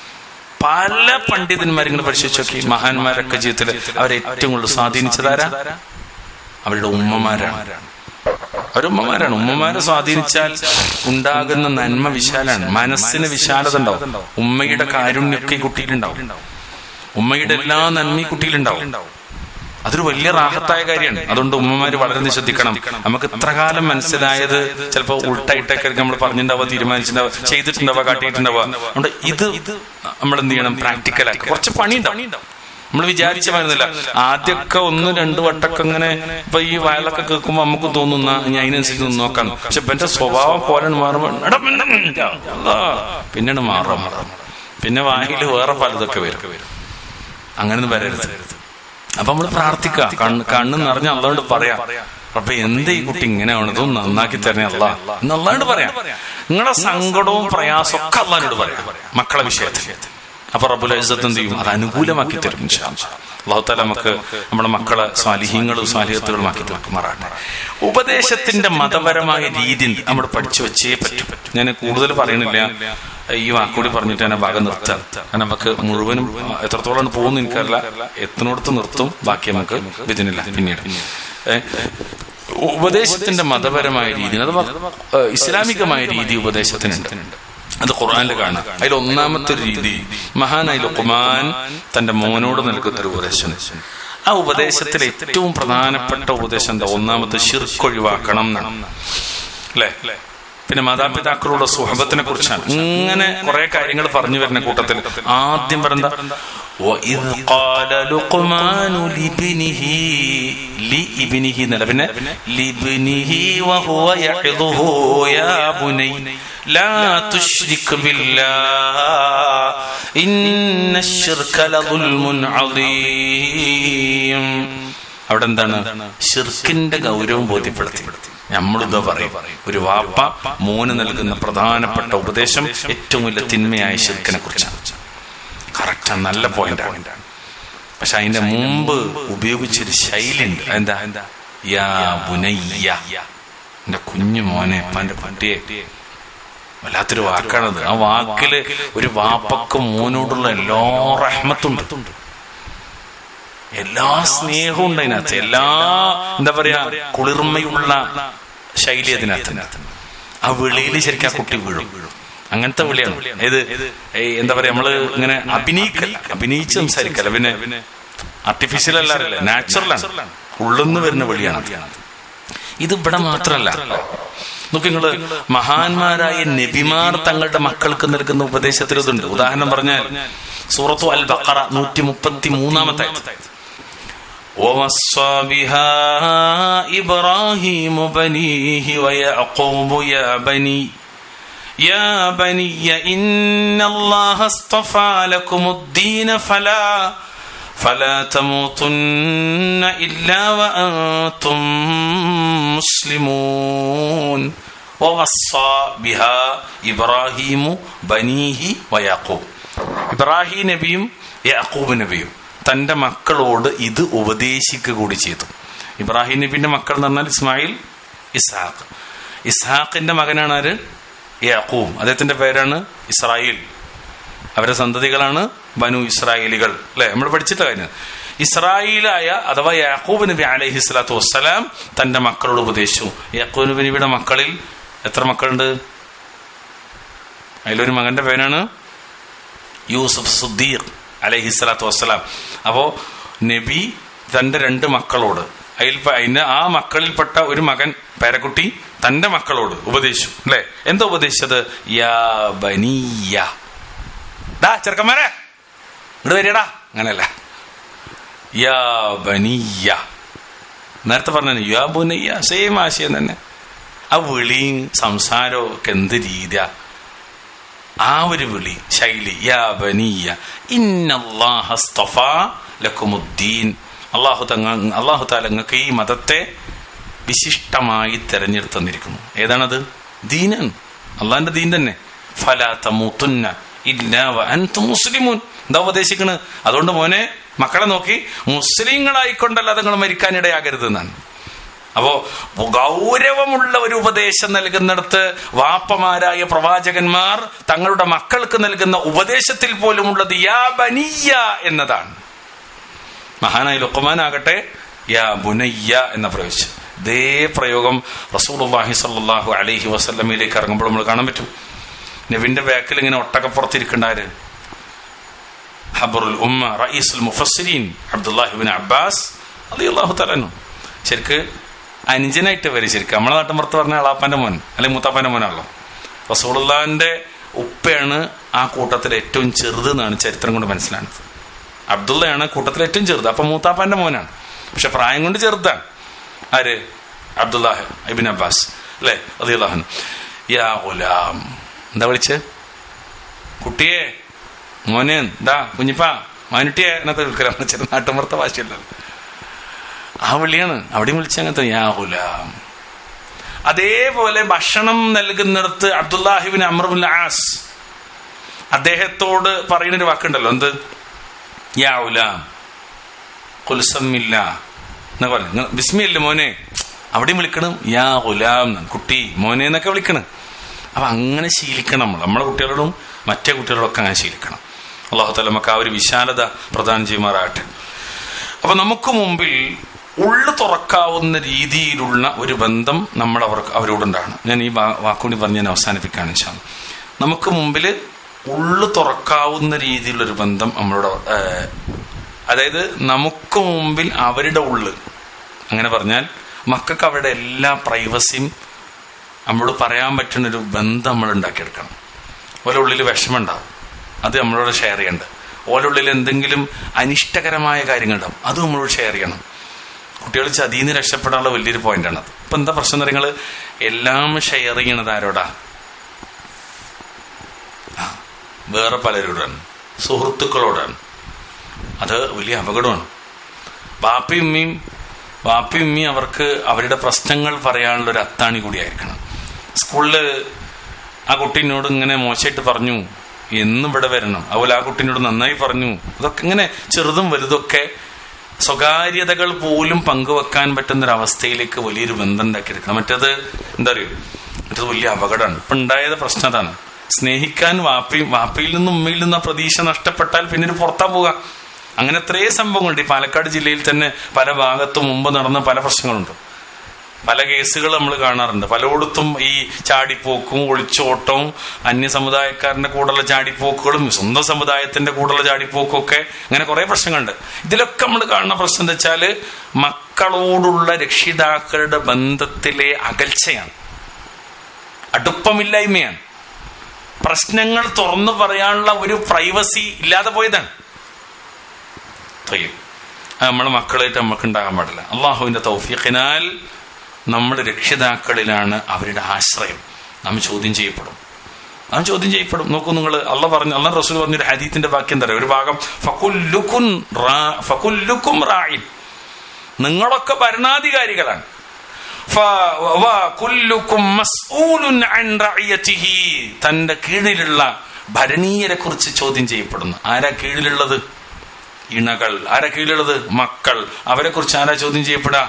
പല പണ്ഡിതന്മാരും ഇങ്ങനെ പരിശോധിച്ച് നോക്കി മഹാന്മാരൊക്കെ ജീവിതത്തിൽ അവരെ ഏറ്റവും കൂടുതൽ സ്വാധീനിച്ചതാരാ അവരുടെ ഉമ്മമാരാണ് അവരുമ്മമാരാണ് ഉമ്മമാരെ സ്വാധീനിച്ചാൽ ഉണ്ടാകുന്ന നന്മ വിശാലാണ് മനസ്സിന് വിശാലത ഉണ്ടാവും ഉമ്മയുടെ കാരുണ്യൊക്കെ ഈ കുട്ടിയിലുണ്ടാവും ഉമ്മയുടെ എല്ലാ നന്മ ഈ കുട്ടിയിലുണ്ടാവും അതൊരു വലിയ റാഹത്തായ കാര്യമാണ് അതുകൊണ്ട് ഉമ്മമാര് വളരെ ശ്രദ്ധിക്കണം നമുക്ക് ഇത്ര കാലം മനസ്സിലായത് ചിലപ്പോൾ ഉൾട്ടായിട്ടൊക്കെ നമ്മൾ പറഞ്ഞിട്ടുണ്ടാവുക തീരുമാനിച്ചിട്ടുണ്ടാവുക ചെയ്തിട്ടുണ്ടാവുക കാട്ടിയിട്ടുണ്ടാവുക അതുകൊണ്ട് ഇത് നമ്മൾ എന്ത് ചെയ്യണം പ്രാക്ടിക്കലാക്കി കുറച്ച് പണിയുണ്ടാവും നമ്മൾ വിചാരിച്ച മരുന്നില്ല ആദ്യമൊക്കെ ഒന്ന് രണ്ട് വട്ടൊക്കെ ഇങ്ങനെ ഇപ്പൊ ഈ വയലൊക്കെ കേൾക്കുമ്പോ നമുക്ക് തോന്നുന്ന ഞാൻ അതിനനുസരിച്ച് ഒന്ന് നോക്കാം പക്ഷെ ഇപ്പൊ എന്റെ സ്വഭാവം പോലെ മാറുമ്പോ എടാ പിന്നെ അല്ലാ. പിന്നീട് മാറാം പിന്നെ വായിൽ വേറെ പലതൊക്കെ വരും അങ്ങനെയൊന്നും വരരുത് അപ്പൊ നമ്മൾ പ്രാർത്ഥിക്കുക കണ്ണ് കണ്ണ് നിറഞ്ഞ അള്ളോണ്ട് പറയാം അപ്പൊ എന്ത് ഈ കുട്ടി ഇങ്ങനെയാണ് ഇതൊന്നും നന്നാക്കി തരണേ അല്ല എന്ന് അള്ളാണ്ട് പറയാം നിങ്ങളുടെ സങ്കടവും പ്രയാസവും ഒക്കെ അള്ളാനോട് പറയാം മക്കളെ വിഷയത്തിൽ അപ്പൊ റബ്ബുൽ ഇസ്സത്ത് എന്ത് ചെയ്യും അത് അനുകൂലമാക്കി തരും ഇൻഷാ അല്ലാ. അള്ളാഹു താല നമുക്ക് നമ്മുടെ മക്കളെ സ്വാലിഹ്യങ്ങളും സ്വാലിഹത്തുകളും ആക്കി തീർക്കുമാറാട്ടെ ഉപദേശത്തിന്റെ മതപരമായ രീതി നമ്മൾ പഠിച്ചു വെച്ചേ പറ്റും ഞാൻ കൂടുതൽ പറയണില്ല ഈ വാക്കുകൂടി പറഞ്ഞിട്ട് ഞാൻ ഭാഗം നിർത്താം കാരണം നമുക്ക് മുഴുവനും എത്രത്തോളം പോകുന്നു എനിക്കറിയില്ല എത്തിനോടത്ത് നിർത്തും ബാക്കി നമുക്ക് ഇതിനില്ല പിന്നീട് ഏ, ഉപദേശത്തിന്റെ മതപരമായ രീതി അഥവാ ഏ, ഇസ്ലാമികമായ രീതി ഉപദേശത്തിനുണ്ട് അത് ഖുർആനിൽ കാണാം അതിൽ ഒന്നാമത്തെ ഒരു രീതി മഹാനായ ലുഖ്മാൻ തന്റെ മോനോട് നൽകുന്ന ഒരു ഉപദേശം ആ ഉപദേശത്തിൽ ഏറ്റവും പ്രധാനപ്പെട്ട ഉപദേശം എന്താ ഒന്നാമത്തെ ഷിർക്ക് ഒഴിവാക്കണം എന്നാണ് അല്ലേ പിന്നെ മാതാപിതാക്കളുടെ സുഹബത്തിനെ കുറിച്ചാണ് ഇങ്ങനെ കുറെ കാര്യങ്ങൾ പറഞ്ഞു വരുന്ന കൂട്ടത്തിൽ ആദ്യം പറഞ്ഞ وَإِذْ قَالَ لُقْمَانُ لِابْنِهِ لِابْنِهِ എന്നല്ല പിന്നെ لِابْنِهِ وَهُوَ يَعِظُهُ يَا بُنَيَّ لا تشرك بالله إن الشرك لظلم عظيم അവിടെ എന്താണ് ഷിർക്കിന്റെ ഗൗരവം ബോധ്യപ്പെടുത്തി നമ്മളിതാ പറയും ഒരു വാപ്പ മോന് നൽകുന്ന പ്രധാനപ്പെട്ട ഉപദേശം ഏറ്റവും വലിയ തിന്മയായ ഷിർക്കിനെ കുറിച്ചാണ് കറക്റ്റ് നല്ല പോയിന്റ് പക്ഷെ അതിന്റെ മുമ്പ് ഉപയോഗിച്ചൊരു ശൈലിയുണ്ട് എന്താ യാ ബുനയ്യ എന്റെ കുഞ്ഞു മോനെ എന്റെ കുട്ടിയെ വല്ലാത്തൊരു വാക്കാണത് ആ വാക്കില് ഒരു വാപ്പക്ക് മോനോടുള്ള എല്ലാ റഹ്മത്തുണ്ട് എല്ലാ സ്നേഹവും ഉണ്ട് അതിനകത്ത് എല്ലാ എന്താ പറയാ കുളിർമയുള്ള ശൈലി അതിനകത്ത് ആ വിളിയിൽ ശരിക്കും ആ കുട്ടി വീഴും അങ്ങനത്തെ വിളിയാണ് ഇത് ഏയ് എന്താ പറയാ നമ്മള് ഇങ്ങനെ അഭിനയിക്കല്ല അഭിനയിച്ച് സംസാരിക്കല്ല പിന്നെ ആർട്ടിഫിഷ്യൽ അല്ലാറില്ല നാച്ചുറലാണ് ഉള്ളുന്ന് വരുന്ന വിളിയാണ് അത്. ഇത് ഇവിടെ മാത്രല്ല നോക്കി നിങ്ങള് മഹാന്മാരായ നബിമാർ തങ്ങളുടെ മക്കൾക്ക് നൽകുന്ന ഉപദേശത്തിൽ ഇതുണ്ട് ഉദാഹരണം പറഞ്ഞാൽ സൂറത്തു അൽ ബഖറ നൂറ്റി മുപ്പത്തി മൂന്നാമത്തെ ووصى بها إبراهيم بنيه ويعقوب يا بني يا بني إن الله اصطفى لكم الدين فلا فلا تموتن إلا وأنتم مسلمون ووصى بها إبراهيم بنيه ويعقوب ഇബ്രാഹിം നബിയും യാക്കൂബ് നബിയും തന്റെ മക്കളോട് ഇത് ഉപദേശിക്കുക കൂടി ചെയ്തു ഇബ്രാഹിം നബിന്റെ മക്കൾ എന്ന് പറഞ്ഞാൽ ഇസ്മായിൽ ഇസ്ഹാഖ് ഇസ്ഹാഖിന്റെ മകനാണ് ആര് യാക്കൂബ് അദ്ദേഹത്തിന്റെ പേരാണ് ഇസ്രായേൽ അവരുടെ സന്തതികളാണ് ബനു ഇസ്രായേലികൾ അല്ലെ നമ്മൾ പഠിച്ചിട്ട് കാര്യം ഇസ്രായേലായ അഥവാ യാക്കൂബ് നബി അലൈഹി സ്വലാത്തു വസ്സലാം തന്റെ മക്കളോട് ഉപദേശിച്ചു യാക്കൂബ് നബി നബിയുടെ മക്കളിൽ എത്ര മക്കളുണ്ട് അതിലൊരു മകന്റെ പേരാണ് യൂസുഫ് സുദ്ദീർ അലൈഹി സ്വലാത്തു വസ്സലാം അപ്പോ നബി തന്റെ രണ്ട് മക്കളോട് അതിൽ അതിന്റെ ആ മക്കളിൽപ്പെട്ട ഒരു മകൻ പേരക്കുട്ടി തന്റെ മക്കളോട് ഉപദേശിച്ചു അല്ലെ എന്താ ഉപദേശിച്ചത് യാ ബനീയ ഡാ ചെറുക്കന്മാരെ ഇങ്ങോട്ട് വരികടാ അങ്ങനെയല്ല യാ ബനീയ നേരത്തെ പറഞ്ഞു യാ ബുനയ്യ സെയിം ആശയം തന്നെ ആ വിളിയും സംസാരവും ഒക്കെ എന്ത് രീതിയാ ആ ഒരു വിളി ശൈലി യാ ബനീയ ഇന്നല്ലാഹസ്തഫ ലക്കുമുദ്ദീൻ അള്ളാഹു തങ്ങ അള്ളാഹു താല നിങ്ങൾക്ക് ഈ മതത്തെ വിശിഷ്ടമായി തെരഞ്ഞെടുത്തു തന്നിരിക്കുന്നു ഏതാണത് ദീനാണ് അള്ളാഹിന്റെ ദീൻ തന്നെ ഫലാ തമൂത്തുന്ന ഇല്ല അൻതും മുസ്ലിമൂൻ എന്താ ഉപദേശിക്കണ് അതുകൊണ്ട് മോനെ മക്കളെ നോക്കി മുസ്ലിങ്ങളായിക്കൊണ്ടല്ലാതെ നിങ്ങൾ മരിക്കാനിടയാകരുത് എന്നാണ് അപ്പോ ഗൗരവമുള്ള ഒരു ഉപദേശം നൽകുന്നിടത്ത് വാപ്പമാരായ പ്രവാചകന്മാർ തങ്ങളുടെ മക്കൾക്ക് നൽകുന്ന ഉപദേശത്തിൽ പോലുമുള്ളത് യാ ബനിയ എന്നതാണ് മഹാനായ ലുക്കുമാനാകട്ടെ യാ ബുനയ്യ എന്ന പ്രയോഗിച്ചു ഇതേ പ്രയോഗം റസൂലുള്ളാഹി സ്വല്ലല്ലാഹു അലൈഹി വസല്ലമയിലേക്ക് ഇറങ്ങുമ്പോൾ നമ്മൾ കാണാൻ പറ്റും നബിന്റെ ബാക്കിൽ ഇങ്ങനെ ഒട്ടകപ്പുറത്തിരിക്കണ്ടാര് ഹബറുൽ ഉമ്മ റഈസുൽ മുഫസ്സിരീൻ അബ്ദുല്ലാഹിബിൻ അബ്ബാസ് റളിയല്ലാഹു തആല ശരിക്ക് അനുജനായിട്ട് വരും ശരിക്കും നമ്മളെ നാട്ടിൻപുറത്ത് പറഞ്ഞ അളാപ്പാന്റെ മോൻ അല്ലെങ്കിൽ മൂത്താപ്പാന്റെ മോനാണല്ലോ റസൂലുള്ളാന്റെ ഉപ്പയാണ് ആ കൂട്ടത്തിൽ ഏറ്റവും ചെറുത് എന്നാണ് ചരിത്രം കൊണ്ട് മനസ്സിലാകുന്നത് അബ്ദുള്ളയാണ് കൂട്ടത്തിൽ ഏറ്റവും ചെറുത് അപ്പൊ മൂത്താപ്പാന്റെ മോനാണ് പക്ഷെ പ്രായം കൊണ്ട് ചെറുതാണ് ആര് അബ്ദുല്ലാഹ് ഇബിൻ അബ്ബാസ് അല്ലെ അദിയുല്ലാഹൻ യാ ഗുലാം എന്താ വിളിച്ച് കുട്ടിയെ മോനെ എന്താ കുഞ്ഞിപ്പ മാനുട്ടിയെ എന്നൊക്കെ വിളിക്കലാണ് ചില നാട്ടുമ്പുറത്തെ ഭാഷയല്ലോ ആ വിളിയാണ് അവിടെയും വിളിച്ച അങ്ങനത്തെ യാ ഗുലാം അതേപോലെ ഭക്ഷണം നൽകുന്നിടത്ത് അബ്ദുല്ലാഹിബിൻ അമറുബുൽ ആസ് അദ്ദേഹത്തോട് പറയുന്നൊരു വാക്കുണ്ടല്ലോ എന്ത് യാ ഉലാം കുൽസമ്മില്ല എന്നാ പറഞ്ഞു ബിസ്മിയല്ലേ മോനെ അവിടെയും വിളിക്കണം യാ ഗുലാം കുട്ടി മോനെ എന്നൊക്കെ വിളിക്കണം അപ്പൊ അങ്ങനെ ശീലിക്കണം നമ്മൾ നമ്മുടെ കുട്ടികളോടും മറ്റേ കുട്ടികളോടൊക്കെ അങ്ങനെ ശീലിക്കണം അള്ളാഹു തല നമുക്ക് ആ ഒരു വിശാലത പ്രദാനം ചെയ്യുമാറാകട്ടെ അപ്പൊ നമുക്ക് മുമ്പിൽ ഉള്ളു തുറക്കാവുന്ന രീതിയിലുള്ള ഒരു ബന്ധം നമ്മൾ അവർക്ക് അവരോടുണ്ടാണ് ഞാൻ ഈ വാക്കുകൂടി പറഞ്ഞ് ഞാൻ അവസാനിപ്പിക്കാണ് വെച്ചാൽ നമുക്ക് മുമ്പിൽ ഉള്ളു തുറക്കാവുന്ന രീതിയിലുള്ള ഒരു ബന്ധം നമ്മളോട് അതായത് നമുക്ക് മുമ്പിൽ അവരുടെ ഉള്ള് അങ്ങനെ പറഞ്ഞാൽ മക്കൾക്ക് അവരുടെ എല്ലാ പ്രൈവസിയും നമ്മളോട് പറയാൻ പറ്റുന്ന ഒരു ബന്ധം നമ്മൾ ഉണ്ടാക്കിയെടുക്കണം ഓരോ ഉള്ളിൽ വിഷമമുണ്ടാവും അത് നമ്മളോട് ഷെയർ ചെയ്യണ്ട ഓരോ ഉള്ളിൽ എന്തെങ്കിലും അനിഷ്ടകരമായ കാര്യങ്ങളുണ്ടാവും അത് നമ്മളോട് ഷെയർ ചെയ്യണം കുട്ടികൾ ചതിന്ന് രക്ഷപ്പെടാനുള്ള വലിയൊരു പോയിന്റാണ് അത് ഇപ്പൊ എന്താ പ്രശ്നം നിങ്ങൾ എല്ലാം ഷെയർ ചെയ്യണത് ആരോടാ വേറെ പലരോടാണ് സുഹൃത്തുക്കളോടാണ് അത് വലിയ അപകടമാണ് ബാപ്പയും ഉമ്മയും ബാപ്പയും ഉമ്മയും അവർക്ക് അവരുടെ പ്രശ്നങ്ങൾ പറയാനുള്ള ഒരു അത്താണി കൂടിയായിരിക്കണം സ്കൂളില് ആ കുട്ടീനോട് ഇങ്ങനെ മോശമായിട്ട് പറഞ്ഞു എന്നും ഇവിടെ വരണം അതുപോലെ ആ കുട്ടീനോട് നന്നായി പറഞ്ഞു അതൊക്കെ ഇങ്ങനെ ചെറുതും വലുതൊക്കെ സ്വകാര്യതകൾ പോലും പങ്കുവെക്കാൻ പറ്റുന്ന ഒരു അവസ്ഥയിലേക്ക് വലിയൊരു ബന്ധം ഉണ്ടാക്കിയെടുക്കണം മറ്റത് എന്താ പറയുക മറ്റത് വലിയ അപകടമാണ് ഇപ്പൊ ഉണ്ടായത് പ്രശ്നം അതാണ് സ്നേഹിക്കാൻ വാപ്പയും വാപ്പയിൽ നിന്നും ഉമ്മയിൽ നിന്നും പ്രതീക്ഷ നഷ്ടപ്പെട്ടാൽ പിന്നീട് പുറത്താ പോവുക അങ്ങനെ എത്രയോ സംഭവങ്ങളുണ്ട് ഈ പാലക്കാട് ജില്ലയിൽ തന്നെ പല ഭാഗത്തും മുമ്പ് നടന്ന പല പ്രശ്നങ്ങളുണ്ട് പല കേസുകൾ നമ്മൾ കാണാറുണ്ട് പലയിടത്തും ഈ ചാടിപ്പോക്കും ഒളിച്ചോട്ടവും അന്യ സമുദായക്കാരന്റെ കൂടെയുള്ള ചാടിപ്പോക്കുകളും സ്വന്തം സമുദായത്തിന്റെ കൂടെയുള്ള ചാടിപ്പോക്കും ഒക്കെ അങ്ങനെ കുറെ പ്രശ്നങ്ങളുണ്ട് ഇതിലൊക്കെ നമ്മൾ കാണുന്ന പ്രശ്നം എന്താ വെച്ചാല് മക്കളോടുള്ള രക്ഷിതാക്കളുടെ ബന്ധത്തിലെ അകൽച്ചയാണ് അടുപ്പമില്ലായ്മയാണ് പ്രശ്നങ്ങൾ തുറന്നു പറയാനുള്ള ഒരു പ്രൈവസി ഇല്ലാതെ പോയതാണ് നമ്മളെ മക്കളായിട്ട് നമുക്ക് ഉണ്ടാകാൻ പാടില്ല അള്ളാഹുവിന്റെ തൗഫീഖിനാൽ നമ്മുടെ രക്ഷിതാക്കളിലാണ് അവരുടെ ആശ്രയം നാം ചോദ്യം ചെയ്യപ്പെടും അവൻ ചോദ്യം ചെയ്യപ്പെടും നോക്കൂ നിങ്ങൾ അള്ള പറഞ്ഞു അള്ള റസൂൽ പറഞ്ഞൊരു ഹദീത്തിന്റെ വാക്യം തരാം ഒരു ഭാഗം ഫകുല്ലുകുൻ റാ- ഫകുല്ലുക്കും റായിൻ നിങ്ങളൊക്കെ ഭരണാധികാരികളാണ് ഫ- വ- കുല്ലുക്കും മസ്ഊലുൻ അൻ റഅയതിഹി. തന്റെ കീഴിലുള്ള ഭരണീയരെ കുറിച്ച് ചോദ്യം ചെയ്യപ്പെടുന്നു ആരാ കീഴിലുള്ളത് ഇണകൾ ആരാ കീഴിലുള്ളത് മക്കൾ അവരെ കുറിച്ച് ആരാ ചോദ്യം ചെയ്യപ്പെടാ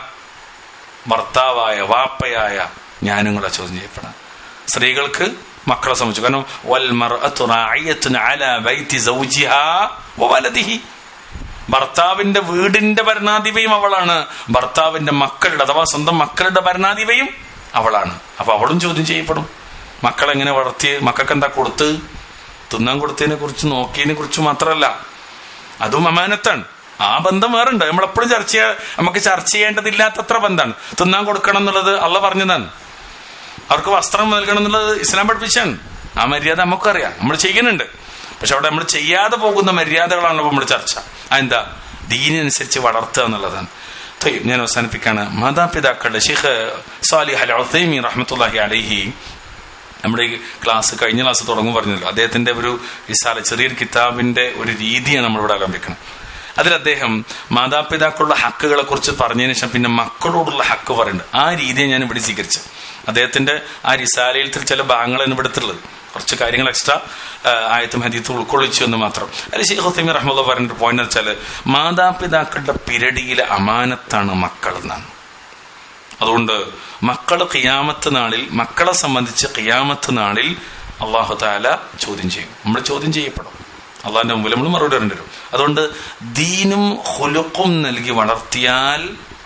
ഭർത്താവായ വാപ്പയായ ഞാനുങ്ങളെ ചോദ്യം ചെയ്യപ്പെടാം സ്ത്രീകൾക്ക് മക്കളെ സംബന്ധിച്ചു കാരണം വൽ മർഅത്തു റാഇയത്തുൻ അലാ ബൈതി സൗജിഹാ വ വലദിഹി ഭർത്താവിന്റെ വീടിന്റെ ഭരണാധിപയും അവളാണ് ഭർത്താവിന്റെ മക്കളുടെ അഥവാ സ്വന്തം മക്കളുടെ ഭരണാധിപയും അവളാണ് അപ്പൊ അവളും ചോദ്യം ചെയ്യപ്പെടും മക്കളെങ്ങനെ വളർത്തി മക്കൾക്ക് എന്താ കൊടുത്ത് തിന്നാൻ കൊടുത്തതിനെ കുറിച്ച് നോക്കിയതിനെ കുറിച്ച് മാത്രമല്ല അതും അമാനത്താണ് ആ ബന്ധം വേറെ ഉണ്ട് നമ്മളെപ്പോഴും ചർച്ച ചെയ്യാ നമുക്ക് ചർച്ച ചെയ്യേണ്ടതില്ലാത്തത്ര ബന്ധമാണ് തിന്നാൻ കൊടുക്കണം എന്നുള്ളത് അള്ള പറഞ്ഞതാണ് അവർക്ക് വസ്ത്രം നൽകണം എന്നുള്ളത് ഇസ്ലാം പഠിപ്പിച്ചാണ് ആ മര്യാദ നമുക്കറിയാം നമ്മൾ ചെയ്യുന്നുണ്ട് പക്ഷെ അവിടെ നമ്മൾ ചെയ്യാതെ പോകുന്ന മര്യാദകളാണല്ലോ നമ്മൾ ചർച്ച അതെന്താ ദീനനുസരിച്ച് വളർത്തുക എന്നുള്ളതാണ് തൊയ്യ്, ഞാൻ അവസാനിപ്പിക്കാണ് മാതാപിതാക്കളുടെ ഷെയ്ഖ് സാലി അൽ ഉസൈമി റഹ്മത്തുള്ളാഹി അലൈഹി നമ്മുടെ ഈ ക്ലാസ് കഴിഞ്ഞ ക്ലാസ് തുടങ്ങും പറഞ്ഞല്ലോ അദ്ദേഹത്തിന്റെ ഒരു വിശാല ചെറിയൊരു കിതാബിന്റെ ഒരു രീതിയാണ് നമ്മളിവിടെ ആരംഭിക്കുന്നത് അതിൽ അദ്ദേഹം മാതാപിതാക്കളുടെ ഹക്കുകളെ കുറിച്ച് പറഞ്ഞതിന് ശേഷം പിന്നെ മക്കളോടുള്ള ഹക്ക് പറയുന്നുണ്ട് ആ രീതിയെ ഞാൻ ഇവിടെ സ്വീകരിച്ചത് അദ്ദേഹത്തിന്റെ ആ റിസാലയിൽ ചില ഭാഗങ്ങളാണ് ഇവിടെ എടുത്തുള്ളത് കുറച്ച് കാര്യങ്ങൾ എക്സ്ട്രാ ആയത്തും ഹദീത്തും ഉൾക്കൊള്ളിച്ചു എന്ന് മാത്രം അതിൽ ഷെയ്ഖ് ഹുസൈമി റഹ്മുള്ള പറഞ്ഞൊരു പോയിന്റ് വെച്ചാല് മാതാപിതാക്കളുടെ പിരടിയിലെ അമാനത്താണ് മക്കൾ എന്നാണ് അതുകൊണ്ട് മക്കള് ഖിയാമത്ത് നാളിൽ മക്കളെ സംബന്ധിച്ച് ഖിയാമത്ത് നാളിൽ അള്ളാഹു താല ചോദ്യം ചെയ്യും നമ്മൾ ചോദ്യം ചെയ്യപ്പെടും അള്ളാഹിന്റെ മുമ്പിൽ നമ്മൾ മറുപടി വരേണ്ടി വരും അതുകൊണ്ട് ദീനും ഹുലുക്കും നൽകി വളർത്തിയാൽ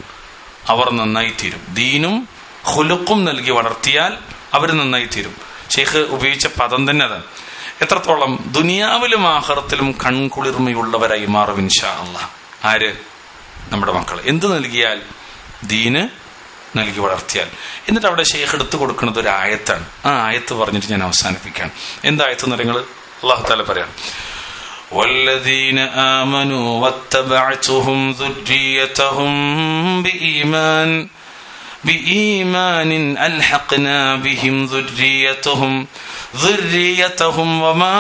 അവർ നന്നായി തീരും ദീനും ഹുലുക്കും നൽകി വളർത്തിയാൽ അവർ നന്നായി തീരും ഷെയ്ഖ് ഉപയോഗിച്ച പദം തന്നെ അതാണ് എത്രത്തോളം ദുനിയാവിലും ആഹ്റത്തിലും കൺകുളിർമയുള്ളവരായി മാറും ഇൻഷാ അള്ളാഹ് ആര് നമ്മുടെ മക്കൾ എന്ത് നൽകിയാൽ ദീന് നൽകി വളർത്തിയാൽ എന്നിട്ട് അവിടെ ഷെയ്ഖ് എടുത്തു കൊടുക്കുന്നത് ഒരു ആയത്താണ് ആ ആയത്ത് പറഞ്ഞിട്ട് ഞാൻ അവസാനിപ്പിക്കാൻ എന്തായത്ത് നിങ്ങൾ അള്ളാഹു താല പറയാം والذين آمنوا واتبعتهم ذريتهم بإيمان بإيمان ألحقنا بهم ذريتهم ذريتهم وما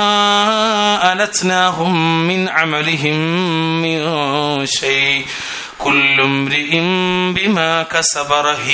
ألتناهم من عملهم من شيء كل امرئ بما كسب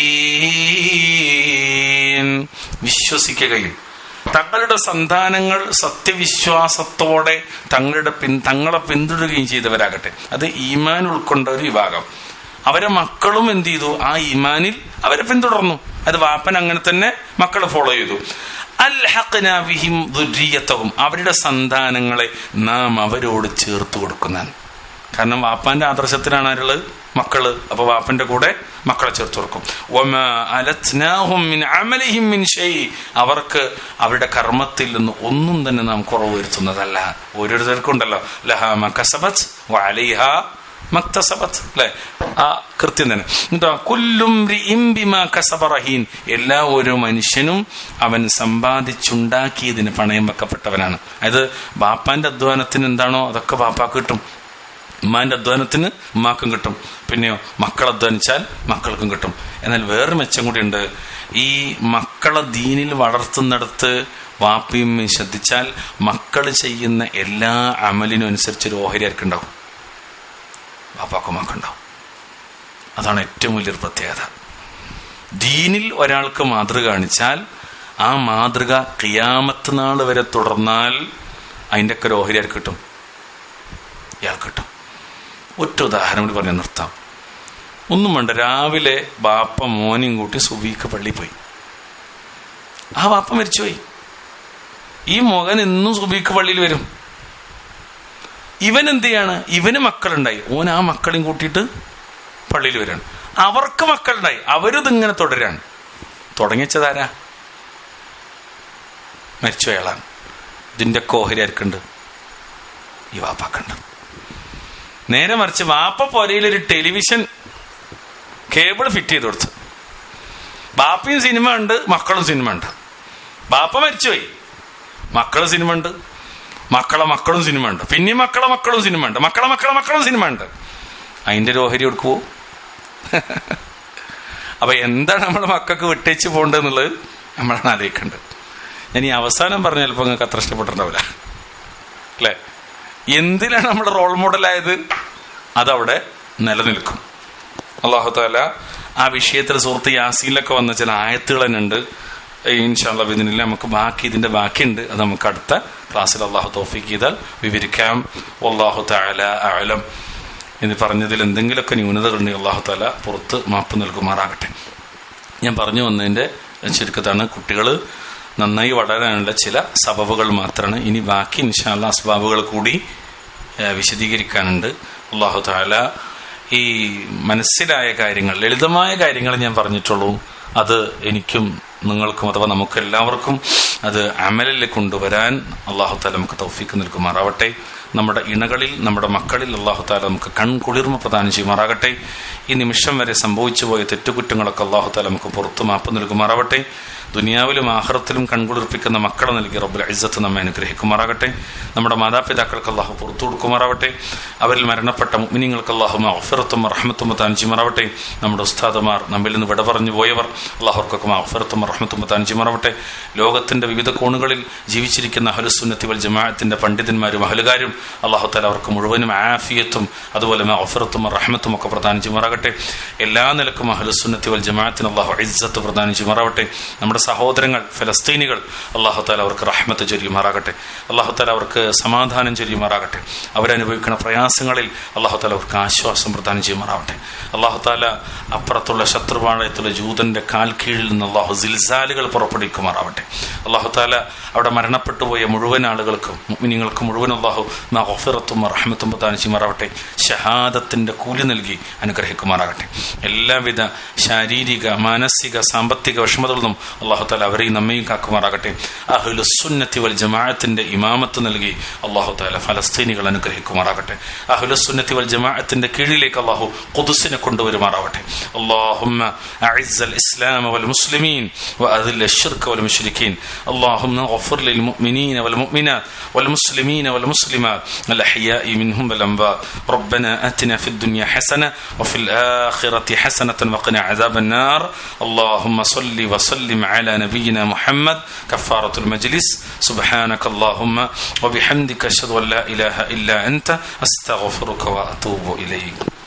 رهين വിശ്വസിക്കുകയും തങ്ങളുടെ സന്താനങ്ങൾ സത്യവിശ്വാസത്തോടെ തങ്ങളുടെ പിൻ തങ്ങളെ പിന്തുടരുകയും ചെയ്തവരാകട്ടെ അത് ഈമാൻ ഉൾക്കൊണ്ട ഒരു വിഭാഗം അവരെ മക്കളും എന്ത് ചെയ്തു ആ ഈമാനിൽ അവരെ പിന്തുടർന്നു അത് വാപ്പൻ അങ്ങനെ തന്നെ മക്കളെ ഫോളോ ചെയ്തു അൽഹഖ്നാബിഹിം ദുര്രിയത്തവും അവരുടെ സന്താനങ്ങളെ നാം അവരോട് ചേർത്ത് കൊടുക്കുന്നതാണ് കാരണം വാപ്പാന്റെ ആദർശത്തിലാണ് ആരുള്ളത് മക്കള് അപ്പൊ വാപ്പന്റെ കൂടെ മക്കളെ ചേർത്ത് കൊടുക്കും വമാ അലത്നാഹും മിൻ അമലിഹിം മിൻ ഷൈ. അവർക്ക് അവരുടെ കർമ്മത്തിൽ നിന്ന് ഒന്നും തന്നെ നാം കുറവ് വരുത്തുന്നതല്ല ഓരോരുത്തർക്കും ഉണ്ടല്ലോ ലഹ മക്കസബത്ത് വഅലൈഹ മക്തസബത്ത് അല്ലെ ആ കൃത്യം തന്നെ എന്നിട്ടോ കുല്ലും റിഇം ബിമാ കസബ റഹീൻ എല്ലാ ഓരോ മനുഷ്യനും അവൻ സമ്പാദിച്ചുണ്ടാക്കിയതിന് പണയം വെക്കപ്പെട്ടവനാണ് അതായത് ബാപ്പാന്റെ അധ്വാനത്തിന് എന്താണോ അതൊക്കെ ബാപ്പാക്ക് കിട്ടും ഉമ്മാന്റെ അധ്വാനത്തിന് ഉമ്മാക്കും കിട്ടും പിന്നെയോ മക്കൾ അധ്വാനിച്ചാൽ മക്കൾക്കും കിട്ടും എന്നാൽ വേറൊരു മെച്ചം കൂടിയുണ്ട് ഈ മക്കളെ ദീനിൽ വളർത്തുന്നിടത്ത് വാപ്പിയും ശ്രദ്ധിച്ചാൽ മക്കൾ ചെയ്യുന്ന എല്ലാ അമലിനും അനുസരിച്ച് ഒരു ഓഹരി ആർക്കുണ്ടാവും വാപ്പാക്കും മക്കുണ്ടാവും അതാണ് ഏറ്റവും വലിയൊരു പ്രത്യേകത ദീനിൽ ഒരാൾക്ക് മാതൃക കാണിച്ചാൽ ആ മാതൃക കിയാമത്ത് നാൾ വരെ തുടർന്നാൽ അതിൻ്റെ ഒക്കെ ഒരു ഓഹരി ആർക്ക് കിട്ടും ഇയാൾ കിട്ടും ഒറ്റ ഉദാഹരണം കൂടി പറഞ്ഞ് നിർത്താം ഒന്നും വേണ്ട രാവിലെ ബാപ്പ മോനും കൂട്ടി സുബീക്ക് പള്ളി പോയി ആ ബാപ്പ മരിച്ചുപോയി ഈ മകൻ എന്നും സുബീക്ക് പള്ളിയിൽ വരും ഇവൻ എന്ത് ചെയ്യാണ് ഇവന് മക്കളുണ്ടായി ഓൻ ആ മക്കളെയും കൂട്ടിയിട്ട് പള്ളിയിൽ വരികയാണ് അവർക്ക് മക്കളുണ്ടായി അവരിതിങ്ങനെ തുടരാണ് തുടങ്ങിച്ചതാരാ മരിച്ചുപോയാളാണ് ഇതിന്റെ ഒക്കെ ഓഹരി ആർക്കുണ്ട് ഈ വാപ്പാക്കുണ്ട് നേരെ മറിച്ച് വാപ്പ പൊരയിൽ ഒരു ടെലിവിഷൻ കേബിൾ ഫിറ്റ് ചെയ്ത് കൊടുത്തു ബാപ്പയും സിനിമ ഉണ്ട് മക്കളും സിനിമ ഉണ്ട് ബാപ്പ മരിച്ചുപോയി മക്കളെ സിനിമ ഉണ്ട് മക്കളെ മക്കളും സിനിമ ഉണ്ട് പിന്നെ മക്കളെ മക്കളും സിനിമ ഉണ്ട് മക്കളെ മക്കളെ മക്കളും സിനിമ ഉണ്ട് അതിന്റെ ഒരു ഓഹരി കൊടുക്കുവോ അപ്പൊ എന്താണ് നമ്മളെ മക്കൾക്ക് വിട്ടേച്ച് പോകേണ്ടതെന്നുള്ളത് നമ്മളാണ് ആലോചിക്കേണ്ടത് ഞാൻ ഈ അവസാനം പറഞ്ഞ ചിലപ്പോൾ നിങ്ങൾക്ക് അത്ര ഇഷ്ടപ്പെട്ടിട്ടുണ്ടാവില്ല അല്ലേ എന്തിനാണ് നമ്മുടെ റോൾ മോഡലായത് അതവിടെ നിലനിൽക്കും അള്ളാഹു താല ആ വിഷയത്തിൽ സുഹൃത്ത് യാസീലൊക്കെ വന്ന ചില ആയത്തുകൾ തന്നെ ഉണ്ട് ഇൻഷാല്ല ഇതിനില്ല നമുക്ക് ബാക്കി ഇതിന്റെ ബാക്കിയുണ്ട് അത് നമുക്ക് അടുത്ത ക്ലാസ്സിൽ അള്ളാഹു തോഫിക്ക് ചെയ്താൽ വിവരിക്കാം അള്ളാഹു താല അലം എന്ന് പറഞ്ഞതിൽ എന്തെങ്കിലുമൊക്കെ ന്യൂനതകളുണ്ടെങ്കിൽ അള്ളാഹു താല പുറത്ത് മാപ്പ് നൽകുമാറാകട്ടെ ഞാൻ പറഞ്ഞു വന്നതിന്റെ ചുരുക്കത്താണ് കുട്ടികൾ നന്നായി വളരാനുള്ള ചില സബബുകൾ മാത്രമാണ് ഇനി ബാക്കി ഇൻഷാല്ല അസ്ബാബുകൾ കൂടി ഏഹ്, വിശദീകരിക്കാനുണ്ട് അള്ളാഹു താല ഈ മനസ്സിലായ കാര്യങ്ങൾ ലളിതമായ കാര്യങ്ങൾ ഞാൻ പറഞ്ഞിട്ടുള്ളൂ അത് എനിക്കും നിങ്ങൾക്കും അഥവാ നമുക്ക് എല്ലാവർക്കും അത് അമലിൽ കൊണ്ടുവരാൻ അള്ളാഹു താല നമുക്ക് തൗഫീക്ക് നൽകുമാറാവട്ടെ നമ്മുടെ ഇണകളിൽ നമ്മുടെ മക്കളിൽ അള്ളാഹു താല നമുക്ക് കൺകുളിർമ പ്രദാനം ചെയ്യുമാറാകട്ടെ ഈ നിമിഷം വരെ സംഭവിച്ചു പോയ തെറ്റുകുറ്റങ്ങളൊക്കെ അള്ളാഹു താല നമുക്ക് പുറത്തു മാപ്പ് നൽകുമാറാവട്ടെ ദുനിയാവിലും ആഹ്റത്തിലും കൺകുളിർപ്പിക്കുന്ന മക്കളെ നൽകി റബ്ബുൽ ഇസ്സത്ത് നമ്മെ അനുഗ്രഹിക്കുമാറാകട്ടെ നമ്മുടെ മാതാപിതാക്കൾക്ക് അള്ളാഹു പുറത്തു കൊടുക്കുമാറാവട്ടെ അവരിൽ മരണപ്പെട്ട മുഗ്മിനിങ്ങൾക്ക് അള്ളാഹു മഹഫിറത്തും റഹ്മത്തും താൻജിമാറാവട്ടെ നമ്മുടെ ഉസ്താദുമാർ നമ്മിൽ നിന്ന് വിട പറഞ്ഞു പോയവർ അള്ളാഹുർക്കൊക്കെ മഹഫിറത്തും റഹ്മത്തും താൻജിമാറാവട്ടെ ലോകത്തിന്റെ വിവിധ കോണുകളിൽ ജീവിച്ചിരിക്കുന്ന അഹലുസുന്നത്തി വൽ ജമാഅത്തിന്റെ പണ്ഡിതന്മാരും അഹലുകാരും അള്ളാഹു താല അവർക്ക് മുഴുവനും ആഫിയത്തും അതുപോലെ മഹഫിറത്തും റഹ്മത്തും ഒക്കെ പ്രദാനം ചെയ്യുമാറാകട്ടെ എല്ലാ നിലക്കും അഹലുസുന്നത്തി വൽ ജമാഅത്തിന് അള്ളാഹു ഇസ്സത്ത് പ്രദാനം ചെയ്യുമാറാവട്ടെ നമ്മുടെ സഹോദരങ്ങൾ ഫലസ്തീനികൾ അള്ളാഹു താല അവർക്ക് റഹ്മത്ത് ചൊരിയുമാറാകട്ടെ അള്ളാഹു താല അവർക്ക് സമാധാനം ചൊരിയുമാറാകട്ടെ അവരനുഭവിക്കുന്ന പ്രയാസങ്ങളിൽ അള്ളാഹു താല അവർക്ക് ആശ്വാസം പ്രദാനം ചെയ്യുമാറാവട്ടെ അള്ളാഹു താല അപ്പുറത്തുള്ള ശത്രുപാളയത്തുള്ള ജൂതന്റെ കാൽ കീഴിൽ നിന്ന് അള്ളാഹു സിൽസാലുകൾ പുറപ്പെടുവിക്കുമാറാവട്ടെ അള്ളാഹു താല അവിടെ മരണപ്പെട്ടു പോയ മുഴുവൻ ആളുകൾക്കും മുഅ്മിനീങ്ങൾക്ക് മുഴുവൻ അള്ളാഹു മഹഫിറത്തും റഹ്മത്തും പ്രദാനം ചെയ്യുമാറാവട്ടെ ഷഹാദത്തിന്റെ കൂലി നൽകി അനുഗ്രഹിക്കുമാറാകട്ടെ എല്ലാവിധ ശാരീരിക മാനസിക സാമ്പത്തിക വിഷമതകളിൽ നിന്നും അള്ളാഹു താല അവരെയും നമ്മയും കാക്കുമാറാകട്ടെ അഹ്ലു സുന്നത്തി വൽ ജമാഅത്തിന്റെ ഇമാമത്ത് നൽകി അള്ളാഹു താല ഫലസ്തീനികൾ അനുഗ്രഹിക്കുമാറാകട്ടെ അഹ്ലു സുന്നത്തി വൽ ജമാഅത്തിന്റെ കീഴിലേക്ക് അള്ളാഹു ഖുദ്സിനെ കൊണ്ടുവരുമാറാവട്ടെ اللهم أعز الإسلام والمسلمين وأذل الشرك والمشركين اللهم اغفر للمؤمنين والمؤمنات والمسلمين والمسلمات الأحياء منهم والأنباء ربنا آتنا في الدنيا حسنة وفي الآخرة حسنة وقنا عذاب النار اللهم صل وسلم على نبينا محمد كفارة المجلس سبحانك اللهم وبحمدك أشهد أن لا إله إلا أنت أستغفرك وأتوب إليك